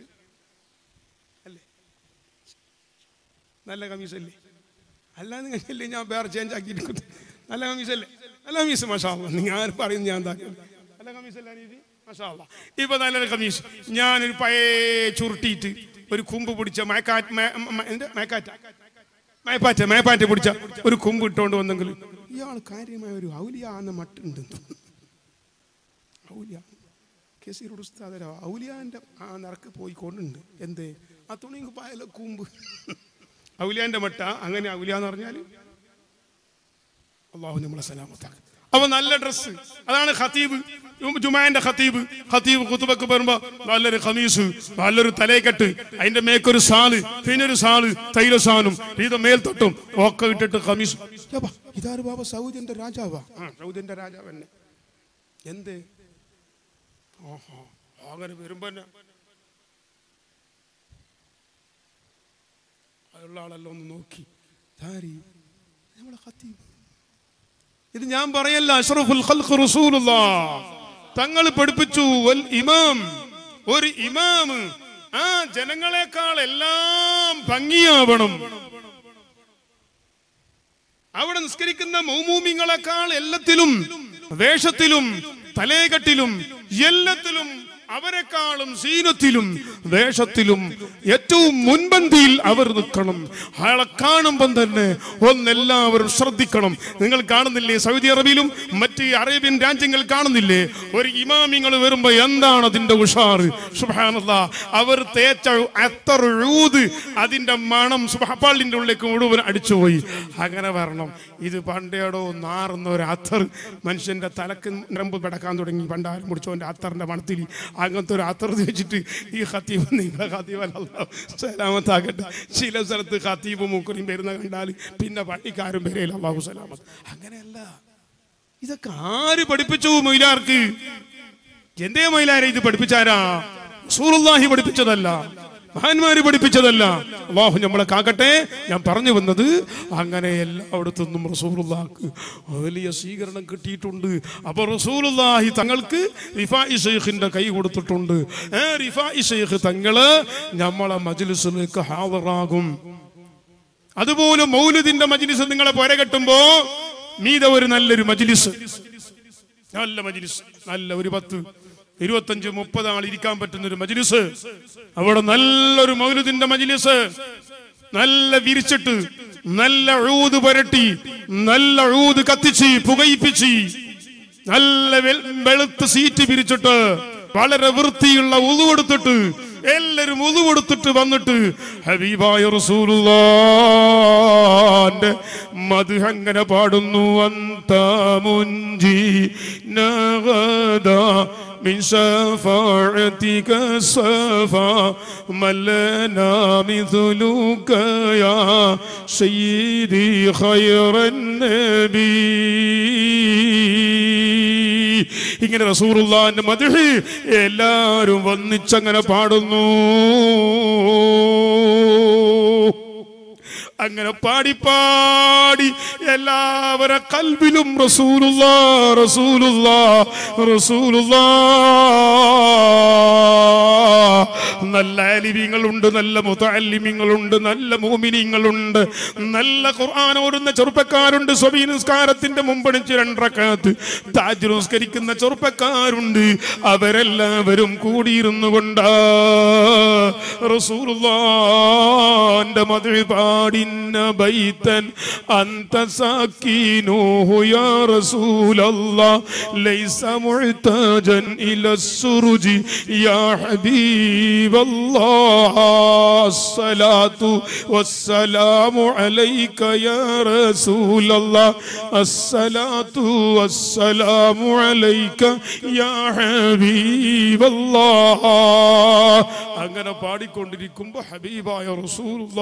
അല്ലേ നല്ല കമീസ് അല്ലേ അല്ലാതെ നിങ്ങൾക്കല്ലേ ഞാൻ വേറെ ചേഞ്ച് ആക്കിയിരിക്കുന്നത് നല്ല കമീസ് അല്ലേ നല്ല കമീസ് മഷാ നിങ്ങൾ ആരും പറയുന്നത് ഞാൻ എന്താ നല്ല കമീസ് അല്ലേ ഇത് മഷാ ഇപ്പൊ നല്ലൊരു കമീസ് ഞാനൊരു പഴയ ചുരുട്ടിയിട്ട് ഒരു കുമ്പ് പിടിച്ച മയക്കാറ്റ് മയ- മ- എന്ത്? മയക്കാറ്റ മയപ്പാറ്റ മയപ്പാറ്റ പിടിച്ച ഒരു കുമ്പ് ഇട്ടുകൊണ്ട് വന്നെങ്കിൽ ഇയാൾ കാര്യമായ ഒരു ഔലിയാന്ന മട്ടുണ്ട് ഔലിയ കേസീരോട് ഉസ്താദര ഔലിയാന്റെ ആ നിറക്ക് പോയിക്കൊണ്ടുണ്ട് എന്തേ ആ തുണി പായല കൂമ്പ് ഔലിയാന്റെ മട്ട അങ്ങനെ ഔലിയ എന്ന് പറഞ്ഞാൽ അള്ളാഹു നമ്മളെ സലാമത്താക്കും അപ്പൊ നല്ല ഡ്രസ്സ് അതാണ് ഖത്തീബ് ജു- ജുമാന്റെ ഖത്തീബ് ഖത്തീബ് കുത്തുബക്ക് വരുമ്പോ നല്ലൊരു ഖമീസ് നല്ലൊരു തലയെക്കെട്ട് അതിന്റെ മേക്കൊരു സാല് പിന്നൊരു സാല് തൈലസാനും ഇത് മേൽത്തൊട്ടും ഒക്കെ ഇട്ടിട്ട് ഖമീസ് യബ്ബാ, ഇതാര് ബാബ സൗദിന്റെ രാജാവാ ആ സൗദിന്റെ രാജാവ് തന്നെ എന്തേ ഓഹോ അങ്ങനെ വരുമ്പോ തന്നെ അതുള്ള ആളെല്ലാം ഒന്ന് നോക്കി ധാരി നമ്മളെ ഖത്തീബ് ഇത് ഞാൻ പറയല്ല അഷ്റഫുൽ ഖൽഖ് റസൂലുള്ളാഹ് തങ്ങൾ പഠിപ്പിച്ചു വൽ ഇമാം ഒരു ഇമാം ആ ജനങ്ങളെക്കാൾ എല്ലാം ഭംഗിയാവണം അവിടെ നിസ്കരിക്കുന്ന മൗമൂമിങ്ങളെക്കാൾ എല്ലാത്തിലും വേഷത്തിലും തലേകെട്ടിലും എല്ലാത്തിലും അവരെക്കാളും സീനത്തിലും വേഷത്തിലും ഏറ്റവും മുൻപന്തിയിൽ അവർ നിൽക്കണം അയാളെ കാണുമ്പം തന്നെ ഒന്നെല്ലാവരും ശ്രദ്ധിക്കണം നിങ്ങൾ കാണുന്നില്ലേ സൗദി അറേബ്യയിലും മറ്റ് അറേബ്യൻ രാജ്യങ്ങൾ കാണുന്നില്ലേ ഒരു ഇമാമിങ്ങൾ വരുമ്പോ എന്താണ് അതിന്റെ ഉഷാറ് സുബാനല്ല അവർ തേച്ച അത്തർ ഊത് അതിന്റെ മണം സുബാപ്പാളിന്റെ ഉള്ളിലേക്ക് മുഴുവൻ അടിച്ചുപോയി അങ്ങനെ വരണം ഇത് പണ്ടേടോ നാറുന്ന ഒരു അത്തർ മനുഷ്യന്റെ തലക്ക് നരമ്പ് പിടക്കാൻ തുടങ്ങി പണ്ടാരും മുടിച്ചോന്റെ അത്തറിന്റെ മണത്തിൽ അങ്ങനത്തെ ഒരു അത്തർ വെച്ചിട്ട് ഈ ഖത്തീബ് നിങ്ങളെ ഖത്തീബല്ല സലാമത്താകട്ടെ ചില സ്ഥലത്ത് ഖത്തീബ് മൂക്കറിയും വരുന്ന കണ്ടാൽ പിന്നെ പള്ളിക്കാരും വരെയില്ല അള്ളാഹു സലാമത്ത് അങ്ങനെയല്ല ഇതൊക്കെ ആര് പഠിപ്പിച്ചു മൊയിലാർക്ക് എന്തേ മൊയിലാരെ ഇത് പഠിപ്പിച്ചാരാ സൂറുല്ലാഹി പഠിപ്പിച്ചതല്ല മഹാന്മാര് പഠിപ്പിച്ചതല്ല അള്ളാഹു നമ്മളെ കാക്കട്ടെ ഞാൻ പറഞ്ഞു വന്നത് അങ്ങനെ എല്ലായിടത്തുനിന്നും റസൂലുള്ളാഹ്ക്ക് വലിയ സ്വീകരണം കിട്ടിയിട്ടുണ്ട് അപ്പൊ റസൂലുള്ളാഹി തങ്ങൾക്ക് റിഫായി ഷെയ്ഖിന്റെ കൈ കൊടുത്തിട്ടുണ്ട് ഏ റിഫായി ഷെയ്ഖ് തങ്ങള് നമ്മളെ മജ്ലിസിലേക്ക് ഹാജറാകും അതുപോലെ മൗലിദിന്റെ മജ്ലിസ് നിങ്ങളെ പുര കെട്ടുമ്പോ മീത ഒരു നല്ലൊരു മജ്ലിസ് നല്ല മജ്ലിസ് നല്ല ഒരു പത്ത് ഇരുപത്തഞ്ച് മുപ്പത് ആൾ ഇരിക്കാൻ പറ്റുന്ന ഒരു മജ്ലിസ് അവിടെ നല്ലൊരു മൗലുദിന്റെ മജ്ലിസ് നല്ല വിരിച്ചിട്ട് നല്ല ഊത് പുരട്ടി നല്ല ഊത് കത്തിച്ച് പുകയിപ്പിച്ച് നല്ല വെൽ- വെളുത്ത് സീറ്റ് പിരിച്ചിട്ട് വളരെ വൃത്തിയുള്ള ഉതുവെടുത്തിട്ട് എല്ലാരും ഉതുവെടുത്തിട്ട് വന്നിട്ട് ഹബീബായ റസൂലുള്ളാന്റെ മധു അങ്ങനെ പാടുന്നു അന്ത മുഞ്ചി നഗദ من شفاعتك الصفا من لنا مثلك يا سيدي خير النبي ഇങ്ങനെ റസൂറുള്ളാന്റെ മധു എല്ലാരും വന്നിച്ചങ്ങനെ പാടുന്നു അങ്ങനെ പാടി പാടി എല്ലാവരെ കൽവിലും റസൂലുള്ള റസൂലുള്ള റസൂലുള്ള നല്ല അലിവിങ്ങളുണ്ട് നല്ല മുതല്ലിമിങ്ങളുണ്ട് നല്ല മോമിനിങ്ങളുണ്ട് നല്ല ഖുർആൻ ഓടുന്ന ചെറുപ്പക്കാരുണ്ട് സ്വബീ നിസ്കാരത്തിന്റെ മുമ്പണിച്ച് രണ്ടറക്കാത്ത് താജ് നിസ്കരിക്കുന്ന ചെറുപ്പക്കാരുണ്ട് അവരെല്ലാവരും കൂടിയിരുന്നു കൊണ്ടാ റസൂലുള്ളാന്റെ മധു പാടിന്ന ബൈത്തൻ അന്ത സാക്കീനൂഹു യാ റസൂലല്ലാ ലൈസ മുഅ്തജൻ ഇല السرج يا حبيب الله الصلاة والسلام عليك يا رسول الله الصلاة والسلام عليك يا حبيب الله അങ്ങനെ പാടിക്കൊണ്ടിരിക്കുമ്പോ ഹബീബായ റസൂലുള്ള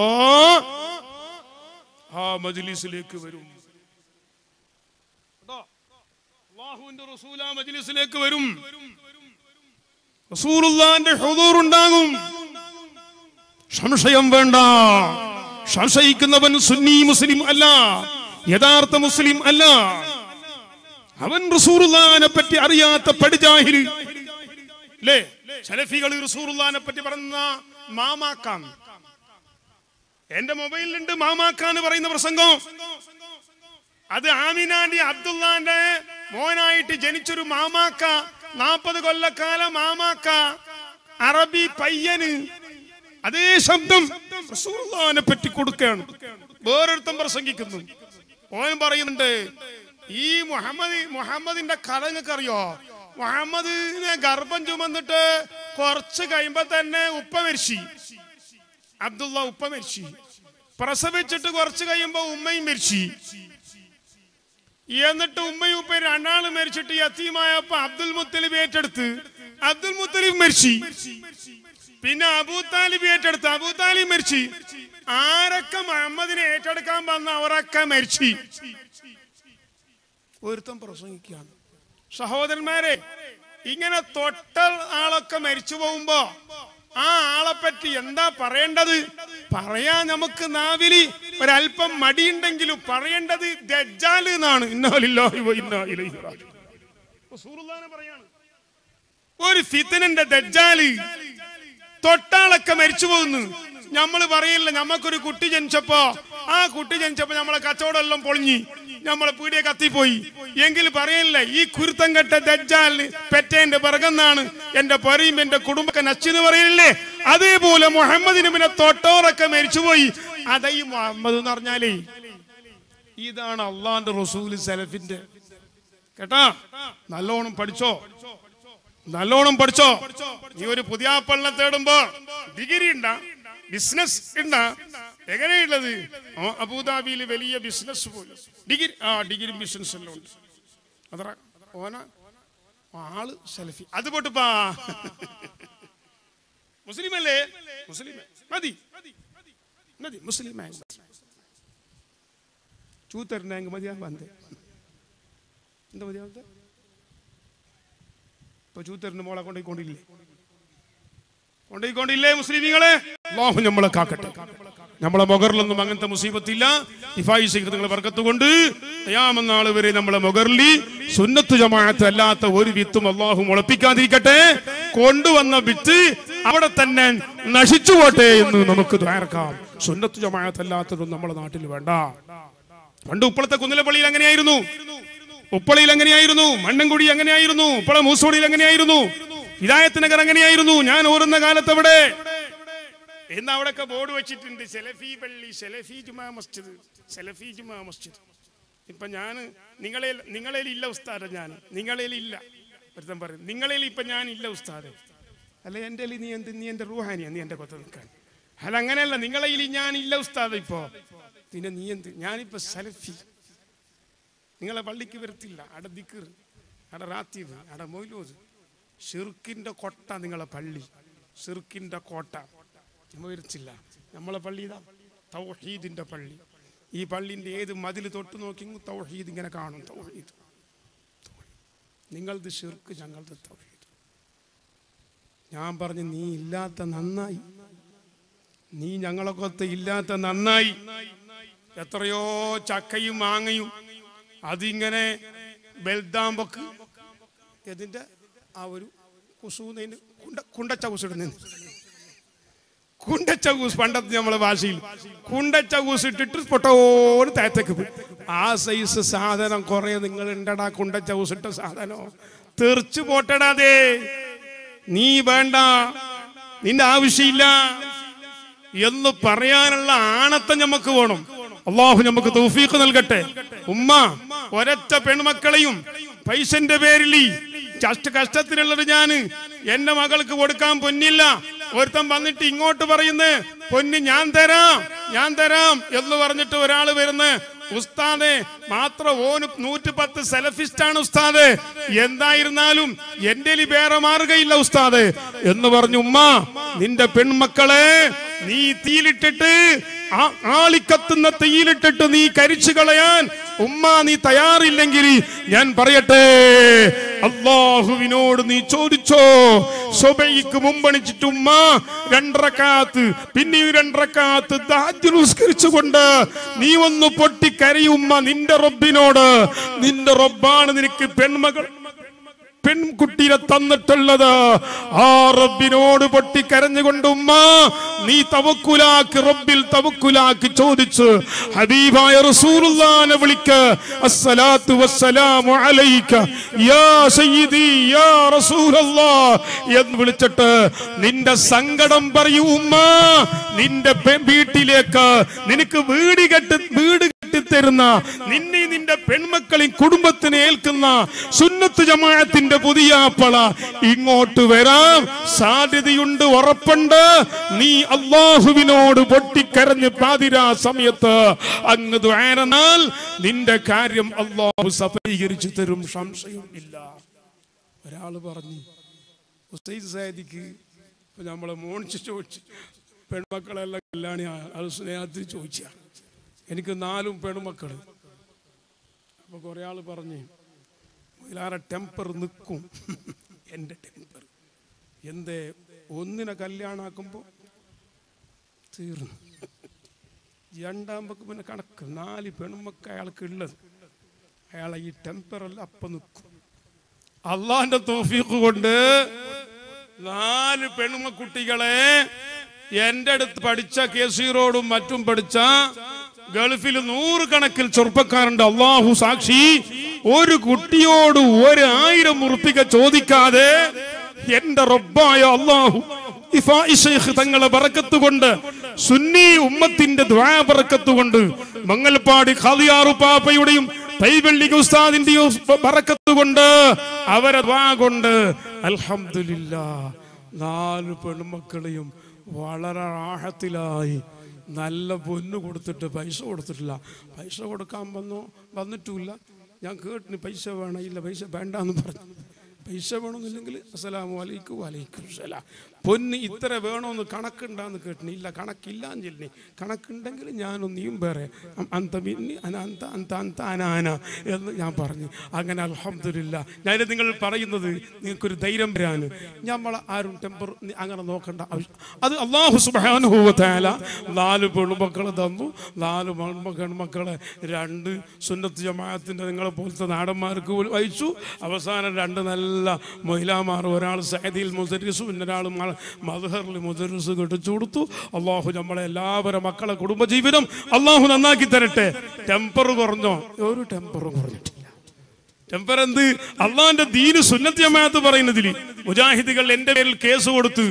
ആ മജ്ലിസിലേക്ക് വരും കേട്ടോ? അള്ളാഹുവിന്റെ റസൂൽ ആ മജ്ലിസിലേക്ക് വരും റസൂലുള്ളാന്റെ ഹുദൂർ ഉണ്ടാകും സംശയം വേണ്ട സംശയിക്കുന്നവൻ സുന്നി മുസ്ലിം അല്ല യഥാർത്ഥ മുസ്ലിം അല്ല അവൻ റസൂറുല്ലാനെ പറ്റി അറിയാത്ത പടിജാഹിൽ അല്ലേ സലഫികൾ റസൂറുല്ലാനെ പറ്റി പറയുന്ന മാമാക്കാൻ എന്റെ മൊബൈലിലുണ്ട് മാമാക്കാന്ന് പറയുന്ന പ്രസംഗം അത് ആമിനാന്റെ അബ്ദുള്ളാന്റെ മോനായിട്ട് ജനിച്ചൊരു മാമാക്ക നാൽപ്പത് കൊല്ലക്കാലം മാമാക്ക അറബി പയ്യന് അതേ ശബ്ദം റസൂലുള്ളാഹിനെ പറ്റി കൊടുക്കുകയാണ് വേറൊരുത്തം പ്രസംഗിക്കുന്നു ഓൻ പറയുന്നുണ്ട് ഈ മുഹമ്മദ് മുഹമ്മദിന്റെ കഥ നിങ്ങൾക്ക് അറിയോ മുഹമ്മദിനെ ഗർഭം ചുമന്നിട്ട് കുറച്ച് കഴിയുമ്പോ തന്നെ ഉപ്പ മരിച്ചു അബ്ദുള്ള ഉപ്പ മരിച്ചു പ്രസവിച്ചിട്ട് കുറച്ച് കഴിയുമ്പോ ഉമ്മയും മരിച്ചു എന്നിട്ട് ഉമ്മയും ഉപ്പയും രണ്ടാളും മരിച്ചിട്ട് യത്തീമായപ്പോ അബ്ദുൽ മുത്തലിബ് ഏറ്റെടുത്ത് അബ്ദുൽ മുത്തലിബ് മരിച്ചു പിന്നെ അബൂ താലിബ് ഏറ്റെടുത്ത് അബൂ താലിബ് മരിച്ചു ആരൊക്കെ മുഹമ്മദിനെ ഏറ്റെടുക്കാൻ വന്ന അവരൊക്കെ മരിച്ചു ഒരുത്തം പ്രസംഗിക്കുകയാണ് സഹോദരന്മാരെ ഇങ്ങനെ തൊട്ട ആളൊക്കെ മരിച്ചു പോകുമ്പോ ആ ആളെ പറ്റി എന്താ പറയേണ്ടത് പറയാൻ നമുക്ക് നാവില് ഒരല്പം മടിയുണ്ടെങ്കിലും പറയേണ്ടത് ദജ്ജാല് എന്നാണ് ഇന്നാ ലില്ലാഹി വ ഇന്നാ ഇലൈഹി റാജിഊൻ. റസൂലുള്ളാഹിനെ പറയാണ് ഒരു ഫിത്തനന്റെ ദജ്ജാല് തൊട്ടാളൊക്കെ മരിച്ചു പോകുന്നു നമ്മൾ പറയില്ല നമ്മക്കൊരു കുട്ടി ജനിച്ചപ്പോ ആ കുട്ടി ജനിച്ചപ്പോ നമ്മളെ കച്ചവടം എല്ലാം പൊളിഞ്ഞി നമ്മളെ പീടിയെ കത്തിപ്പോയി എങ്കിൽ പറയില്ല ഈ കുരുത്തം കെട്ട ദജ്ജാലിന് പെറ്റേന്റെ പിറകെന്നാണ് എന്റെ പൊരയും എന്റെ കുടുംബക്കെ നച്ചെന്ന് പറയില്ലേ അതേപോലെ മുഹമ്മദിന് പിന്നെ തൊട്ടോറൊക്കെ മരിച്ചുപോയി അതേ ഈ മുഹമ്മദ് എന്ന് പറഞ്ഞാലേ ഇതാണ് അള്ളാന്റെ റസൂല് സലഫിന്റെ കേട്ടാ നല്ലോണം പഠിച്ചോ നല്ലോണം പഠിച്ചോ നീ ഒരു പുതിയ പള്ള തേടുമ്പോ ഡിഗ്രി ഉണ്ടാ ബിസിനസ് ഉണ്ടാ എങ്ങനെയുള്ളത് ഓ അബുദാബിയിൽ വലിയ ബിസിനസ് പോയി ഡിഗ്രി ആ ഡിഗ്രി ബിസിനസ് എല്ലാം ഉണ്ട് അതറ ഓന ആള് സെൽഫി അത് പോട്ടുപ്പാ മുസ്ലിം അല്ലേ മുസ്ലിം മതി മതി മുസ്ലിം ചൂത്തരണ്ടെങ്കിൽ മതിയാ വന്നേ എന്താ മതിയാവത്തെ ഇപ്പൊ ചൂത്തറിന് മോളെ കൊണ്ടുപോയിക്കൊണ്ടില്ലേ കൊണ്ടുപോയിക്കൊണ്ടില്ലേ മുസ്ലിമീങ്ങളെ അള്ളാഹു നമ്മളെ കാക്കട്ടെ നമ്മളെ മുഖറിലൊന്നും അങ്ങനത്തെ മുസീബത്തില്ല ഇഫായി സിംഹങ്ങളെ വർക്കത്ത് കൊണ്ട് അയാമെന്നാൾ വരെ നമ്മളെ മുഖറിലി സുന്നത്ത് ജമാഅത്ത് അല്ലാത്ത ഒരു വിത്തും അള്ളാഹു മുളപ്പിക്കാതിരിക്കട്ടെ കൊണ്ടുവന്ന വിത്ത് അവിടെ തന്നെ നശിച്ചു പോട്ടെ എന്ന് നമുക്ക് ദ്വാരക്കാം സുന്നത്ത് ജമാഅത്ത് അല്ലാത്തതും നമ്മുടെ നാട്ടിൽ വേണ്ട പണ്ട് ഉപ്പളത്തെ കുന്നിലപ്പള്ളിയിൽ അങ്ങനെയായിരുന്നു ഉപ്പളയിൽ എങ്ങനെയായിരുന്നു മണ്ണൻകുടി എങ്ങനെയായിരുന്നു ഉപ്പള മൂസോടിയിൽ എങ്ങനെയായിരുന്നു ഹിദായത്ത് നഗർ എങ്ങനെയായിരുന്നു ഞാൻ ഓർന്ന കാലത്ത് അവിടെ ഇന്ന് അവിടെയൊക്കെ ബോർഡ് വെച്ചിട്ടുണ്ട് സെലഫി പള്ളി സെലഫി ജുമാ മസ്ജിദ് സെലഫി ജുമാ മസ്ജിദ് ഇപ്പൊ ഞാൻ നിങ്ങളെ നിങ്ങളിൽ ഇല്ല ഉസ്താദ ഞാൻ നിങ്ങളിൽ ഇല്ല ഒരുത്തൻ പറയും നിങ്ങളിൽ ഇപ്പൊ ഞാൻ ഇല്ല ഉസ്താദ് അല്ല എൻ്റെ നീ എന്ത് നീ എൻ്റെ റൂഹാനിയാ നീ എൻ്റെ കൊത്ത നിൽക്കാൻ അല്ല അങ്ങനെയല്ല നിങ്ങളയിൽ ഞാൻ ഇല്ല ഉസ്താദ് ഇപ്പോ പിന്നെ നീ എന്ത് ഞാനിപ്പോ സെലഫി നിങ്ങളെ പള്ളിക്ക് വരത്തില്ല അട ദിക്കർ അട റാത്തീവ് അട മൊയ്ലൂദ് ഷിർക്കിന്റെ കൊട്ട നിങ്ങളെ പള്ളി ഷിർക്കിന്റെ കോട്ട നമ്മ വരത്തില്ല നമ്മളെ പള്ളി ഇതാ തൗഹീദിന്റെ പള്ളി ഈ പള്ളിന്റെ ഏത് മതിൽ തൊട്ട് നോക്കി തൗഹീദ് ഇങ്ങനെ കാണും തൗഹീദ് നിങ്ങളത് ഷിർക്ക് ഞങ്ങളത് തൗഹീദ് ഞാൻ പറഞ്ഞു നീ ഇല്ലാത്ത നന്നായി നീ ഞങ്ങളൊക്കെ ഇല്ലാത്ത നന്നായി എത്രയോ ചക്കയും മാങ്ങയും അതിങ്ങനെ ബെൽദാമ്പക്ക് ഇതിന്റെ ആ ഒരു കുസൂന്നതിന് കുണ്ട കുണ്ടച്ച കുസിടുന്നതിന് കുണ്ടച്ച കൂസ് പണ്ടത്തെ നമ്മളെ ഭാഷയിൽ കുണ്ടച്ച കൂസ് ഇട്ടിട്ട് പൊട്ടോന്ന് താഴത്തേക്ക് പോയി ആ സൈസ് സാധനം കുറെ നിങ്ങൾ ഉണ്ടടാ കുണ്ടച്ച കൂസിട്ട സാധനം തെറിച്ചു പോട്ടടാതെ നീ വേണ്ട നിന്റെ ആവശ്യമില്ല എന്ന് പറയാനുള്ള ആണത്തം നമുക്ക് വേണം അള്ളാഹു നമുക്ക് തൗഫീഖ് നൽകട്ടെ ഉമ്മ ഒരൊറ്റ പെൺമക്കളെയും പൈസന്റെ പേരിൽ കഷ്ട കഷ്ടത്തിലുള്ളത് ഞാന് എന്റെ മകൾക്ക് കൊടുക്കാൻ പൊന്നില്ല ഒരുത്തൻ വന്നിട്ട് ഇങ്ങോട്ട് പറയുന്നു പൊന്ന് ഞാൻ തരാം ഞാൻ തരാം എന്ന് പറഞ്ഞിട്ട് ഒരാൾ വരുന്നു ഉസ്താദെ മാത്രം ഓന് നൂറ്റി പത്ത് സെലഫിസ്റ്റാണ് ഉസ്താദ് എന്തായിരുന്നാലും എന്റെ വേറെ മാറുകയില്ല ഉസ്താദ് എന്ന് പറഞ്ഞു ഉമ്മ നിന്റെ പെൺമക്കളെ നീ തീയിലിട്ടിട്ട് ആ ആളിക്കത്തുന്ന തീയിലിട്ടിട്ട് നീ കരിച്ചു കളയാൻ ഉമ്മ നീ തയ്യാറില്ലെങ്കിൽ ഞാൻ പറയട്ടെ അള്ളാഹുവിനോട് നീ ചോദിച്ചോ സ്വബയ്ക്ക് മുമ്പണിച്ചിട്ട് ഉമ്മ രണ്ടരക്കാത്ത് പിന്നെയും രണ്ടരക്കാത്ത് നിസ്കരിച്ചുകൊണ്ട് നീ ഒന്ന് പൊട്ടിക്കരയുമ്മ നിന്റെ റബ്ബിനോട് നിന്റെ റബ്ബാണ് നിനക്ക് പെൺമകൾ പെൺകുട്ടിയെ തന്നിട്ടുള്ളത് ആ റബ്ബിനോട് പൊട്ടിക്കരഞ്ഞുകൊണ്ട് ഉമ്മ നീ തവക്കുലാക്ക് റബ്ബിൽ തവക്കുലാക്ക് ചോദിച്ച് ഹബീബായ റസൂലുള്ളാനെ വിളിക്ക് അസ്സലാത്തു വസ്സലാമു അലൈക യാ സയ്യിദി യാ റസൂലല്ലാഹ് എന്ന് വിളിച്ചിട്ട് നിന്റെ സങ്കടം പറയൂ ഉമ്മ നിന്റെ പെ- വീട്ടിലേക്ക് നിനക്ക് വീട് കെട്ട് വീട് കെട്ടി കൊണ്ടുതരുന്ന നിന്നെ നിന്റെ പെൺമക്കളെയും കുടുംബത്തിനെ ഏൽക്കുന്ന സുന്നത്ത് ജമാഅത്തിന്റെ പുതിയ അപ്പള ഇങ്ങോട്ട് വരാം സാധ്യതയുണ്ട് ഉറപ്പുണ്ട് നീ അള്ളാഹുവിനോട് പൊട്ടിക്കരഞ്ഞ് പാതിരാ സമയത്ത് അങ്ങ് ദ്വാരനാൽ നിന്റെ കാര്യം അള്ളാഹു സഫലീകരിച്ചു തരും സംശയം ഇല്ല ഒരാള് പറഞ്ഞു ഹുസൈൻ സാദിക്ക് ഇപ്പൊ നമ്മളെ മോണിച്ച് ചോദിച്ചു പെൺമക്കളെല്ലാം കല്യാണി അത് സ്നേഹത്തിൽ ചോദിച്ച എനിക്ക് നാലും പെൺമക്കള് അപ്പൊ കുറെ ആള് പറഞ്ഞു ഇതിലാറെ ടെമ്പർ നിൽക്കും എൻ്റെ ടെമ്പർ എന്തേ ഒന്നിനെ കല്യാണാക്കുമ്പോ തീർന്നു രണ്ടാമ്പക്ക് പിന്നെ കണക്ക് നാല് പെൺമക്ക അയാൾക്ക് ഉള്ളത് അയാളെ ഈ ടെമ്പറെല്ലാം അപ്പം നിൽക്കും അള്ളാന്റെ തോഫീക്ക് കൊണ്ട് നാല് പെൺമക്കുട്ടികളെ എന്റെ അടുത്ത് പഠിച്ച കേസീറോടും മറ്റും പഠിച്ച ഗൾഫിൽ നൂറുകണക്കിൽ ചെറുപ്പക്കാരുണ്ട് അള്ളാഹു സാക്ഷി ഒരു കുട്ടിയോട് ഒരു ആയിരം ഉറുപ്പിക ചോദിക്കാതെ എന്റെ റബ്ബായ അള്ളാഹു ഇഫാഇ ശൈഖ് തങ്ങളെ ബറക്കത്ത് കൊണ്ട് സുന്നി ഉമ്മത്തിന്റെ ദ്വാ ബറക്കത്ത് കൊണ്ട് മങ്ങൽപ്പാടി ഖാദിയാറു പാപ്പയുടെയും തൈവള്ളി ഉസ്താദിന്റെയും ബറക്കത്ത് കൊണ്ട് അവരെ ദ്വാ കൊണ്ട് അൽഹംദുലില്ലാ നാല് പെൺമക്കളെയും വളരെ ആഴത്തിലായി നല്ല പൊന്നു കൊടുത്തിട്ട് പൈസ കൊടുത്തിട്ടില്ല പൈസ കൊടുക്കാൻ വന്നു വന്നിട്ടുമില്ല ഞാൻ കേട്ടിന് പൈസ വേണം ഇല്ല പൈസ വേണ്ടാന്ന് പറഞ്ഞു പൈസ വേണമെന്നില്ലെങ്കിൽ അസ്സലാമു അലൈക്കും വലൈക്കും സലാം പൊന്ന് ഇത്ര വേണമെന്ന് കണക്കുണ്ടാന്ന് കേട്ടിന് ഇല്ല കണക്കില്ലാന്ന് ചെല്ലി കണക്കുണ്ടെങ്കിൽ ഞാനും നീയും വേറെ അം- അന്ത മിന്നി അന അന്ത അന്ത അന്ത അനാന എന്ന് ഞാൻ പറഞ്ഞു അങ്ങനെ അൽഹംദുലില്ല ഞാൻ നിങ്ങൾ പറയുന്നത് നിങ്ങൾക്കൊരു ധൈര്യം വരാന് നമ്മൾ ആരും ടെമ്പർ അങ്ങനെ നോക്കേണ്ട ആവശ്യം അത് അള്ളാഹു സുബാനുഭവത്താല നാല് പെൺമക്കൾ തന്നു നാല് പെൺമക്കളെ രണ്ട് സുന്നത്ത് ജമാഅത്തിന്റെ നിങ്ങളെ പോലത്തെ നാടന്മാർക്ക് പോലും വഹിച്ചു അവസാനം രണ്ട് നല്ല മഹിളാമാർ ഒരാൾ സൈദിൽ മുദരിസും ഇന്നൊരാൾ മധുഹറിൽ മുദരിസ് കെട്ടിച്ചു കൊടുത്തു അള്ളാഹു നമ്മളെ എല്ലാവരും മക്കളെ കുടുംബജീവിതം അള്ളാഹു നന്നാക്കി തരട്ടെ ടെമ്പർ കുറഞ്ഞോ ഒരു ടെമ്പറും കുറഞ്ഞിട്ടില്ല ടെമ്പർ എന്ത് അള്ളാഹിന്റെ ദീന് സുന്നത്ത് ജമാഅത്ത് പറയുന്നതിൽ മുജാഹിദുകൾ എന്റെ പേരിൽ കേസ് കൊടുത്തു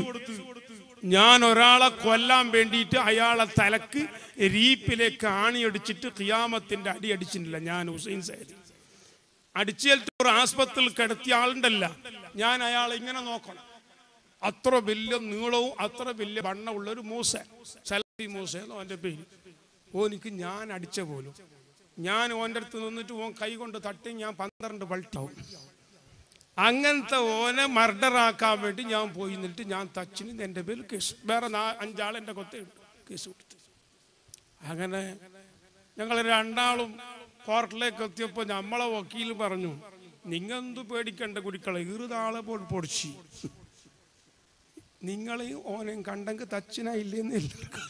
ഞാൻ ഒരാളെ കൊല്ലാൻ വേണ്ടിയിട്ട് അയാളെ തലക്ക് രീപ്പിലേക്ക് ആണിയടിച്ചിട്ട് ഖിയാമത്തിന്റെ അടി അടിച്ചിട്ടില്ല ഞാൻ ഹുസൈൻ സൈദി അടിച്ചേൽട്ട് ഒരു ആസ്പത്രിയിൽ കിടത്തിയ ആളുണ്ടല്ല ഞാൻ അയാളെ ഇങ്ങനെ നോക്കണം അത്ര വലിയ നീളവും അത്ര വലിയ വണ്ണമുള്ള ഒരു മൂസ സലഫി മൂസ എന്നോ അവന്റെ പേര് ഓനിക്ക് ഞാൻ അടിച്ച പോലും ഞാൻ ഓൻ്റെ അടുത്ത് നിന്നിട്ട് ഓൻ കൈ കൊണ്ട് തട്ടി ഞാൻ പന്ത്രണ്ട് പൾട്ടാവും അങ്ങനത്തെ ഓനെ മർഡറാക്കാൻ വേണ്ടി ഞാൻ പോയി നിന്നിട്ട് ഞാൻ തച്ചിന് എൻ്റെ പേരിൽ കേസ് വേറെ നാ- അഞ്ചാൾ എൻ്റെ കൊത്ത കേസ് കൊടുത്തു അങ്ങനെ ഞങ്ങൾ രണ്ടാളും കോർട്ടിലേക്ക് എത്തിയപ്പോൾ നമ്മളെ വക്കീൽ പറഞ്ഞു നിങ്ങെന്ത് പേടിക്കണ്ട കുടിക്കളെ ഈറുതാളെ പോൽ പൊടിച്ചു നിങ്ങളെയും ഓനെയും കണ്ടെങ്കിൽ തച്ചിനായില്ലേന്ന് എല്ലാവർക്കും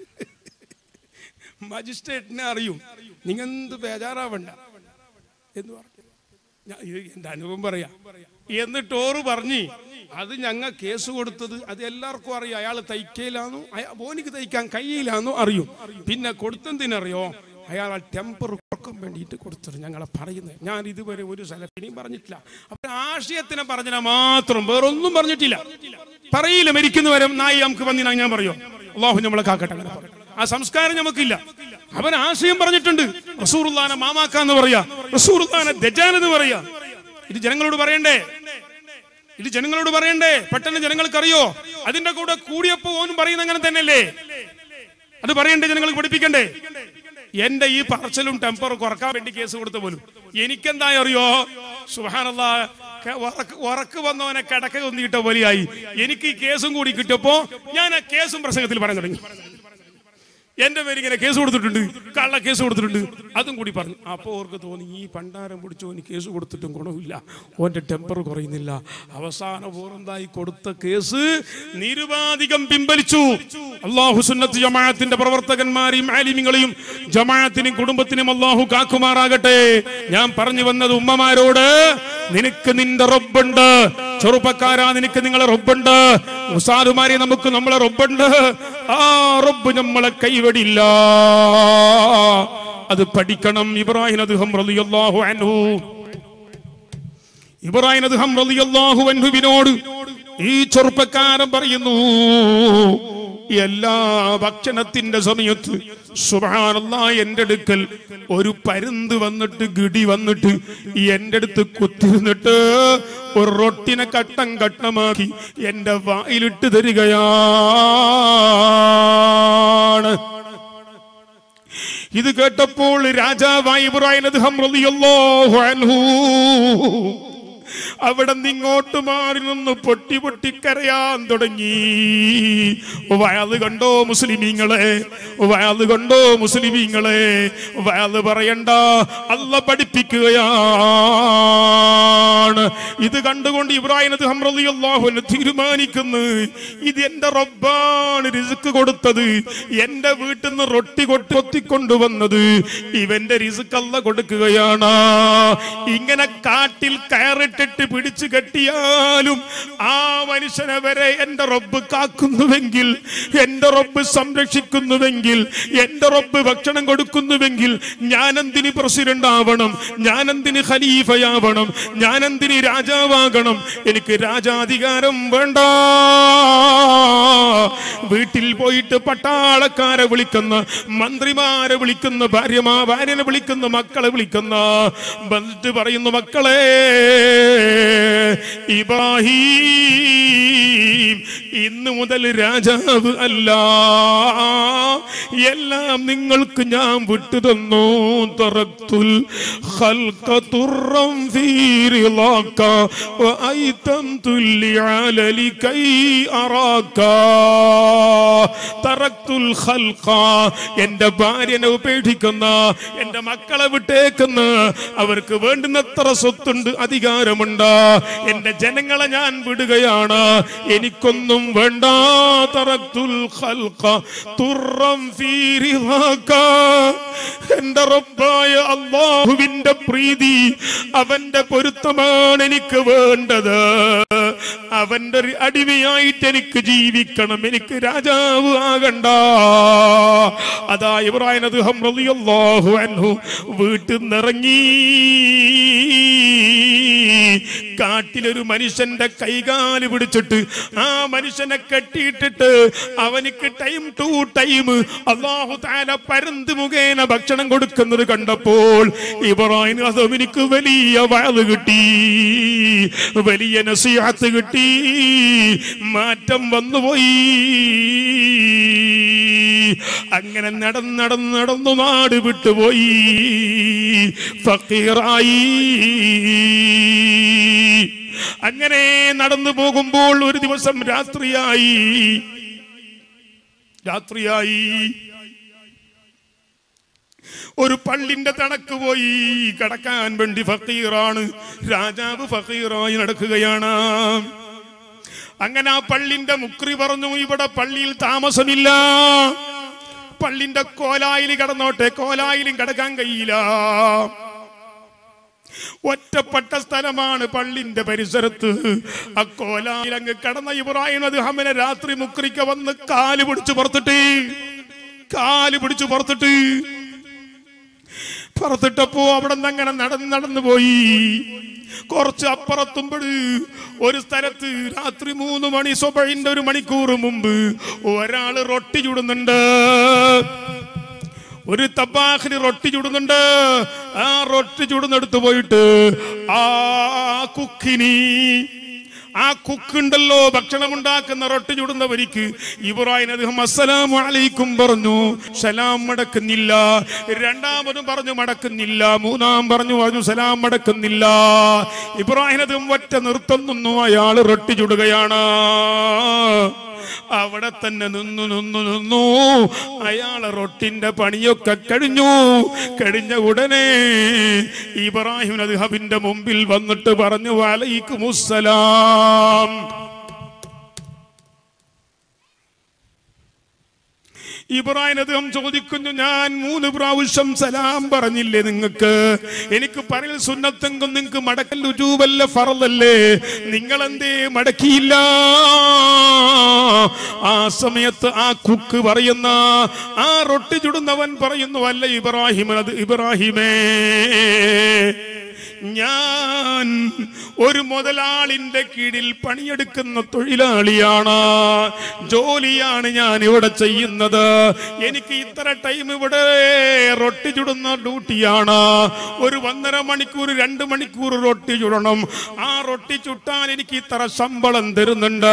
മജിസ്ട്രേറ്റിനെ അറിയും നിങ്ങെന്ത് ബേജാറാവണ്ട എന്ന് പറഞ്ഞു ഞാൻ ഇത് എന്റെ അനുഭവം പറയാം എന്നിട്ട് ഓറ് പറഞ്ഞ് അത് ഞങ്ങൾ കേസ് കൊടുത്തത് അത് എല്ലാവർക്കും അറിയാം അയാൾ തയ്ക്കയിലാന്നു ഓനിക്ക് തയ്ക്കാൻ കയ്യിലാന്നു അറിയും പിന്നെ കൊടുത്തെന്തിനറിയോ അയാൾ ആ ടെമ്പർ കുറക്കാൻ വേണ്ടിയിട്ട് കൊടുത്തത് ഞങ്ങളെ പറയുന്നത് ഞാൻ ഇതുവരെ ഒരു സ്ഥലത്തിനെയും പറഞ്ഞിട്ടില്ല അപ്പൊ ആശയത്തിനെ പറഞ്ഞാൽ മാത്രം വേറൊന്നും പറഞ്ഞിട്ടില്ല പറയില്ല മരിക്കുന്നവരെ നായി നമുക്ക് വന്നിനാ ഞാൻ പറയോ അള്ളാഹു നമ്മളെ കാക്കട്ടെ അങ്ങനെ പറയും. ആ സംസ്കാരം നമുക്കില്ല അവൻ ആശയം പറഞ്ഞിട്ടുണ്ട് റസൂറുല്ലാനെ മാമാക്കാന്ന് പറയാ റസൂറുല്ലാനെ ദജാൻ എന്ന് പറയാ ഇത് ജനങ്ങളോട് പറയണ്ടേ ഇത് ജനങ്ങളോട് പറയണ്ടേ പെട്ടെന്ന് ജനങ്ങൾക്ക് അറിയോ അതിന്റെ കൂടെ കൂടിയപ്പോ ഓനും പറയുന്ന അങ്ങനെ തന്നെയല്ലേ അത് പറയണ്ടേ ജനങ്ങൾക്ക് പഠിപ്പിക്കണ്ടേ എന്റെ ഈ പറച്ചിലും ടെമ്പർ കുറക്കാൻ വേണ്ടി കേസ് കൊടുത്ത പോലും എനിക്കെന്താ അറിയോ സുഹാനല്ല ഉറക്ക് വന്നവനെ കിടക്ക കൊന്നിട്ട പോലെയായി എനിക്ക് ഈ കേസും കൂടി കിട്ടിയപ്പോ ഞാൻ ആ കേസും പ്രസംഗത്തിൽ പറയാൻ തുടങ്ങി എന്റെ പേര് ഇങ്ങനെ കേസ് കൊടുത്തിട്ടുണ്ട് കള്ള കേസ് കൊടുത്തിട്ടുണ്ട് അതും കൂടി പറഞ്ഞു അപ്പോൾ അവർക്ക് തോന്നി ഈ പണ്ടാരം പിടിച്ചു ഓന് കേസ് കൊടുത്തിട്ടും ഗുണമില്ല ഓന്റെ ടെമ്പർ കുറയുന്നില്ല അവസാന പൂർണ്ണതായി കൊടുത്ത കേസ് നിരുപാധികം പിൻവലിച്ചു അള്ളാഹു സുന്നത്ത് ജമാഅത്തിന്റെ പ്രവർത്തകന്മാരെയും ആലിമിങ്ങളെയും ജമാഅത്തിനും കുടുംബത്തിനും അള്ളാഹു കാക്കുമാറാകട്ടെ ഞാൻ പറഞ്ഞു വന്നത് ഉമ്മമാരോട് നിനക്ക് നിന്റെ റബ്ബുണ്ട് ചെറുപ്പക്കാരാ നിനക്ക് നിങ്ങളെ റബ്ബുണ്ട് ഉസാദുമാരെ നമുക്ക് നമ്മളെ റബ്ബുണ്ട് ആ റബ്ബ് നമ്മളെ കൈവടില്ല അത് പഠിക്കണം ഇബ്രാഹിം അദ്ദേഹം റളിയല്ലാഹു അൻഹു ഇബ്രാഹിം അദ്ദേഹം റളിയല്ലാഹു അൻഹുവിനോട് ഈ ചെറുപ്പക്കാരൻ പറയുന്നു എല്ലാ ഭക്ഷണത്തിന്റെ സമയത്ത് സുബാനല്ല എന്റെ അടുക്കൽ ഒരു പരുന്ത് വന്നിട്ട് ഗിടി വന്നിട്ട് എന്റെ അടുത്ത് കുത്തിരുന്നിട്ട് ഒരു റൊട്ടിനെ കട്ടം കട്ടമാക്കി എന്റെ വായിലിട്ട് തരികയാണ് ഇത് കേട്ടപ്പോൾ രാജാവായി ഇബ്രാഹിം അദ്ദേഹം റളിയല്ലാഹു അൻഹു അവിടെ നിന്ന് ഇങ്ങോട്ട് മാറി നിന്ന് പൊട്ടി പൊട്ടി കരയാൻ തുടങ്ങി വയത് കണ്ടോ മുസ്ലിമീങ്ങളെ വയത് കണ്ടോ മുസ്ലിമീങ്ങളെ വയത് പറയണ്ട അല്ല പഠിപ്പിക്കുകയാണ് ഇത് കണ്ടുകൊണ്ട് ഇബ്രാഹിം അദ്ദേഹം റളിയല്ലാഹു തീരുമാനിക്കുന്നു ഇത് എന്റെ റബ്ബാണ് റിസ്ക് കൊടുത്തത് എന്റെ വീട്ടിൽ നിന്ന് റൊട്ടി കൊട്ടി കൊത്തിക്കൊണ്ടുവന്നത് ഇവന്റെ റിസ്ക് അല്ല കൊടുക്കുകയാണ് ഇങ്ങനെ കാട്ടിൽ കയറിട്ടിട്ട് പിടിച്ചു കെട്ടിയാലും ആ മനുഷ്യനെ വരെ എന്റെ റബ്ബ് കാക്കുന്നുവെങ്കിൽ എന്റെ റബ്ബ് സംരക്ഷിക്കുന്നുവെങ്കിൽ എന്റെ റബ്ബ് ഭക്ഷണം കൊടുക്കുന്നുവെങ്കിൽ ഞാനെന്തിന് പ്രസിഡന്റ് ആവണം ഞാനെന്തിന് ഖലീഫയാവണം ഞാനെന്തിന് രാജാവാകണം എനിക്ക് രാജാധികാരം വേണ്ട വീട്ടിൽ പോയിട്ട് പട്ടാളക്കാരെ വിളിക്കുന്ന മന്ത്രിമാരെ വിളിക്കുന്ന ഭാര്യമാ ഭാര്യനെ വിളിക്കുന്ന മക്കളെ വിളിക്കുന്ന വന്നിട്ട് പറയുന്നു മക്കളെ ഇബ്രാഹിം ഇന്ന് മുതൽ രാജാവ് അല്ല എല്ലാം നിങ്ങൾക്ക് ഞാൻ വിട്ടു തന്നു തറക്തുൽ ഖൽഖ തുറം ഫീ റിളാക വഅയ്തംതു ലിഅലലി കൈ അറാക തറക്തുൽ ഖൽഖ എന്റെ ഭാര്യനെ ഉപേക്ഷിക്കുന്ന എന്റെ മക്കളെ വിട്ടേക്കുന്ന അവർക്ക് വേണ്ടുന്നത്ര സ്വത്തുണ്ട് അധികാരമുണ്ട് എന്റെ ജനങ്ങളെ ഞാൻ വിടുകയാണ് എനിക്കൊന്നും വേണ്ട തറക്തുൽ ഖൽഖ തുറം ഫീ റിളാക എന്റെ റബ്ബായ അള്ളാഹുവിന്റെ പ്രീതി അവന്റെ പൊരുത്തമാണ് എനിക്ക് വേണ്ടത് അവന്റെ ഒരു അടിമയായിട്ട് എനിക്ക് ജീവിക്കണം എനിക്ക് രാജാവ് ആകണ്ട അതാ ഇബ്രാഹിം അദ്ദേഹം റളിയല്ലാഹു അൻഹു വീട്ടിൽ നിന്നിറങ്ങി കാട്ടിലൊരു മനുഷ്യന്റെ കൈകാല് പിടിച്ചിട്ട് ആ മനുഷ്യനെ കെട്ടിയിട്ടിട്ട് അവനിക്ക് ടൈം ടു ടൈം അള്ളാഹു താല പരന്ത് മുഖേന ഭക്ഷണം കൊടുക്കുന്നത് കണ്ടപ്പോൾ ഇബ്രാഹിം അതവനിക്ക് വലിയ വയത് കിട്ടി വലിയ നസീഹത്ത് കിട്ടി മാറ്റം വന്നുപോയി അങ്ങനെ നടന്ന് നടന്ന് നടന്നു നാട് വിട്ടുപോയി ഫക്കീറായി അങ്ങനെ നടന്നു പോകുമ്പോൾ ഒരു ദിവസം രാത്രിയായി രാത്രിയായി ഒരു പള്ളിന്റെ തണക്ക് പോയി കടക്കാൻ വേണ്ടി ഫക്കീറാണ് രാജാവ് ഫക്കീറായി നടക്കുകയാണ് അങ്ങനെ ആ പള്ളിന്റെ മുക്രി പറഞ്ഞു ഇവിടെ പള്ളിയിൽ താമസമില്ല പള്ളിന്റെ കോലായിൽ കടന്നോട്ടെ കോലായിലും കിടക്കാൻ കഴിയില്ല ഒറ്റപ്പെട്ട സ്ഥലമാണ് പള്ളിന്റെ പരിസരത്ത് ആ കോലായിൽ അങ്ങ് കടന്ന ഇബ്രാഹിം അത് ഹമ്മനെ രാത്രി മുക്രിക്ക വന്ന് കാല് പിടിച്ചു പുറത്തിട്ട് കാല് പിടിച്ചു പുറത്തിട്ട് പുറത്തിട്ടപ്പോ അവിടെ നിന്ന് അങ്ങനെ നടന്ന് നടന്നു പോയി കുറച്ച് അപ്പുറത്തുമ്പോൾ ഒരു സ്ഥലത്ത് രാത്രി മൂന്ന് മണി സ്വബഴിന്റെ ഒരു മണിക്കൂർ മുമ്പ് ഒരാള് റൊട്ടി ചുടുന്നുണ്ട് ഒരു തബാഖിന് റൊട്ടി ചുടുന്നുണ്ട് ആ റൊട്ടി ചുടുന്നെടുത്ത് പോയിട്ട് ആ കുക്കിനി ആ കുക്കുണ്ടല്ലോ ഭക്ഷണം ഉണ്ടാക്കുന്ന റൊട്ടി ചുടുന്നവരിക്ക് ഇബ്രാഹിം അദ്ദേഹം അസ്സലാമു അലൈക്കും പറഞ്ഞു സലാം മടക്കുന്നില്ല രണ്ടാമതും പറഞ്ഞു മടക്കുന്നില്ല മൂന്നാം പറഞ്ഞു പറഞ്ഞു സലാം മടക്കുന്നില്ല ഇബ്രാഹിം അദ്ദേഹം ഒറ്റ നിർത്തം നിന്നു അയാൾ റൊട്ടി ചുടുകയാണ് അവിടെ തന്നെ നിന്നു നിന്നു നിന്നു അയാളെ റൊട്ടിന്റെ പണിയൊക്കെ കഴിഞ്ഞു കഴിഞ്ഞ ഉടനെ ഇബ്രാഹിം അദ്ഹബിന്റെ മുമ്പിൽ വന്നിട്ട് പറഞ്ഞു വലൈക്കുമുസ്സലാം ഇബ്രാഹിം അദ്ദേഹം ചോദിക്കുന്നു ഞാൻ മൂന്ന് പ്രാവശ്യം സലാം പറഞ്ഞില്ലേ നിങ്ങൾക്ക് എനിക്ക് പറയൽ സുന്നത്തെങ്കും നിങ്ങൾക്ക് മടക്കൽ രുജൂവല്ല ഫറലല്ലേ നിങ്ങൾ എന്തേ മടക്കിയില്ല ആ സമയത്ത് ആ കുക്ക് പറയുന്ന ആ റൊട്ടി ചുടുന്നവൻ പറയുന്നു അല്ല ഇബ്രാഹിം അത് ഇബ്രാഹിമേ ഞാൻ ഒരു മുതലാളിന്റെ കീഴിൽ പണിയെടുക്കുന്ന തൊഴിലാളിയാണ് ജോലിയാണ് ഞാൻ ഇവിടെ ചെയ്യുന്നത് എനിക്ക് ഇത്ര ടൈം ഇവിടെ റൊട്ടി ചുടുന്ന ഡ്യൂട്ടിയാണ് ഒരു ഒന്നര മണിക്കൂർ രണ്ട് മണിക്കൂർ റൊട്ടി ചുടണം ആ റൊട്ടി ചുട്ടാൻ എനിക്ക് ഇത്ര ശമ്പളം തരുന്നുണ്ട്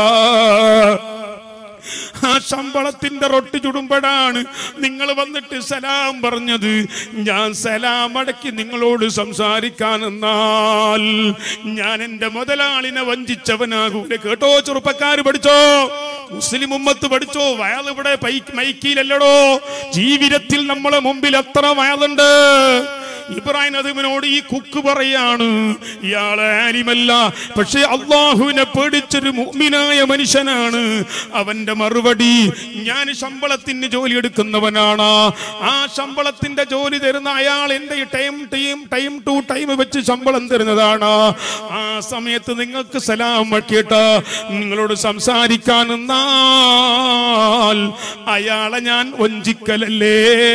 ആ ശമ്പളത്തിന്റെ റൊട്ടി ചുടുമ്പോഴാണ് നിങ്ങൾ വന്നിട്ട് സലാം പറഞ്ഞത് ഞാൻ സലാം അടക്കി നിങ്ങളോട് സംസാരിക്കാൻ എന്നാൽ ഞാൻ എന്റെ മുതലാളിനെ വഞ്ചിച്ചവനാകൂലെ കേട്ടോ ചെറുപ്പക്കാര് പഠിച്ചോ മുസ്ലിം ഉമ്മത്ത് പഠിച്ചോ വയൽ ഇവിടെ പൈ- മൈക്കിയിലല്ലടോ ജീവിതത്തിൽ നമ്മളെ മുമ്പിൽ എത്ര വയലുണ്ട് ഇബ്രാഹിം നദിമിനോട് ഈ കുക്ക് പറയാണ് ഇയാളെ ആലിമല്ല പക്ഷെ അള്ളാഹുവിനെ പേടിച്ചൊരു മുഅ്മിനായ മനുഷ്യനാണ് അവന്റെ മറുപടി ഞാൻ ശമ്പളത്തിന് ജോലി എടുക്കുന്നവനാണ് ആ ശമ്പളത്തിന്റെ ജോലി തരുന്ന അയാൾ എന്റെ ഈ time time time to time വെച്ച് ശമ്പളം തരുന്നതാണ് ആ സമയത്ത് നിങ്ങൾക്ക് സലാം വക്കിയിട്ട് നിങ്ങളോട് സംസാരിക്കാൻ നിന്നാൽ അയാളെ ഞാൻ വഞ്ചിക്കലല്ലേ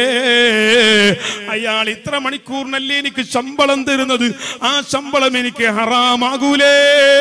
അയാൾ ഇത്ര മണിക്കൂറിനല്ലേ എനിക്ക് ശമ്പളം തരുന്നത് ആ ശമ്പളം എനിക്ക് ഹറാമാകൂലേ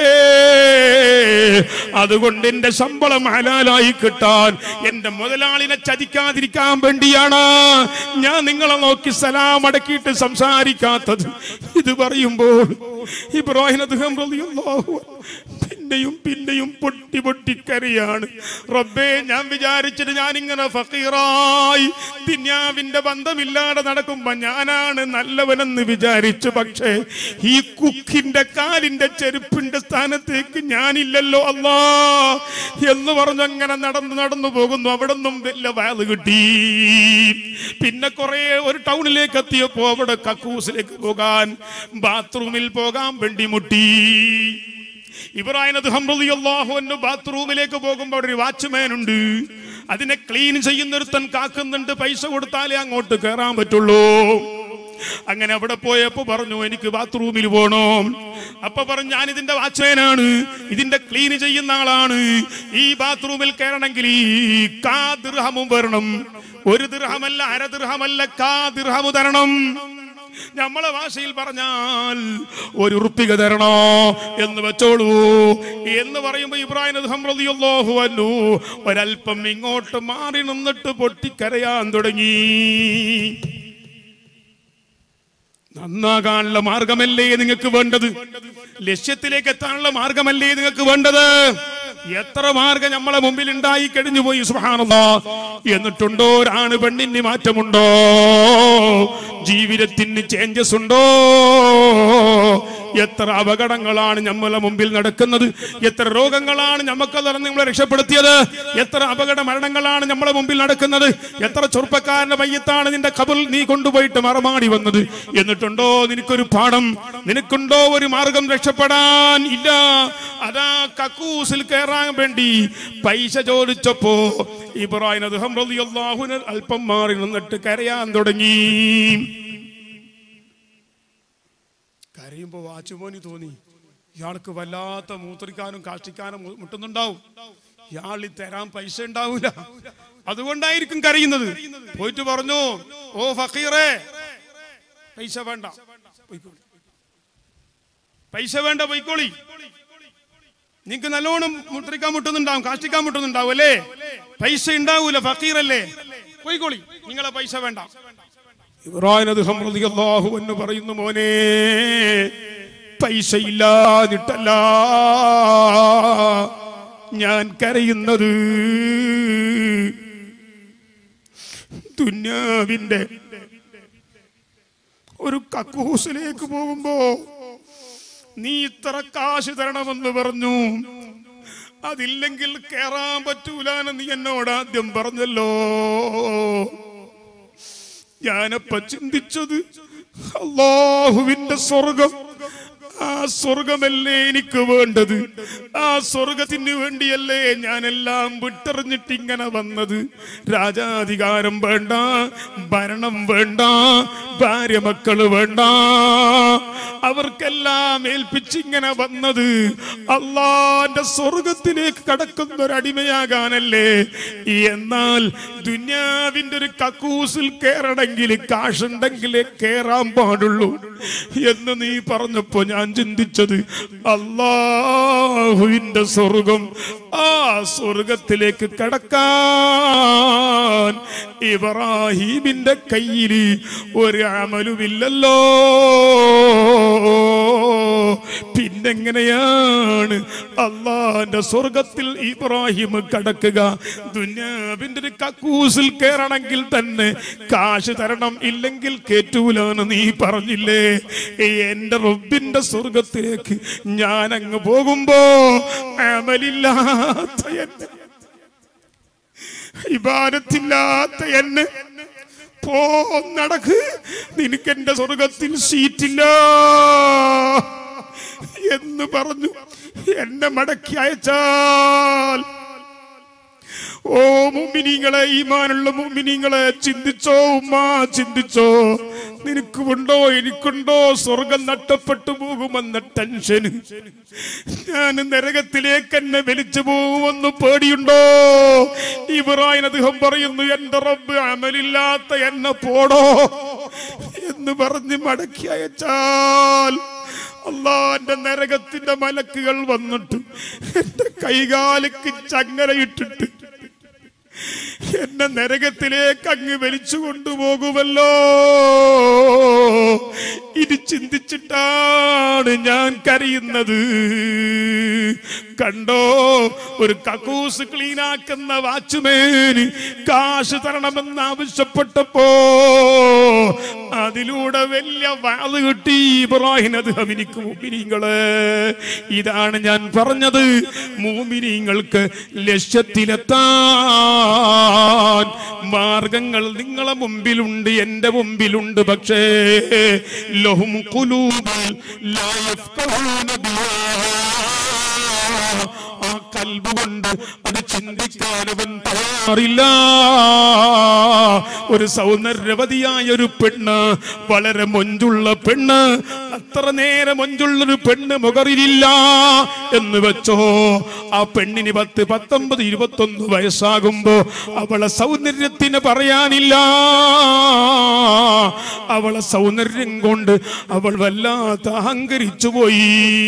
അതുകൊണ്ട് എന്റെ ശമ്പളം ഹലാലായി കിട്ടാൻ എന്റെ മുതലാളിനെ ചതിക്കാതിരിക്കാൻ വേണ്ടിയാണ് ഞാൻ നിങ്ങളെ നോക്കി സലാം അടക്കിയിട്ട് സംസാരിക്കാത്തത് ഇത് പറയുമ്പോൾ ഇബ്രാഹിം അദ്ദേഹം റളിയല്ലാഹു അൻഹു പിന്നെയും പിന്നെയും പൊട്ടി പൊട്ടിക്കരയാണ് റബ്ബേ ഞാൻ വിചാരിച്ചിട്ട് ഞാൻ ഇങ്ങനെ ഫക്കീറായി ദുന്യാവിന്റെ ബന്ധമില്ലാതെ നടക്കുമ്പോ ഞാനാണ് നല്ലവനെന്ന് വിചാരിച്ചു പക്ഷേ ഈ കുക്കിന്റെ കാലിന്റെ ചെരുപ്പിന്റെ സ്ഥാനത്തേക്ക് ഞാനില്ലല്ലോ അല്ലാ എന്ന് പറഞ്ഞങ്ങനെ നടന്നു നടന്നു പോകുന്നു അവിടെ നിന്നും വലിയ വയല് കിട്ടി പിന്നെ കുറെ ഒരു ടൗണിലേക്ക് എത്തിയപ്പോ അവിടെ കക്കൂസിലേക്ക് പോകാൻ ബാത്റൂമിൽ പോകാൻ വേണ്ടി മുട്ടി ഇബ്രാഹിം അള്ളാഹുവിന്റെ ബാത്റൂമിലേക്ക് പോകുമ്പോൾ അവിടെ ഒരു വാച്ച്മാൻ ഉണ്ട് അതിനെ ക്ലീൻ ചെയ്യുന്നൊരുത്തൻ കാക്കുന്നുണ്ട് പൈസ കൊടുത്താലേ അങ്ങോട്ട് കയറാൻ പറ്റുള്ളൂ അങ്ങനെ അവിടെ പോയപ്പോ പറഞ്ഞു എനിക്ക് ബാത്റൂമിൽ പോണോ അപ്പൊ പറഞ്ഞു ഞാൻ ഇതിന്റെ വാച്ച്മാനാണ് ഇതിന്റെ ക്ലീൻ ചെയ്യുന്ന ആളാണ് ഈ ബാത്റൂമിൽ കയറണമെങ്കിൽ ഈ കാ ദിർഹമും വരണം ഒരു ദിർഹമല്ല അര ദിർഹമല്ല കാ ദിർഹമു തരണം നമ്മളെ ഭാഷയിൽ പറഞ്ഞാൽ ഒരു ഉറുപ്പിക തരണോ എന്ന് വെച്ചോളൂ എന്ന് പറയുമ്പോ ഇബ്രാഹിം റളിയല്ലാഹു അൻഹു ഒരല്പം ഇങ്ങോട്ട് മാറി നിന്നിട്ട് പൊട്ടിക്കരയാൻ തുടങ്ങി നന്നാകാനുള്ള മാർഗമല്ലേ നിങ്ങൾക്ക് വേണ്ടത് ലക്ഷ്യത്തിലേക്ക് എത്താനുള്ള മാർഗമല്ലേ നിങ്ങൾക്ക് വേണ്ടത് എത്ര മാർഗം നമ്മളെ മുമ്പിൽ ഉണ്ടായി കഴിഞ്ഞു പോയി സുഹാനല്ലാ എന്നിട്ടുണ്ടോ ഒരാണ് പെണ്ണിന് മാറ്റമുണ്ടോ ജീവിതത്തിന് ചേഞ്ചസ് ഉണ്ടോ എത്ര അപകടങ്ങളാണ് നമ്മളെ മുമ്പിൽ നടക്കുന്നത് എത്ര രോഗങ്ങളാണ് നമുക്ക് നമ്മളെ രക്ഷപ്പെടുത്തിയത് എത്ര അപകട മരണങ്ങളാണ് നമ്മളെ മുമ്പിൽ നടക്കുന്നത് എത്ര ചെറുപ്പക്കാരന്റെ മയ്യത്താണ് നിന്റെ കബൽ നീ കൊണ്ടുപോയിട്ട് മറമാടി വന്നത് എന്നിട്ടുണ്ടോ നിനക്കൊരു പാഠം നിനക്കുണ്ടോ ഒരു മാർഗം രക്ഷപ്പെടാൻ ഇല്ല അതാ കക്കൂസിൽ കയറാൻ വേണ്ടി പൈസ ചോദിച്ചപ്പോ ഇബ്രാഹിം അദ്ദേഹം റളിയല്ലാഹുവിന് അല്പം മാറി നിന്നിട്ട് കരയാൻ തുടങ്ങി കരയുമ്പോ വാച്ചുമോനി തോന്നി ഇയാൾക്ക് വല്ലാത്ത മൂത്രിക്കാനും കാഷ്ടിക്കാനും മു- മുട്ടുന്നുണ്ടാവും ഇയാൾ തരാൻ പൈസ ഉണ്ടാവൂല അതുകൊണ്ടായിരിക്കും കരയുന്നത് പോയിട്ട് പറഞ്ഞു ഓ ഫക്കീറേ പൈസ വേണ്ട പൊയ്ക്കോളി. പൈസ വേണ്ട പൊയ്ക്കോളി നിങ്ങക്ക് നല്ലോണം മുത്രിക്കാൻ മുട്ടുന്നുണ്ടാവും കാഷ്ടിക്കാൻ മുട്ടുന്നുണ്ടാവും അല്ലേ പൈസ ഉണ്ടാവൂല ഫക്കീറല്ലേ പോയിക്കോളി നിങ്ങളെ പൈസ വേണ്ട ഇബ്രാഹിം അദ്ദേഹം റളിയല്ലാഹു എന്ന് പറയുന്നു മോനെ പൈസ ഇല്ലാതിട്ടല്ല ഞാൻ കരയുന്നത് ദുന്യാവിന്റെ ഒരു കക്കൂസിലേക്ക് പോകുമ്പോ നീ ഇത്ര കാശ് തരണമെന്ന് പറഞ്ഞു അതില്ലെങ്കിൽ കേറാൻ പറ്റൂലെന്ന് നീ എന്നോട് ആദ്യം പറഞ്ഞല്ലോ ഞാനപ്പ ചിന്തിച്ചത് അള്ളാഹുവിന്റെ സ്വർഗം ആ സ്വർഗമല്ലേ എനിക്ക് വേണ്ടത് ആ സ്വർഗത്തിന് വേണ്ടിയല്ലേ ഞാനെല്ലാം വിട്ടെറിഞ്ഞിട്ട് ഇങ്ങനെ വന്നത് രാജാധികാരം വേണ്ട ഭരണം വേണ്ട ഭാര്യ മക്കള് വേണ്ട അവർക്കെല്ലാം ഏൽപ്പിച്ചിങ്ങനെ വന്നത് അള്ളാന്റെ സ്വർഗത്തിലേക്ക് കടക്കുന്ന ഒരു അടിമയാകാനല്ലേ എന്നാൽ ദുന്യാവിന്റെ ഒരു കക്കൂസിൽ കയറണമെങ്കിൽ കാശുണ്ടെങ്കിലേ കേറാൻ പാടുള്ളൂ എന്ന് നീ പറഞ്ഞപ്പോ ഞാൻ ചിന്തിച്ചത് അള്ളാഹുവിന്റെ സ്വർഗം ആ സ്വർഗത്തിലേക്ക് കടക്കാൻ ഇബ്രാഹീമിന്റെ കയ്യിൽ ഒരു അമലുമില്ലല്ലോ പിന്നെങ്ങനെയാണ് അള്ളാന്റെ സ്വർഗത്തിൽ ഇബ്രാഹിം കടക്കുക ദുന്യാവിന്റെ ഒരു കക്കൂസിൽ കയറണമെങ്കിൽ തന്നെ കാശ് തരണം ഇല്ലെങ്കിൽ കേറ്റൂലാണ് നീ പറഞ്ഞില്ലേ എന്റെ റബ്ബിന്റെ സ്വർഗത്തിലേക്ക് ഞാൻ അങ്ങ് പോകുമ്പോ അമലില്ലാത്ത എന്നെ ഇബാരത്തില്ലാത്ത എന്നെ പോ നടക്ക് നിനക്ക് എന്റെ സ്വർഗത്തിൽ സീറ്റില്ല എന്ന് പറഞ്ഞു എന്നെ മടക്കി അയച്ചാൽ ഓ മുമ്മിനിങ്ങളെ ഈമാനുള്ള മുമ്മിനിങ്ങളെ ചിന്തിച്ചോ ഉമ്മ ചിന്തിച്ചോ നിനക്കുണ്ടോ എനിക്കുണ്ടോ സ്വർഗം നഷ്ടപ്പെട്ടു പോകുമെന്ന ടെൻഷന് ഞാൻ നരകത്തിലേക്ക് എന്നെ വലിച്ചു പോകുമെന്ന് പേടിയുണ്ടോ ഇബ്രാഹിം അദ്ദേഹം പറയുന്നു എന്റെ റബ്ബ് അമലില്ലാത്ത എന്നെ പോടോ എന്ന് പറഞ്ഞ് മടക്കി അയച്ചാൽ അള്ളാന്റെ നരകത്തിന്റെ മലക്കുകൾ വന്നിട്ട് എന്റെ കൈകാലിക്ക് ചങ്ങലയിട്ടിട്ട് എന്നെ നരകത്തിലേക്ക് അങ്ങ് വലിച്ചു കൊണ്ടുപോകുമല്ലോ ഇത് ചിന്തിച്ചിട്ടാണ് ഞാൻ കരയുന്നത് കണ്ടോ ഒരു കക്കൂസ് ക്ലീനാക്കുന്ന വാച്ച്മാന് കാശ് തരണമെന്ന് ആവശ്യപ്പെട്ടപ്പോ അതിലൂടെ വലിയ വാത് കിട്ടി ഇബ്രാഹിം അത് എനിക്ക് മൂമിനിങ്ങള് ഇതാണ് ഞാൻ പറഞ്ഞത് മൂമിനിങ്ങൾക്ക് ലക്ഷ്യത്തിലെത്താൻ മാർഗങ്ങൾ നിങ്ങളെ മുമ്പിലുണ്ട് എന്റെ മുമ്പിലുണ്ട് പക്ഷേ ലഹും ഖുലൂബുൽ ലാ യഫ്ഖഹൂന ബിഹാ ആ കൽബ് കൊണ്ട് അത് ചിന്തിക്കാൻ അവൻ തയ്യാറില്ല ഒരു സൗന്ദര്യവതിയായ ഒരു പെണ്ണ് വളരെ മൊഞ്ചുള്ള പെണ്ണ് അത്ര നേരം മൊഞ്ചുള്ളൊരു പെണ്ണ് മുഖറിലില്ല എന്ന് വെച്ചോ ആ പെണ്ണിന് പത്ത് പത്തൊമ്പത് ഇരുപത്തൊന്ന് വയസ്സാകുമ്പോ അവളെ സൗന്ദര്യത്തിന് പറയാനില്ല അവളെ സൗന്ദര്യം കൊണ്ട് അവൾ വല്ലാത്ത അഹങ്കരിച്ചു പോയി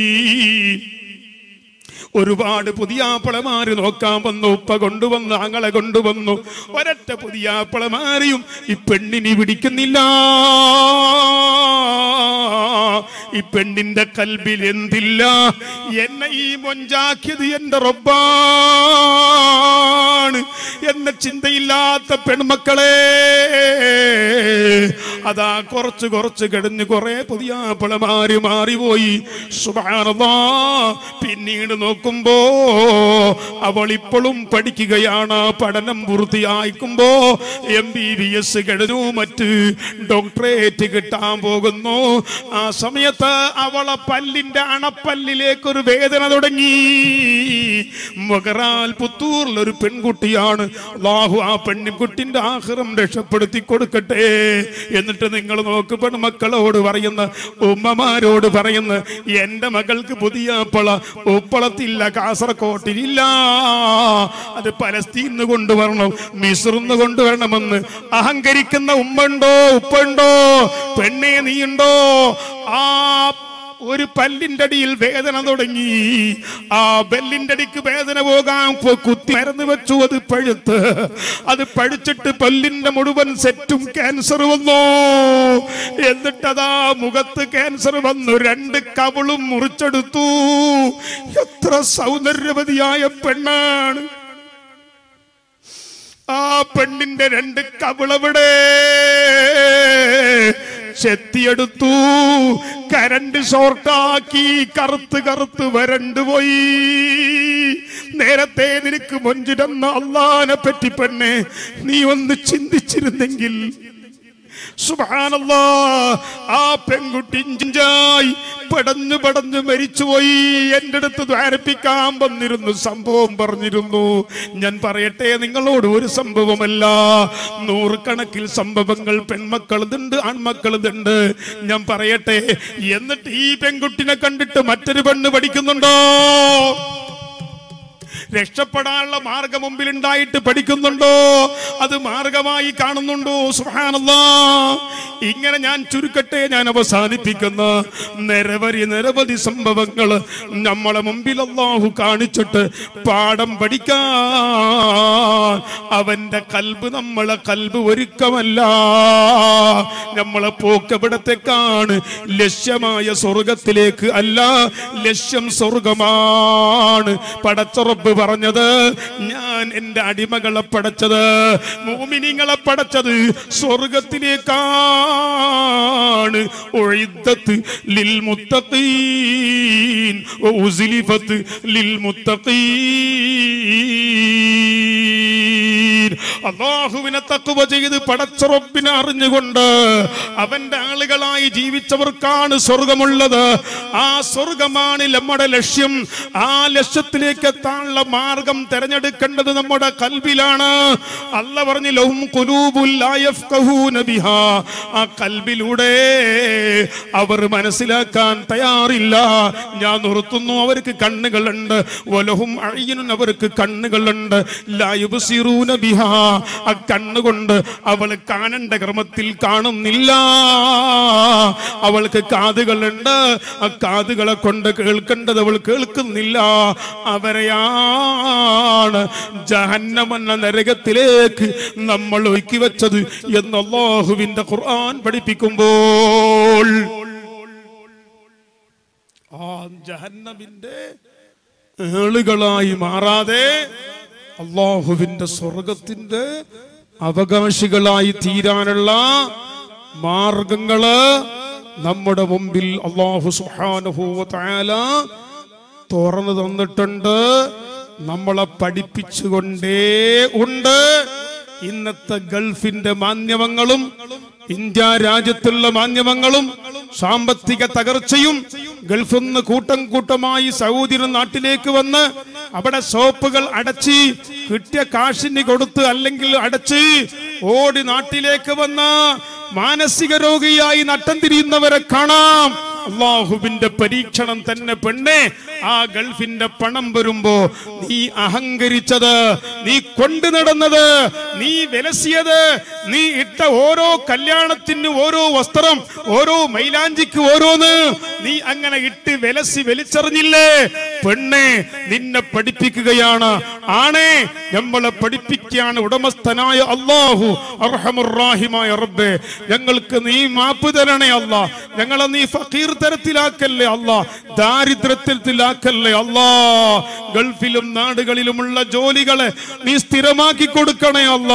ഒരുപാട് പുതിയാപ്പളമാര് നോക്കാൻ വന്നു ഉപ്പ കൊണ്ടുവന്നു ആങ്ങളെ കൊണ്ടുവന്നു ഒരൊറ്റ പുതിയാപ്പളമാരെയും ഈ പെണ്ണിനി പിടിക്കുന്നില്ല ഈ പെണ്ണിന്റെ കൽബിൽ എന്തില്ല എന്നെ ഈ മൊഞ്ചാക്കിയത് എന്റെ റബ്ബാണ് എന്ന ചിന്തയില്ലാത്ത പെൺമക്കളെ അതാ കുറച്ച് കുറച്ച് കിടന്ന് കുറെ പുതിയാപ്പളമാര് മാറിപ്പോയി സുബാനതാ പിന്നീട് നോക്കുമ്പോ അവൾ ഇപ്പോഴും പഠിക്കുകയാണ് പഠനം പൂർത്തിയായിക്കുമ്പോ എം ബി ബി എസ് കഴിഞ്ഞു മറ്റ് ഡോക്ടറേറ്റ് കിട്ടാൻ പോകുന്നു ആ സമയത്ത് അവളെ പല്ലിന്റെ അണപ്പല്ലിലേക്ക് ഒരു വേദന തുടങ്ങി മകറാൽ പുത്തൂറിൽ ഒരു പെൺകുട്ടിയാണ് അള്ളാഹു ആ പെൺകുട്ടിന്റെ ആഹ്റം രക്ഷപ്പെടുത്തി കൊടുക്കട്ടെ എന്നിട്ട് നിങ്ങൾ നോക്ക് പെൺമക്കളോട് പറയുന്ന ഉമ്മമാരോട് പറയുന്ന എന്റെ മകൾക്ക് പുതിയ അപ്പള ഉപ്പളത്തില്ല കാസർകോട്ടിലില്ല അത് പലസ്തീന്ന് കൊണ്ടുവരണം മിസ്രിന്ന് കൊണ്ടുവരണമെന്ന് അഹങ്കരിക്കുന്ന ഉമ്മണ്ടോ ഉപ്പുണ്ടോ പെണ്ണേ നീയുണ്ടോ ആ ഒരു പല്ലിന്റെ അടിയിൽ വേദന തുടങ്ങി ആ ബെല്ലിന്റെ അടിക്ക് വേദന പോകാൻ പോ- കുത്തി മരുന്ന് വെച്ചു അത് പഴുത്ത് അത് പഴിച്ചിട്ട് പല്ലിന്റെ മുഴുവൻ സെറ്റും ക്യാൻസർ വന്നു എന്നിട്ടതാ മുഖത്ത് ക്യാൻസർ വന്നു രണ്ട് കവിളും മുറിച്ചെടുത്തു എത്ര സൗന്ദര്യവതിയായ പെണ്ണാണ് ആ പെണ്ണിന്റെ രണ്ട് കവിളവിടെ ചെത്തിയെടുത്തു കരണ്ട് ഷോർട്ടാക്കി കറുത്ത് കറുത്ത് വരണ്ടു പോയി നേരത്തെ നിനക്ക് മൊഞ്ചിടുന്ന അള്ളാനെ പറ്റി പെണ്ണെ നീ ഒന്ന് ചിന്തിച്ചിരുന്നെങ്കിൽ സുബ്ഹാനല്ലാ ആ പെൺകുട്ടി ഇഞ്ചിഞ്ചായി പടഞ്ഞു പടഞ്ഞു മരിച്ചുപോയി എൻ്റെ അടുത്ത് ദ്വാരപ്പിക്കാൻ വന്നിരുന്നു സംഭവം പറഞ്ഞിരുന്നു ഞാൻ പറയട്ടെ നിങ്ങളോട് ഒരു സംഭവമല്ല നൂറുകണക്കിൽ സംഭവങ്ങൾ പെൺമക്കളതുണ്ട് ആൺമക്കളതുണ്ട് ഞാൻ പറയട്ടെ എന്നിട്ട് ഈ പെൺകുട്ടിനെ കണ്ടിട്ട് മറ്റൊരു പെണ്ണ് പഠിക്കുന്നുണ്ടോ രക്ഷപ്പെടാനുള്ള മാർഗം മുമ്പിൽ ഉണ്ടായിട്ട് പഠിക്കുന്നുണ്ടോ അത് മാർഗമായി കാണുന്നുണ്ടോ സുഹാനല്ലാ ഇങ്ങനെ ഞാൻ ചുരുക്കട്ടെ ഞാൻ അവസാനിപ്പിക്കുന്ന നിരവധി നിരവധി സംഭവങ്ങൾ നമ്മളെ മുമ്പിൽ അള്ളാഹു കാണിച്ചിട്ട് പാഠം പഠിക്കാൻ അവന്റെ കൽബ് നമ്മളെ കൽബ് ഒരുക്കമല്ല നമ്മളെ പോക്കവിടത്തേക്കാണ് ലക്ഷ്യമായ സ്വർഗത്തിലേക്ക് അല്ല ലക്ഷ്യം സ്വർഗമാണ് പടച്ചുറപ്പ് പറഞ്ഞത് ഞാൻ എന്റെ അടിമകളെ പടച്ചത് മോമിനിങ്ങളെ പടച്ചത് സ്വർഗത്തിലേക്കാണ് ഒഴിത്തത്ത് ലിൽ മുത്തഖീൻ ഉസിലിഫത്ത് ലിൽ മുത്തഖീൻ അള്ളാഹുവിനെ തക്കുവ ചെയ്ത് പടച്ചുറപ്പിനെ അറിഞ്ഞുകൊണ്ട് അവന്റെ ആളുകളായി ജീവിച്ചവർക്കാണ് സ്വർഗമുള്ളത് ആ സ്വർഗമാണ് നമ്മുടെ ലക്ഷ്യം ആ ലക്ഷ്യത്തിലേക്ക് എത്താനുള്ള മാർഗം തെരഞ്ഞെടുക്കേണ്ടത് നമ്മുടെ കൽബിലാണ് അല്ല പറഞ്ഞു ലഹും ഖുലൂബുൽ ലാ യഫ്ഖഹൂന ബിഹാ ആ കൽബിലൂടെ അവർ മനസ്സിലാക്കാൻ തയ്യാറില്ല ഞാൻ നിർത്തുന്നു അവർക്ക് കണ്ണുകളുണ്ട് വലഹും അഴിയനും അവർക്ക് കണ്ണുകളുണ്ട് ലാ യുബ്സിറൂന ബിഹാ ആ കണ്ണുകൊണ്ട് അവൾ കാണേണ്ട ക്രമത്തിൽ കാണുന്നില്ല അവൾക്ക് കാതുകളുണ്ട് ആ കാതുകളെ കൊണ്ട് കേൾക്കേണ്ടത് അവൾ കേൾക്കുന്നില്ല അവരെയാണ് ജഹന്നമെന്ന നരകത്തിലേക്ക് നമ്മൾ ഒരുക്കി വെച്ചത് എന്ന് അള്ളാഹുവിന്റെ ഖുർആൻ പഠിപ്പിക്കുമ്പോൾ ആ ജഹന്നമിന്റെ ആളുകളായി മാറാതെ അള്ളാഹുവിന്റെ സ്വർഗത്തിന്റെ അവകാശികളായി തീരാനുള്ള മാർഗങ്ങള് നമ്മുടെ മുമ്പിൽ അള്ളാഹു സുഹാനുഭൂവത്തായാല തുറന്നു തന്നിട്ടുണ്ട് നമ്മളെ പഠിപ്പിച്ചുകൊണ്ടേ ഉണ്ട് ഇന്നത്തെ ഗൾഫിന്റെ മാധ്യമങ്ങളും ഇന്ത്യ രാജ്യത്തുള്ള മാധ്യമങ്ങളും സാമ്പത്തിക തകർച്ചയും ഗൾഫിൽ നിന്ന് കൂട്ടം കൂട്ടമായി സൗദി നാട്ടിലേക്ക് വന്ന് അവിടെ ഷോപ്പുകൾ അടച്ച് കിട്ടിയ കാശിന് കൊടുത്ത് അല്ലെങ്കിൽ അടച്ച് ഓടി നാട്ടിലേക്ക് വന്ന മാനസിക രോഗിയായി നട്ടം തിരിയുന്നവരെ കാണാം അള്ളാഹുവിന്റെ പരീക്ഷണം തന്നെ പെണ്ണെ ആ ഗൾഫിന്റെ പണം വരുമ്പോ നീ അഹങ്കരിച്ചത് നീ കൊണ്ടു നടന്നത് നീ വിലസിയത് നീ ഇട്ട ഓരോ കല്യാണത്തിന് ഓരോ വസ്ത്രം ഓരോ മൈലാഞ്ചിക്ക് ഓരോന്ന് നീ അങ്ങനെ ഇട്ട് വിലസി വലിച്ചെറിഞ്ഞില്ലേ പെണ്ണെ നിന്നെ പഠിപ്പിക്കുകയാണ് ആണേ നമ്മളെ പഠിപ്പിക്കുകയാണ് ഉടമസ്ഥനായ അള്ളാഹു അർഹമുറാഹിമായ റബ്ബേ ഞങ്ങൾക്ക് നീ മാപ്പ് തരണേ അല്ല ഞങ്ങളെ നീ ഫക്കീർ തരത്തിലാക്കല്ലേ അല്ല ദാരിദ്ര്യത്തിലാക്കല്ലേ അല്ലാ ഗൾഫിലും നാടുകളിലുമുള്ള ജോലികളെ നീ സ്ഥിരമാക്കി കൊടുക്കണേ അല്ല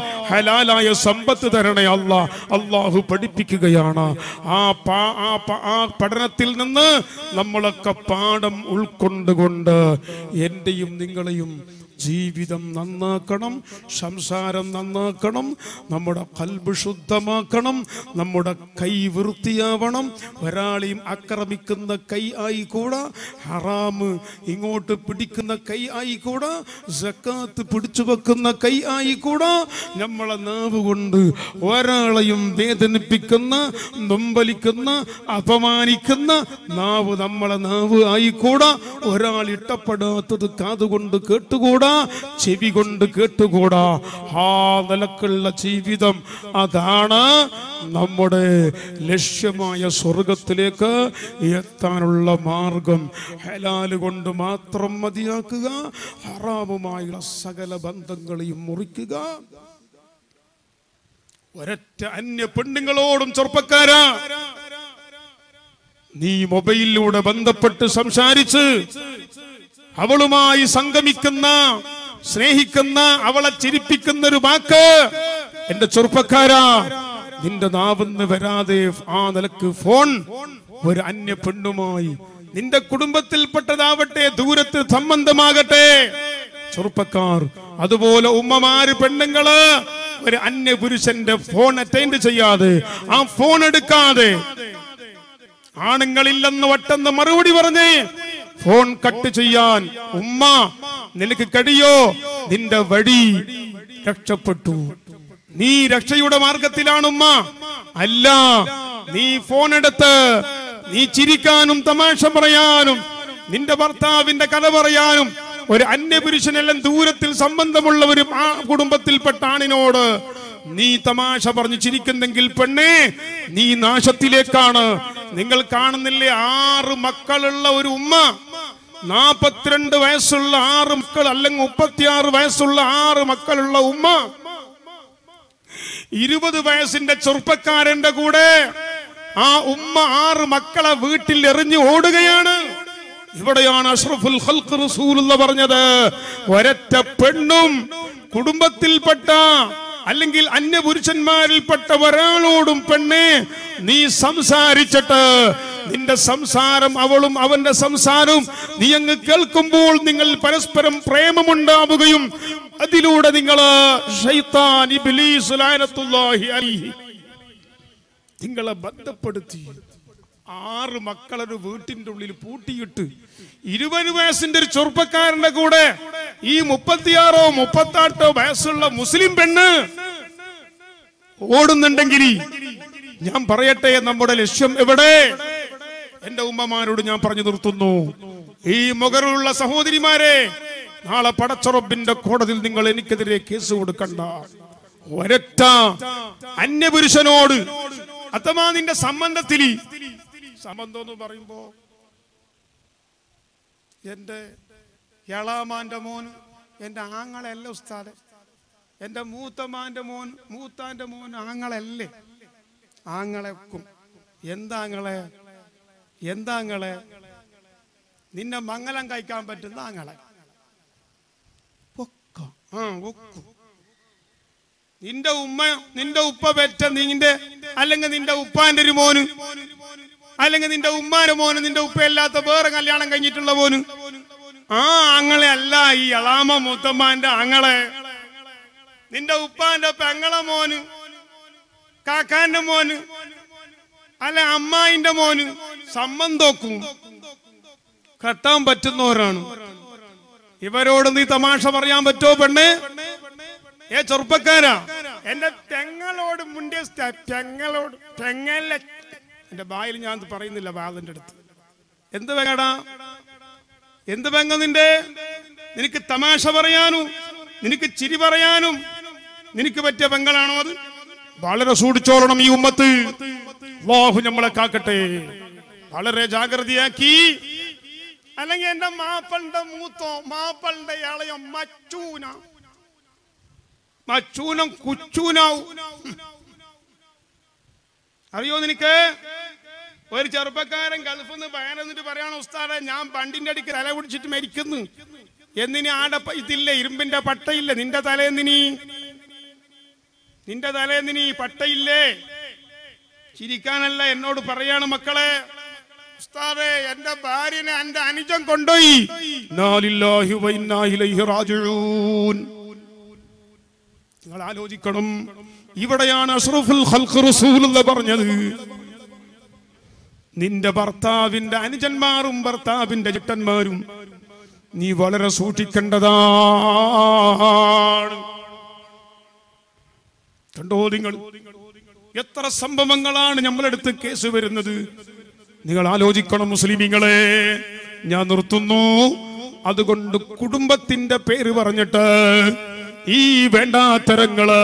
ഹലാലായ സമ്പത്ത് തരണേ അല്ല അള്ളാഹു പഠിപ്പിക്കുകയാണ് ആ പാ ആ പ- ആ പഠനത്തിൽ നിന്ന് നമ്മളൊക്കെ പാഠം ഉൾക്കൊണ്ടുകൊണ്ട് എന്റെയും നിങ്ങളെയും ജീവിതം നന്നാക്കണം സംസാരം നന്നാക്കണം നമ്മുടെ കൽബ് ശുദ്ധമാക്കണം നമ്മുടെ കൈ വൃത്തിയാവണം ഒരാളെയും ആക്രമിക്കുന്ന കൈ ആയിക്കൂടാ ഹറാമ് ഇങ്ങോട്ട് പിടിക്കുന്ന കൈ ആയിക്കൂടാ സക്കാത്ത് പിടിച്ചു വെക്കുന്ന കൈ ആയിക്കൂടാ നമ്മളെ നാവ് കൊണ്ട് ഒരാളെയും വേദനിപ്പിക്കുന്ന നൊമ്പലിക്കുന്ന അപമാനിക്കുന്ന നാവ് നമ്മളെ നാവ് ആയിക്കൂടാ ഒരാൾ ഇഷ്ടപ്പെടാത്തത് കാതുകൊണ്ട് കേട്ടുകൂടാ ചെവി കൊണ്ട് കേട്ടുകൂടാ ആ നിലക്കുള്ള ജീവിതം അതാണ് നമ്മുടെ ലക്ഷ്യമായ സ്വർഗത്തിലേക്ക് എത്താനുള്ള മാർഗം ഹലാല് കൊണ്ട് മാത്രം മതിയാക്കുക ഹറാമുമായുള്ള സകല ബന്ധങ്ങളെയും മുറിക്കുക ഒരൊറ്റ അന്യ പെണ്ണുങ്ങളോടും ചെറുപ്പക്കാരാ നീ മൊബൈലിലൂടെ ബന്ധപ്പെട്ട് സംസാരിച്ച് അവളുമായി സംഗമിക്കുന്ന സ്നേഹിക്കുന്ന അവളെ ചിരിപ്പിക്കുന്ന ഒരു വാക്ക് എന്റെ ചെറുപ്പക്കാരാ നിന്റെ നാവിന്ന് വരാതെ ആ നിലക്ക് ഫോൺ ഒരു അന്യ പെണ്ണുമായി നിന്റെ കുടുംബത്തിൽപ്പെട്ടതാവട്ടെ ദൂരത്ത് സംബന്ധമാകട്ടെ ചെറുപ്പക്കാർ അതുപോലെ ഉമ്മമാര് പെണ്ണുങ്ങള് ഒരു അന്യ പുരുഷന്റെ ഫോൺ അറ്റൻഡ് ചെയ്യാതെ ആ ഫോൺ എടുക്കാതെ ആണുങ്ങളില്ലെന്ന് വട്ടെന്ന് മറുപടി പറഞ്ഞേ ഫോൺ കട്ട് ചെയ്യാൻ ഉമ്മ നിനക്ക് കഴിയോ നിന്റെ വഴി രക്ഷപ്പെട്ടു നീ രക്ഷയുടെ മാർഗത്തിലാണ് ഉമ്മ അല്ല നീ ഫോൺ എടുത്ത് നീ ചിരിക്കാനും തമാശ പറയാനും നിന്റെ ഭർത്താവിന്റെ കഥ പറയാനും ഒരു അന്യപുരുഷനെല്ലാം ദൂരത്തിൽ സംബന്ധമുള്ള ഒരു ആ കുടുംബത്തിൽപ്പെട്ട ആണിനോട് നീ തമാശ പറഞ്ഞു ചിരിക്കുന്നെങ്കിൽ പെണ്ണേ നീ നാശത്തിലേക്കാണ് നിങ്ങൾ കാണുന്നില്ലേ ആറ് മക്കളുള്ള ഒരു ഉമ്മ നാപ്പത്തിരണ്ട് വയസ്സുള്ള ആറ് മക്കൾ അല്ലെങ്കിൽ മുപ്പത്തിയാറ് വയസ്സുള്ള ആറ് മക്കളുള്ള ഉമ്മ ഇരുപത് വയസ്സിന്റെ ചെറുപ്പക്കാരന്റെ കൂടെ ആ ഉമ്മ ആറ് മക്കളെ വീട്ടിൽ എറിഞ്ഞു ഓടുകയാണ് ഇവിടെയാണ് അഷ്റഫുൽ ഖൽഖ് റസൂലുള്ള പറഞ്ഞത് ഒരൊറ്റ പെണ്ണും കുടുംബത്തിൽപ്പെട്ട അല്ലെങ്കിൽ അന്യപുരുഷന്മാരിൽപ്പെട്ട ഒരാളോടും പെണ്ണെ നീ സംസാരിച്ചിട്ട് നിന്റെ സംസാരം അവളും അവന്റെ സംസാരവും നീ അങ്ങ് കേൾക്കുമ്പോൾ നിങ്ങൾ പരസ്പരം പ്രേമമുണ്ടാവുകയും അതിലൂടെ നിങ്ങൾ നിങ്ങളെ ബന്ധപ്പെടുത്തി ആറ് മക്കളൊരു വീട്ടിന്റെ ഉള്ളിൽ പൂട്ടിയിട്ട് ഇരുപത് വയസ്സിന്റെ ഒരു ചെറുപ്പക്കാരന്റെ കൂടെ ഈ മുപ്പത്തിയാറോ മുപ്പത്താട്ടോ വയസ്സുള്ള മുസ്ലിം പെണ്ണ് ഓടുന്നുണ്ടെങ്കിൽ ഞാൻ പറയട്ടെ നമ്മുടെ ലക്ഷ്യം എവിടെ എന്റെ ഉമ്മമാരോട് ഞാൻ പറഞ്ഞു നിർത്തുന്നു ഈ മുഖറുള്ള സഹോദരിമാരെ നാളെ പടച്ചുറപ്പിന്റെ കോടതിയിൽ നിങ്ങൾ എനിക്കെതിരെ കേസ് കൊടുക്കണ്ട ഒരൊറ്റ അന്യപുരുഷനോട് അഥവാ നിന്റെ സംബന്ധത്തിൽ സംബന്ധം എന്ന് പറയുമ്പോ എന്റെ എളാമാന്റെ മോന് എന്റെ ആങ്ങളല്ല ഉസ്താദെ എന്റെ മൂത്തമാന്റെ മോൻ മൂത്താന്റെ മോൻ ആങ്ങളല്ലേ ആങ്ങളെക്കും എന്താങ്ങളെ എന്താങ്ങളെ നിന്നെ മംഗലം കഴിക്കാൻ പറ്റുന്ന ആങ്ങളെ ഒക്ക ആ ഒക്കും നിന്റെ ഉമ്മ നിന്റെ ഉപ്പ പെറ്റ നിന്റെ അല്ലെങ്കിൽ നിന്റെ ഉപ്പാന്റെ ഒരു മോന് അല്ലെങ്കിൽ നിന്റെ ഉമ്മാന്റെ മോന് നിന്റെ ഉപ്പയല്ലാത്ത വേറെ കല്യാണം കഴിഞ്ഞിട്ടുള്ള മോന് ആ ആങ്ങളെ അല്ല ഈ എളാമ മുത്തമ്മാന്റെ ആങ്ങളെ നിന്റെ ഉപ്പാന്റെ പെങ്ങളെ മോന് കാക്കാന്റെ മോന് അല്ല അമ്മായിന്റെ മോന് സംബന്ധോക്കും കെട്ടാൻ പറ്റുന്നവരാണ് ഇവരോട് നീ തമാശ പറയാൻ പറ്റോ പെണ്ണ് ഏ ചെറുപ്പക്കാരാ എന്റെ പെങ്ങളോട് മുണ്ടിയ സ്ഥ- പെങ്ങളോട് പെങ്ങല്ല എന്റെ ബായിൽ ഞാൻ ഇത് പറയുന്നില്ല ബാലന്റെ അടുത്ത് എന്ത് പെങ്ങടാ എന്ത് പെങ്ങ നിന്റെ നിനക്ക് തമാശ പറയാനും നിനക്ക് ചിരി പറയാനും നിനക്ക് പറ്റിയ പെങ്ങളാണോ അത് വളരെ സൂക്ഷിച്ചോളണം ഈ ഉമ്മത്ത് അല്ലാഹു നമ്മളെ കാക്കട്ടെ വളരെ ജാഗ്രതയാക്കി അല്ലെങ്കിൽ എന്റെ മാപ്പളുടെ മൂത്തോ മാപ്പളുടെ ഇളയോ മച്ചൂന മച്ചൂനം കുച്ചൂനാവും അറിയോ നിനക്ക് ഒരു ചെറുപ്പക്കാരൻ ഗൾഫിൽ നിന്ന് ബയാനെന്നിട്ട് പറയാണ് ഉസ്താദെ ഞാൻ പണ്ടിന്റെ അടിക്ക് തല പിടിച്ചിട്ട് മരിക്കുന്നു എന്നിനി ആടെ പ- ഇതില്ല ഇരുമ്പിന്റെ പട്ടയില്ല നിന്റെ തലേന്നിനി നിന്റെ തലേന്നിനി പട്ടയില്ലേ ചിരിക്കാനല്ല എന്നോട് പറയാണ് മക്കളെ ഉസ്താദെ എന്റെ ഭാര്യനെ എന്റെ അനുജൻ കൊണ്ടുപോയി ഇന്നാ ലില്ലാഹി വ ഇന്നാ ഇലൈഹി റാജിഊൻ നിങ്ങൾ ആലോചിക്കണം ഇവിടെയാണ് അഷ്റഫുൽ ഖൽഖ് റസൂലുള്ള പറഞ്ഞത് നിന്റെ ഭർത്താവിന്റെ അനുജന്മാരും ഭർത്താവിന്റെ ചിട്ടന്മാരും നീ വളരെ സൂക്ഷിക്കേണ്ടതാണ് കണ്ടോ നിങ്ങൾ എത്ര സംഭവങ്ങളാണ് നമ്മളെടുത്ത് കേസ് വരുന്നത് നിങ്ങൾ ആലോചിക്കണം മുസ്ലിമീങ്ങളെ ഞാൻ നിർത്തുന്നു അതുകൊണ്ട് കുടുംബത്തിന്റെ പേര് പറഞ്ഞിട്ട് ഈ വേണ്ടാത്തരങ്ങള്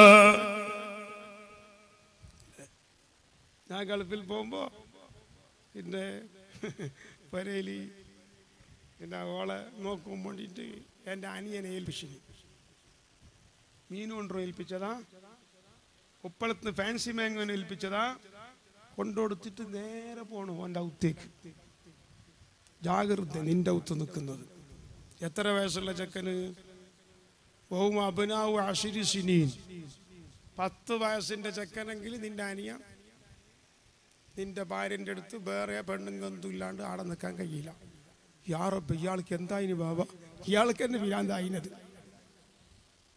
ഞാൻ ഗൾഫിൽ പോകുമ്പോ പിന്നെ പരേലി എൻ്റെ ഓളെ നോക്കാൻ വേണ്ടിയിട്ട് എൻ്റെ അനിയനെ ഏൽപ്പിച്ചു മീൻ കൊണ്ടോ ഏൽപ്പിച്ചതാ ഉപ്പളത്ത് ഫാൻസി മാങ്ങോനെ ഏൽപ്പിച്ചതാ കൊണ്ടുകൊടുത്തിട്ട് നേരെ പോണു എൻ്റെ ഔത്തേക്ക് ജാഗ്രത നിന്റെ ഔത്ത് നിൽക്കുന്നത് എത്ര വയസ്സുള്ള ചെക്കന് ബഹും അഭിനാവ് അഷിരി സിനീൻ പത്ത് വയസ്സിന്റെ ചെക്കനെങ്കിൽ നിന്റെ അനിയ നിന്റെ ഭാര്യന്റെ അടുത്ത് വേറെ പെണ്ണുങ്ങൊന്നും ഇല്ലാണ്ട് ആടെ നിൽക്കാൻ കഴിയില്ല യാറപ്പ് ഇയാൾക്ക് എന്തായിന് ബാബ ഇയാൾക്ക് തന്നെ വിരാന്തായിനത്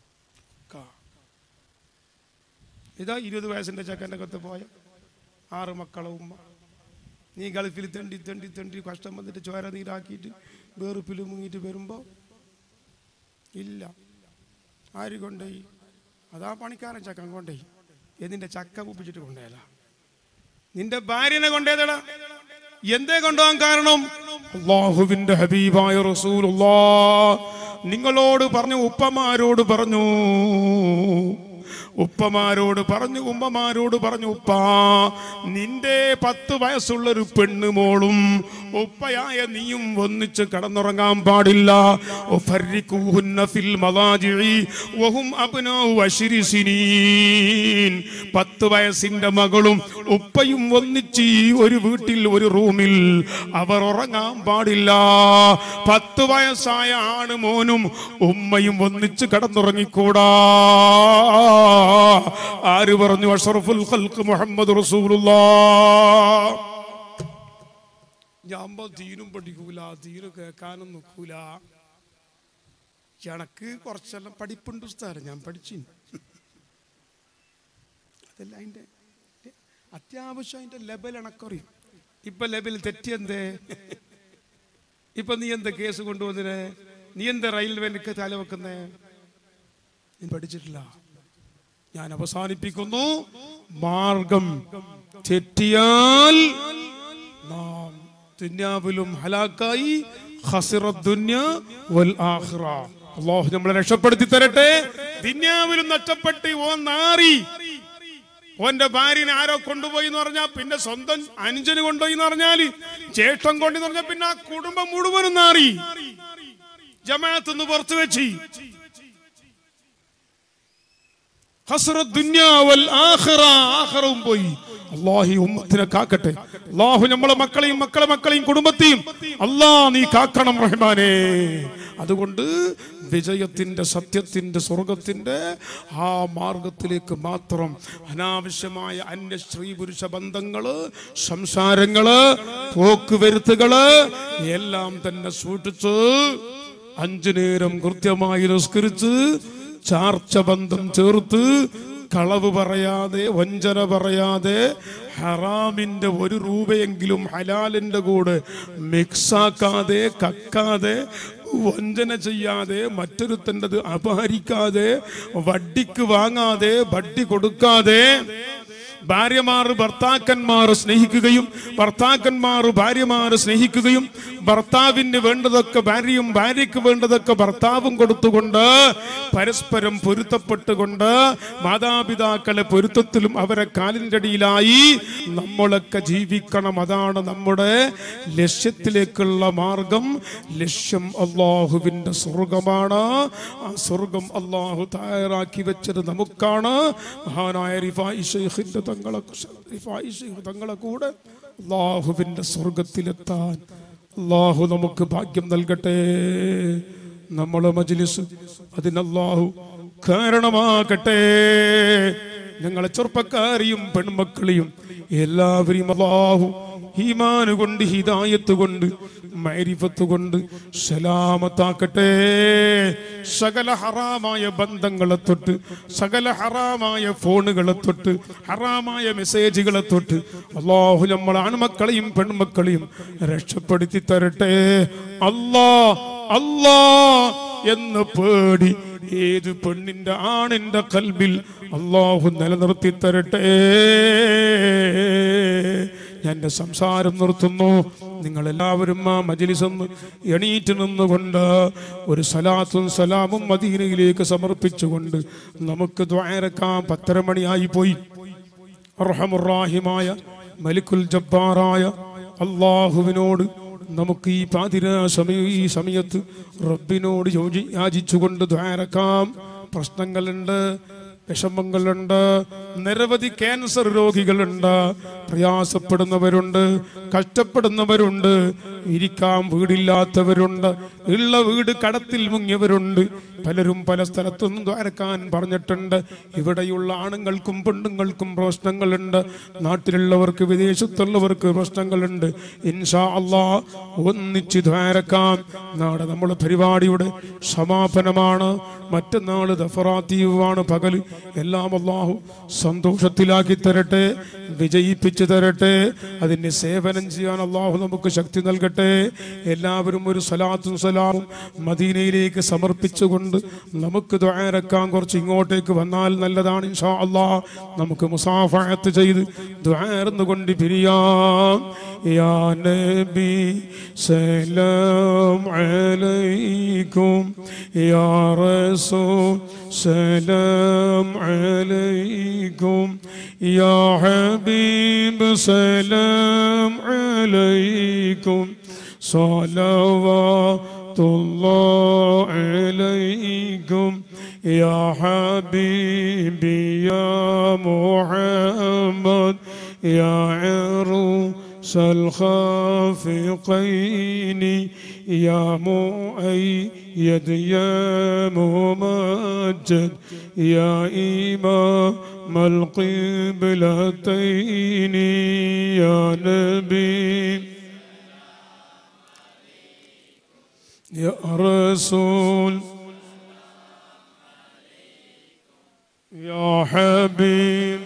ചക്ക ഇതാ ഇരുപത് വയസ്സിന്റെ ചക്കൻ്റെ കത്ത് പോയ ആറ് മക്കളെ ഉമ്മ നീ ഗൾഫിൽ തെണ്ടി തെണ്ടി തെണ്ടി കഷ്ടം വന്നിട്ട് ചോര നീരാക്കിയിട്ട് വേറുപ്പിൽ മുങ്ങിയിട്ട് വരുമ്പോൾ ഇല്ല ആര് കൊണ്ടുപോയി അതാ പണിക്കാരൻ ചക്കൻ കൊണ്ടുപോയി എന്നിന്റെ ചക്ക കുപ്പിച്ചിട്ട് കൊണ്ടുപോയല്ല നിന്റെ ഭാര്യനെ കൊണ്ടേതടാ എന്തേ കൊണ്ടുപോകാൻ കാരണം അള്ളാഹുവിന്റെ ഹബീബായ റസൂലുള്ളാ നിങ്ങളോട് പറഞ്ഞു ഉപ്പമാരോട് പറഞ്ഞു ഉപ്പമാരോട് പറഞ്ഞു ഉമ്മമാരോട് പറഞ്ഞു ഉപ്പ നിന്റെ പത്ത് വയസ്സുള്ളൊരു പെണ്ണുമോളും ഉപ്പയായ നീയും ഒന്നിച്ച് കടന്നുറങ്ങാൻ പാടില്ല ഉഫർരിഖൂഹുന്ന ഫിൽ മളാജിഇ വഹും അബ്നാഉ അശ്രി സിനീൻ പത്ത് വയസ്സിന്റെ മകളും ഉപ്പയും ഒന്നിച്ച് ഈ ഒരു വീട്ടിൽ ഒരു റൂമിൽ അവർ ഉറങ്ങാൻ പാടില്ല പത്ത് വയസ്സായ ആണ് മോനും ഉമ്മയും ഒന്നിച്ച് കടന്നുറങ്ങിക്കൂടാ ആര് പറഞ്ഞു അഷറഫുൽ ഖൽഖ് മുഹമ്മദ് റസൂലുള്ളാ ഞാൻ തീരും പഠിക്കൂല തീരും കേൾക്കാനും നിൽക്കൂല എനക്ക് കുറച്ചെല്ലാം പഠിപ്പുണ്ട് ഉസ്താരം ഞാൻ പഠിച്ചു അതല്ല അതിന്റെ അത്യാവശ്യം അതിന്റെ ലെവൽ എനക്കറിയും ഇപ്പൊ ലെവൽ തെറ്റിയെന്തേ ഇപ്പൊ നീ എന്താ കേസ് കൊണ്ടുവന്നിനെ നീ എന്താ റെയിൽവേക്ക് തല വെക്കുന്നേ നീ പഠിച്ചിട്ടില്ല ഞാൻ അവസാനിപ്പിക്കുന്നു മാർഗം തെറ്റിയാൽ നാം ദുന്യാവിലും ഹലാക്കായി ഖസിറ ദുന്യ വൽ ആഖിറ അള്ളാഹു നമ്മളെ രക്ഷപ്പെടുത്തി തരട്ടെ ദുന്യാവിലും നഷ്ടപ്പെട്ട് ഓ നാറി ഓന്റെ ഭാര്യനെ ആരോ കൊണ്ടുപോയി എന്ന് പറഞ്ഞാൽ പിന്നെ സ്വന്തം അനുജന് കൊണ്ടുപോയി എന്ന് പറഞ്ഞാല് ജ്യേഷ്ഠം കൊണ്ടെന്ന് പറഞ്ഞാൽ പിന്നെ ആ കുടുംബം മുഴുവനും നാറി ജമാഅത്ത് പുറത്തു വെച്ച് ഹസ്രത്ത് ദുന്യാ വൽ ആഖിറ ആഖിറവും പോയി അല്ലാഹി ഉമ്മത്തിനെ കാക്കട്ടെ അല്ലാഹു നമ്മളെ മക്കളെയും മക്കളെ മക്കളെയും കുടുംബത്തെയും അല്ലാ നീ കാക്കണം റഹ്മാനേ അതുകൊണ്ട് വിജയത്തിന്റെ സത്യത്തിന്റെ സ്വർഗത്തിന്റെ ആ മാർഗത്തിലേക്ക് മാത്രം അനാവശ്യമായ അന്യ സ്ത്രീ പുരുഷ ബന്ധങ്ങള് സംസാരങ്ങള് പോക്കുവരുത്തുകള് എല്ലാം തന്നെ സൂക്ഷിച്ച് അഞ്ചു നേരം കൃത്യമായി നിസ്കരിച്ച് ചാർച്ച ബന്ധം ചേർത്ത് കളവ് പറയാതെ വഞ്ചന പറയാതെ ഹറാമിന്റെ ഒരു രൂപയെങ്കിലും ഹലാലിന്റെ കൂടെ മിക്സാക്കാതെ കക്കാതെ വഞ്ചന ചെയ്യാതെ മറ്റൊരുത്തൻ്റെത് അപഹരിക്കാതെ വട്ടിക്ക് വാങ്ങാതെ വട്ടി കൊടുക്കാതെ ഭാര്യമാർ ഭർത്താക്കന്മാർ സ്നേഹിക്കുകയും ഭർത്താക്കന്മാർ ഭാര്യമാർ സ്നേഹിക്കുകയും ഭർത്താവിന് വേണ്ടതൊക്കെ ഭാര്യയും ഭാര്യയ്ക്ക് വേണ്ടതൊക്കെ ഭർത്താവും കൊടുത്തുകൊണ്ട് പരസ്പരം പൊരുത്തപ്പെട്ടുകൊണ്ട് മാതാപിതാക്കളെ പൊരുത്തത്തിലും അവരെ കാലിൻ്റെ അടിയിലായി നമ്മളൊക്കെ ജീവിക്കണം അതാണ് നമ്മുടെ ലക്ഷ്യത്തിലേക്കുള്ള മാർഗം ലക്ഷ്യം അള്ളാഹുവിൻ്റെ സ്വർഗമാണ് ആ സ്വർഗം അള്ളാഹു തയ്യാറാക്കി വെച്ചത് നമുക്കാണ് മഹാനായ റിഫായി ഷെയ്ഖിന്റെ തങ്ങളെ റിഫായി ഷെയ്ഖ് തങ്ങളെ കൂടെ അള്ളാഹുവിൻ്റെ സ്വർഗത്തിലെത്താൻ അള്ളാഹു നമുക്ക് ഭാഗ്യം നൽകട്ടെ നമ്മളെ മജ്ലിസ് അതിനല്ലാഹു കാരണമാകട്ടെ ഞങ്ങളെ ചെറുപ്പക്കാരെയും പെൺമക്കളെയും എല്ലാവരെയും അള്ളാഹു ഈമാന് കൊണ്ട് ഹിദായത്ത് കൊണ്ട് മൈരിഫത്ത് കൊണ്ട് സലാമത്താക്കട്ടെ സകല ഹറാമായ ബന്ധങ്ങളെ തൊട്ട് സകല ഹറാമായ ഫോണുകളെ തൊട്ട് ഹറാമായ മെസ്സേജുകളെ തൊട്ട് അള്ളാഹു നമ്മൾ ആൺമക്കളെയും പെൺമക്കളെയും രക്ഷപ്പെടുത്തി തരട്ടെ അല്ലാ അല്ലാ എന്ന് പേടി ഏത് പെണ്ണിന്റെ ആണിന്റെ കൽബിൽ അള്ളാഹു നിലനിർത്തി തരട്ടെ ഞാൻ എൻ്റെ സംസാരം നിർത്തുന്നു നിങ്ങൾ എല്ലാവരും ആ മജിലിസെന്ന് എണീറ്റ് നിന്നുകൊണ്ട് ഒരു സലാത്തും സലാമും മദീനയിലേക്ക് സമർപ്പിച്ചുകൊണ്ട് നമുക്ക് ദ്വാരക്കാം പത്തര മണിയായി പോയി അർഹമുറാഹിമായ മലിക്കുൽ ജബ്ബാറായ അള്ളാഹുവിനോട് നമുക്ക് ഈ പാതിര സമയ ഈ സമയത്ത് റബ്ബിനോട് യോജി യാചിച്ചുകൊണ്ട് ദ്വാരക്കാം പ്രശ്നങ്ങളുണ്ട് വിഷമങ്ങളുണ്ട് നിരവധി ക്യാൻസർ രോഗികളുണ്ട് പ്രയാസപ്പെടുന്നവരുണ്ട് കഷ്ടപ്പെടുന്നവരുണ്ട് ഇരിക്കാൻ വീടില്ലാത്തവരുണ്ട് ഉള്ള വീട് കടത്തിൽ മുങ്ങിയവരുണ്ട് പലരും പല സ്ഥലത്തുനിന്നും ദ്വാരക്കാൻ പറഞ്ഞിട്ടുണ്ട് ഇവിടെയുള്ള ആണുങ്ങൾക്കും പെണ്ണുങ്ങൾക്കും പ്രശ്നങ്ങളുണ്ട് നാട്ടിലുള്ളവർക്ക് വിദേശത്തുള്ളവർക്ക് പ്രശ്നങ്ങളുണ്ട് ഇൻഷാ അള്ളാ ഒന്നിച്ച് ദ്വാരക്കാം നാളെ നമ്മുടെ പരിപാടിയുടെ സമാപനമാണ് മറ്റന്നാൾ ദഫറാത്തീവാണ് പകല് എല്ലാം അള്ളാഹു സന്തോഷത്തിലാക്കി തരട്ടെ വിജയിപ്പിച്ചു തരട്ടെ അതിന് സേവനം ചെയ്യാൻ അള്ളാഹു നമുക്ക് ശക്തി നൽകട്ടെ എല്ലാവരും ഒരു സലാത്തും സലാമും മദീനയിലേക്ക് സമർപ്പിച്ചുകൊണ്ട് നമുക്ക് ദ്വാരക്കാൻ കുറച്ച് ഇങ്ങോട്ടേക്ക് വന്നാൽ നല്ലതാണ് ഇൻഷാ അള്ളാ നമുക്ക് മുസാഫത്ത് ചെയ്ത് ദ്വാരന്നുകൊണ്ട് പിരിയാം യാ നബി സലാം അലൈക്കും യാ റസൂൽ സലാം അലൈക്കും യാ ഹബീബ് സലാം അലൈക്കും صلوات الله عليكم يا حبيبي يا محمد يا عروس الخافقين يا مؤيد يا ممجد يا إمام القبلتين يا نبي يا رسول يا حبيب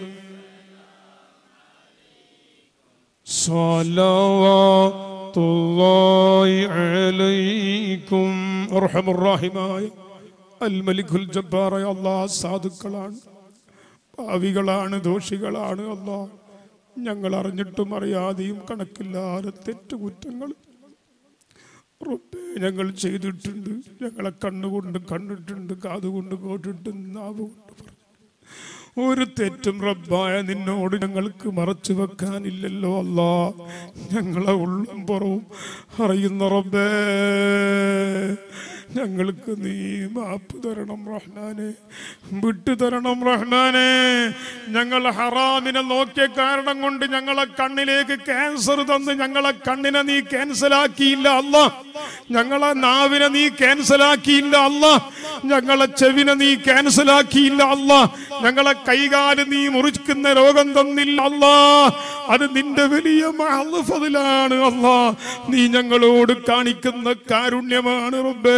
صلوات الله عليكم أرحم الراحماയ അൽ മലിഖുൽ ജബ്ബാറായ അള്ളാഹ് സാധുക്കളാണ് പാവികളാണ് ദോഷികളാണ് അള്ളാഹ് ഞങ്ങൾ അറിഞ്ഞിട്ടും അറിയാതെയും കണക്കില്ലാതെ തെറ്റുകുറ്റങ്ങൾ റബ്ബേ ഞങ്ങൾ ചെയ്തിട്ടുണ്ട് ഞങ്ങളെ കണ്ണുകൊണ്ട് കണ്ടിട്ടുണ്ട് കാതുകൊണ്ട് കേട്ടിട്ടുണ്ട് നാവ് കൊണ്ട് പറഞ്ഞു ഒരു തെറ്റും റബ്ബായ നിന്നോട് ഞങ്ങൾക്ക് മറച്ചു വെക്കാനില്ലല്ലോ അല്ലാ ഞങ്ങളെ ഉള്ളും പുറവും അറിയുന്ന റബ്ബേ ഞങ്ങൾക്ക് നീ മാപ്പ് തരണം റഹ്മാനെ വിട്ടു തരണം റഹ്മാനെ ഞങ്ങൾ ഹറാമിനെ നോക്കിയ കാരണം കൊണ്ട് ഞങ്ങളെ കണ്ണിലേക്ക് ക്യാൻസർ തന്ന് ഞങ്ങളെ കണ്ണിനെ നീ ക്യാൻസലാക്കിയില്ല അല്ല ഞങ്ങളെ നാവിനെ നീ ക്യാൻസലാക്കിയില്ല അല്ല ഞങ്ങളെ ചെവിനെ നീ ക്യാൻസലാക്കിയില്ല അല്ല ഞങ്ങളെ കൈകാല് നീ മുറിക്കുന്ന രോഗം തന്നില്ല അല്ല അത് നിന്റെ വലിയ മഹഫതിലാണ് അല്ല നീ ഞങ്ങളോട് കാണിക്കുന്ന കാരുണ്യമാണ് റബ്ബേ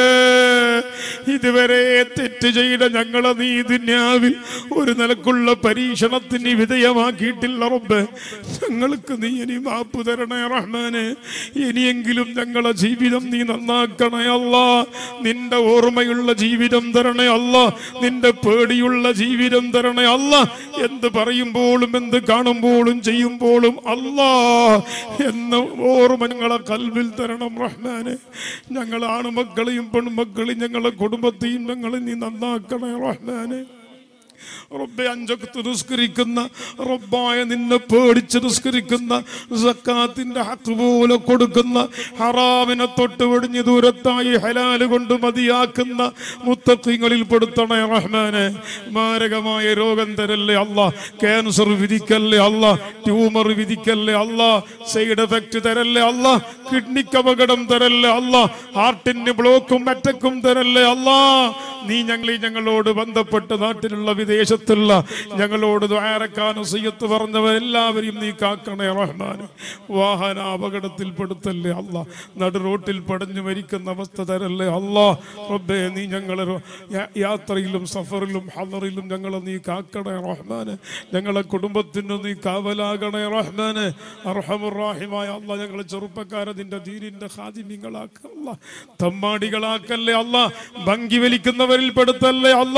ഇതുവരെ തെറ്റ് ചെയ്ത ഞങ്ങളെ നീ ദുന്യാവിൽ ഒരു നിലക്കുള്ള പരീക്ഷണത്തിന് വിധേയമാക്കിയിട്ടില്ല റബ്ബേ ഞങ്ങൾക്ക് നീ ഇനി മാപ്പ് തരണേ റഹ്മാനെ ഇനിയെങ്കിലും ഞങ്ങളെ ജീവിതം നീ നന്നാക്കണേ അല്ല നിന്റെ ഓർമ്മയുള്ള ജീവിതം തരണേ അല്ല നിന്റെ പേടിയുള്ള ജീവിതം തരണേ അല്ല എന്ത് പറയുമ്പോഴും എന്ത് കാണുമ്പോഴും ചെയ്യുമ്പോഴും അല്ലാ എന്ന ഓർമ്മ ഞങ്ങളെ കൽവിൽ തരണം റഹ്മാനെ ഞങ്ങളാണ് മക്കളെയും പെൺമക്കളെയും ഞങ്ങളെ കുടുംബത്തെയും ഞങ്ങളെ നീ നന്നാക്കണേ റഹ്മാനെ റബ്ബെ അഞ്ചൊക്കെ നിസ്കരിക്കുന്ന റബ്ബായ നിന്നെ പേടിച്ച് നിസ്കരിക്കുന്ന സക്കാത്തിന്റെ ഹക്ക് പോലെ കൊടുക്കുന്ന ഹറാമിനെ തൊട്ട് വെടിഞ്ഞ് ദൂരത്തായി ഹലാല് കൊണ്ട് മതിയാക്കുന്ന മുത്തക്കിങ്ങളിൽ പെടുത്തണേ റഹ്മാനെ മാരകമായ രോഗം തരല്ലേ അല്ല ക്യാൻസർ വിധിക്കല്ലേ അല്ല ട്യൂമർ വിധിക്കല്ലേ അല്ല സൈഡ് എഫക്റ്റ് തരല്ലേ അല്ല കിഡ്നിക്ക് അപകടം തരല്ലേ അല്ല ഹാർട്ടിന് ബ്ലോക്കും അറ്റക്കും തരല്ലേ അല്ല നീ ഞങ്ങളീ ഞങ്ങളോട് ബന്ധപ്പെട്ട് നാട്ടിലുള്ള വിദേശത്തുള്ള ഞങ്ങളോട് ദ്വാരക്കാനും സയ്യത്ത് പറഞ്ഞവരെല്ലാവരെയും നീ കാക്കണേ റഹ്മാൻ വാഹന അപകടത്തിൽപ്പെടുത്തല്ലേ അല്ല നടു റോട്ടിൽ പടഞ്ഞു മരിക്കുന്ന അവസ്ഥ തരല്ലേ അല്ലാ റബ്ബേ നീ ഞങ്ങളെ റോ- യാ- യാത്രയിലും സഫറിലും ഹലറിലും ഞങ്ങളെ നീ കാക്കണേ റഹ്മാന് ഞങ്ങളെ കുടുംബത്തിന് നീ കാവലാകണേ റഹ്മാന് അർഹമുറാഹിമായ അല്ല ഞങ്ങളെ ചെറുപ്പക്കാരെ നിന്റെ ധീരിന്റെ ഹാദിമ്യങ്ങളാക്കല്ല തമ്മാടികളാക്കല്ലേ അല്ല ഭംഗി വലിക്കുന്നവരിൽ പെടുത്തല്ലേ അല്ല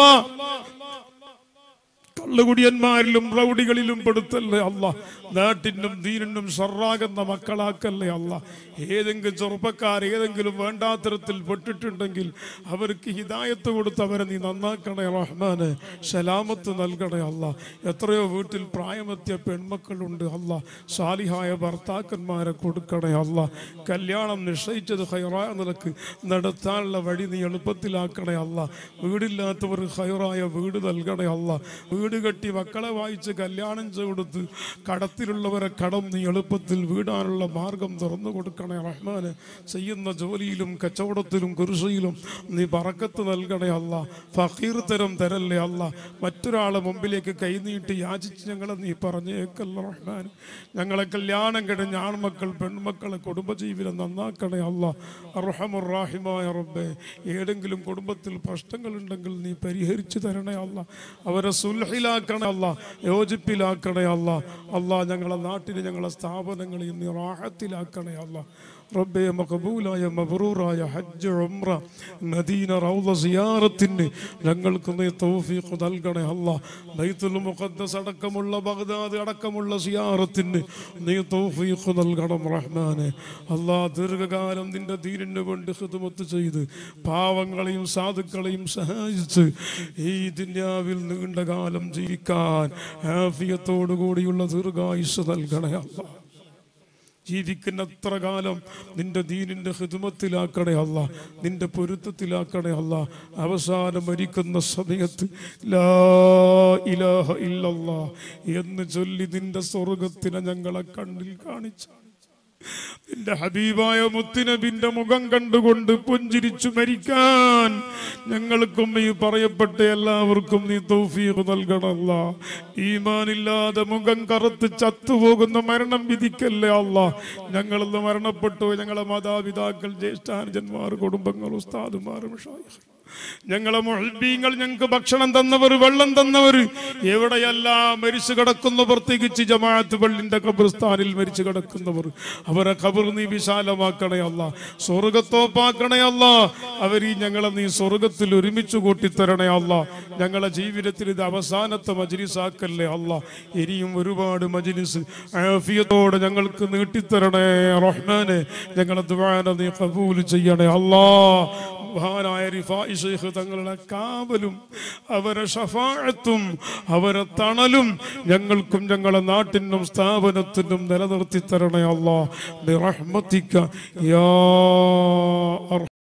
കള്ളുകുടിയന്മാരിലും റൗഡികളിലും പെടുത്തല്ലേ അല്ല നാട്ടിനും ദീനിനും ഷറാകുന്ന മക്കളാക്കല്ലേ അല്ല ഏതെങ്കിലും ചെറുപ്പക്കാർ ഏതെങ്കിലും വേണ്ടാത്തരത്തിൽ പെട്ടിട്ടുണ്ടെങ്കിൽ അവർക്ക് ഹിദായത്ത് കൊടുത്ത് അവരെ നീ നന്നാക്കണേ റഹ്മാന് സലാമത്ത് നൽകണേ അല്ല എത്രയോ വീട്ടിൽ പ്രായമെത്തിയ പെൺമക്കളുണ്ട് അല്ല സാലിഹായ ഭർത്താക്കന്മാരെ കൊടുക്കണേ അല്ല കല്യാണം നിശ്ചയിച്ചത് ഹൈറായ നിലക്ക് നടത്താനുള്ള വഴി നീ എളുപ്പത്തിലാക്കണേ അല്ല വീടില്ലാത്തവർ ഹൈറായ വീട് നൽകണേ അല്ല വീട് വീട് കെട്ടി മക്കളെ വായിച്ച് കല്യാണം കൊടുത്ത് കടത്തിലുള്ളവരെ കടം നീ എളുപ്പത്തിൽ വീടാനുള്ള മാർഗം തുറന്നു കൊടുക്കണേ റഹ്മാന് ചെയ്യുന്ന ജോലിയിലും കച്ചവടത്തിലും കുരിശയിലും നീ പറക്കത്ത് നൽകണേ അല്ല ഫക്കീർ തരം തരല്ലേ അല്ല മറ്റൊരാളെ മുമ്പിലേക്ക് കൈനീട്ടി യാചിച്ച് ഞങ്ങളെ നീ പറഞ്ഞേക്കല്ല റഹ്മാൻ ഞങ്ങളെ കല്യാണം കഴിഞ്ഞ ആൺമക്കൾ പെൺമക്കളെ കുടുംബജീവിതം നന്നാക്കണേ അല്ല അർഹമുറാഹിമായ റബ്ബെ ഏതെങ്കിലും കുടുംബത്തിൽ പ്രശ്നങ്ങളുണ്ടെങ്കിൽ നീ പരിഹരിച്ചു തരണേ അല്ല അവരെ സുൽഹിലാക്കണേ അല്ല യോജിപ്പിലാക്കണേ അല്ല അല്ല ഞങ്ങളെ നാട്ടിലെ ഞങ്ങളെ സ്ഥാപനങ്ങളിൽ നീ റാഹത്തിലാക്കണേ അല്ല റബ്ബെ മഖബൂലായ മബ്രൂറായ ഹജ്ജ് ഉംറ മദീന റൗള സിയാറത്തിന് ഞങ്ങൾക്ക് നീ തൗഫീഖ് നൽകണേ അല്ല ബൈത്തുൽ മുഖദ്ദസ് അടക്കമുള്ള ബഗ്ദാദ് അടക്കമുള്ള സിയാറത്തിന് നീ തൗഫീഖ് നൽകണം റഹ്മാനെ അല്ലാ ദീർഘകാലം നിന്റെ ദീനിന് വേണ്ടി ഖിദ്മത്ത് ചെയ്ത് പാവങ്ങളെയും സാധുക്കളെയും സഹായിച്ച് ഈ ദുന്യാവിൽ നീണ്ട കാലം ജീവിക്കാൻ ആഫിയത്തോടു കൂടിയുള്ള ദീർഘായുസ് നൽകണേ അല്ലാ ജീവിക്കുന്നത്ര കാലം നിന്റെ ദീനിന്റെ ഹിതുമത്തിലാക്കണേ അല്ല നിന്റെ പൊരുത്തത്തിലാക്കണേ അല്ല അവസാനം മരിക്കുന്ന സമയത്ത് ലാ ഇലാഹ ഇല്ലല്ലാ എന്ന് ചൊല്ലി നിന്റെ സ്വർഗത്തിനെ ഞങ്ങളെ കണ്ണിൽ കാണിച്ചു നിന്റെ ഹബീബായ മുത്തുനബിന്റെ മുഖം കണ്ടുകൊണ്ട് പുഞ്ചിരിച്ചു മരിക്കാൻ ഞങ്ങൾക്കും ഈ പറയപ്പെട്ട എല്ലാവർക്കും നീ തൗഫീഖ് നൽകണമല്ല ഈമാനില്ലാതെ മുഖം കറുത്ത് ചത്തുപോകുന്ന മരണം വിധിക്കല്ലേ അല്ല ഞങ്ങളൊന്ന് മരണപ്പെട്ടു ഞങ്ങളെ മാതാപിതാക്കൾ ജ്യേഷ്ഠാനുജന്മാർ കുടുംബങ്ങൾ ഉസ്താദുമാർ ഷായിഖ് ഞങ്ങളെ മുഹൽബീങ്ങൾ ഞങ്ങൾക്ക് ഭക്ഷണം തന്നവർ വെള്ളം തന്നവർ എവിടെയെല്ലാം മരിച്ചു കിടക്കുന്നു പ്രത്യേകിച്ച് ജമാഅത്ത് പള്ളിന്റെ ഖബർസ്ഥാനിൽ മരിച്ചു കിടക്കുന്നവർ അവരെ ഖബർ നീ വിശാലമാക്കണേ അല്ല സ്വർഗത്തോപ്പാക്കണേ അല്ല അവർ ഈ ഞങ്ങളെ നീ സ്വർഗത്തിൽ ഒരുമിച്ച് കൂട്ടിത്തരണേ അല്ല ഞങ്ങളെ ജീവിതത്തിൽ ഇത് അവസാനത്തെ മജ്ലിസാക്കല്ലേ അല്ല ഇനിയും ഒരുപാട് മജ്ലിസ് ആഫിയത്തോടെ ഞങ്ങൾക്ക് നീട്ടിത്തരണേ റഹ്മാനെ ഞങ്ങളെ ദുആന നീ കബൂൽ ചെയ്യണേ അല്ലാ മഹാനായ റിഫായി ശൈഖ് തങ്ങളുടെ കാവലും അവരെ ഷഫാഴത്തും അവരെ തണലും ഞങ്ങൾക്കും ഞങ്ങളുടെ നാട്ടിനും സ്ഥാപനത്തിനും നിലനിർത്തി തരണേ അല്ലാ ബിറഹ്മതിക യാ അർഹ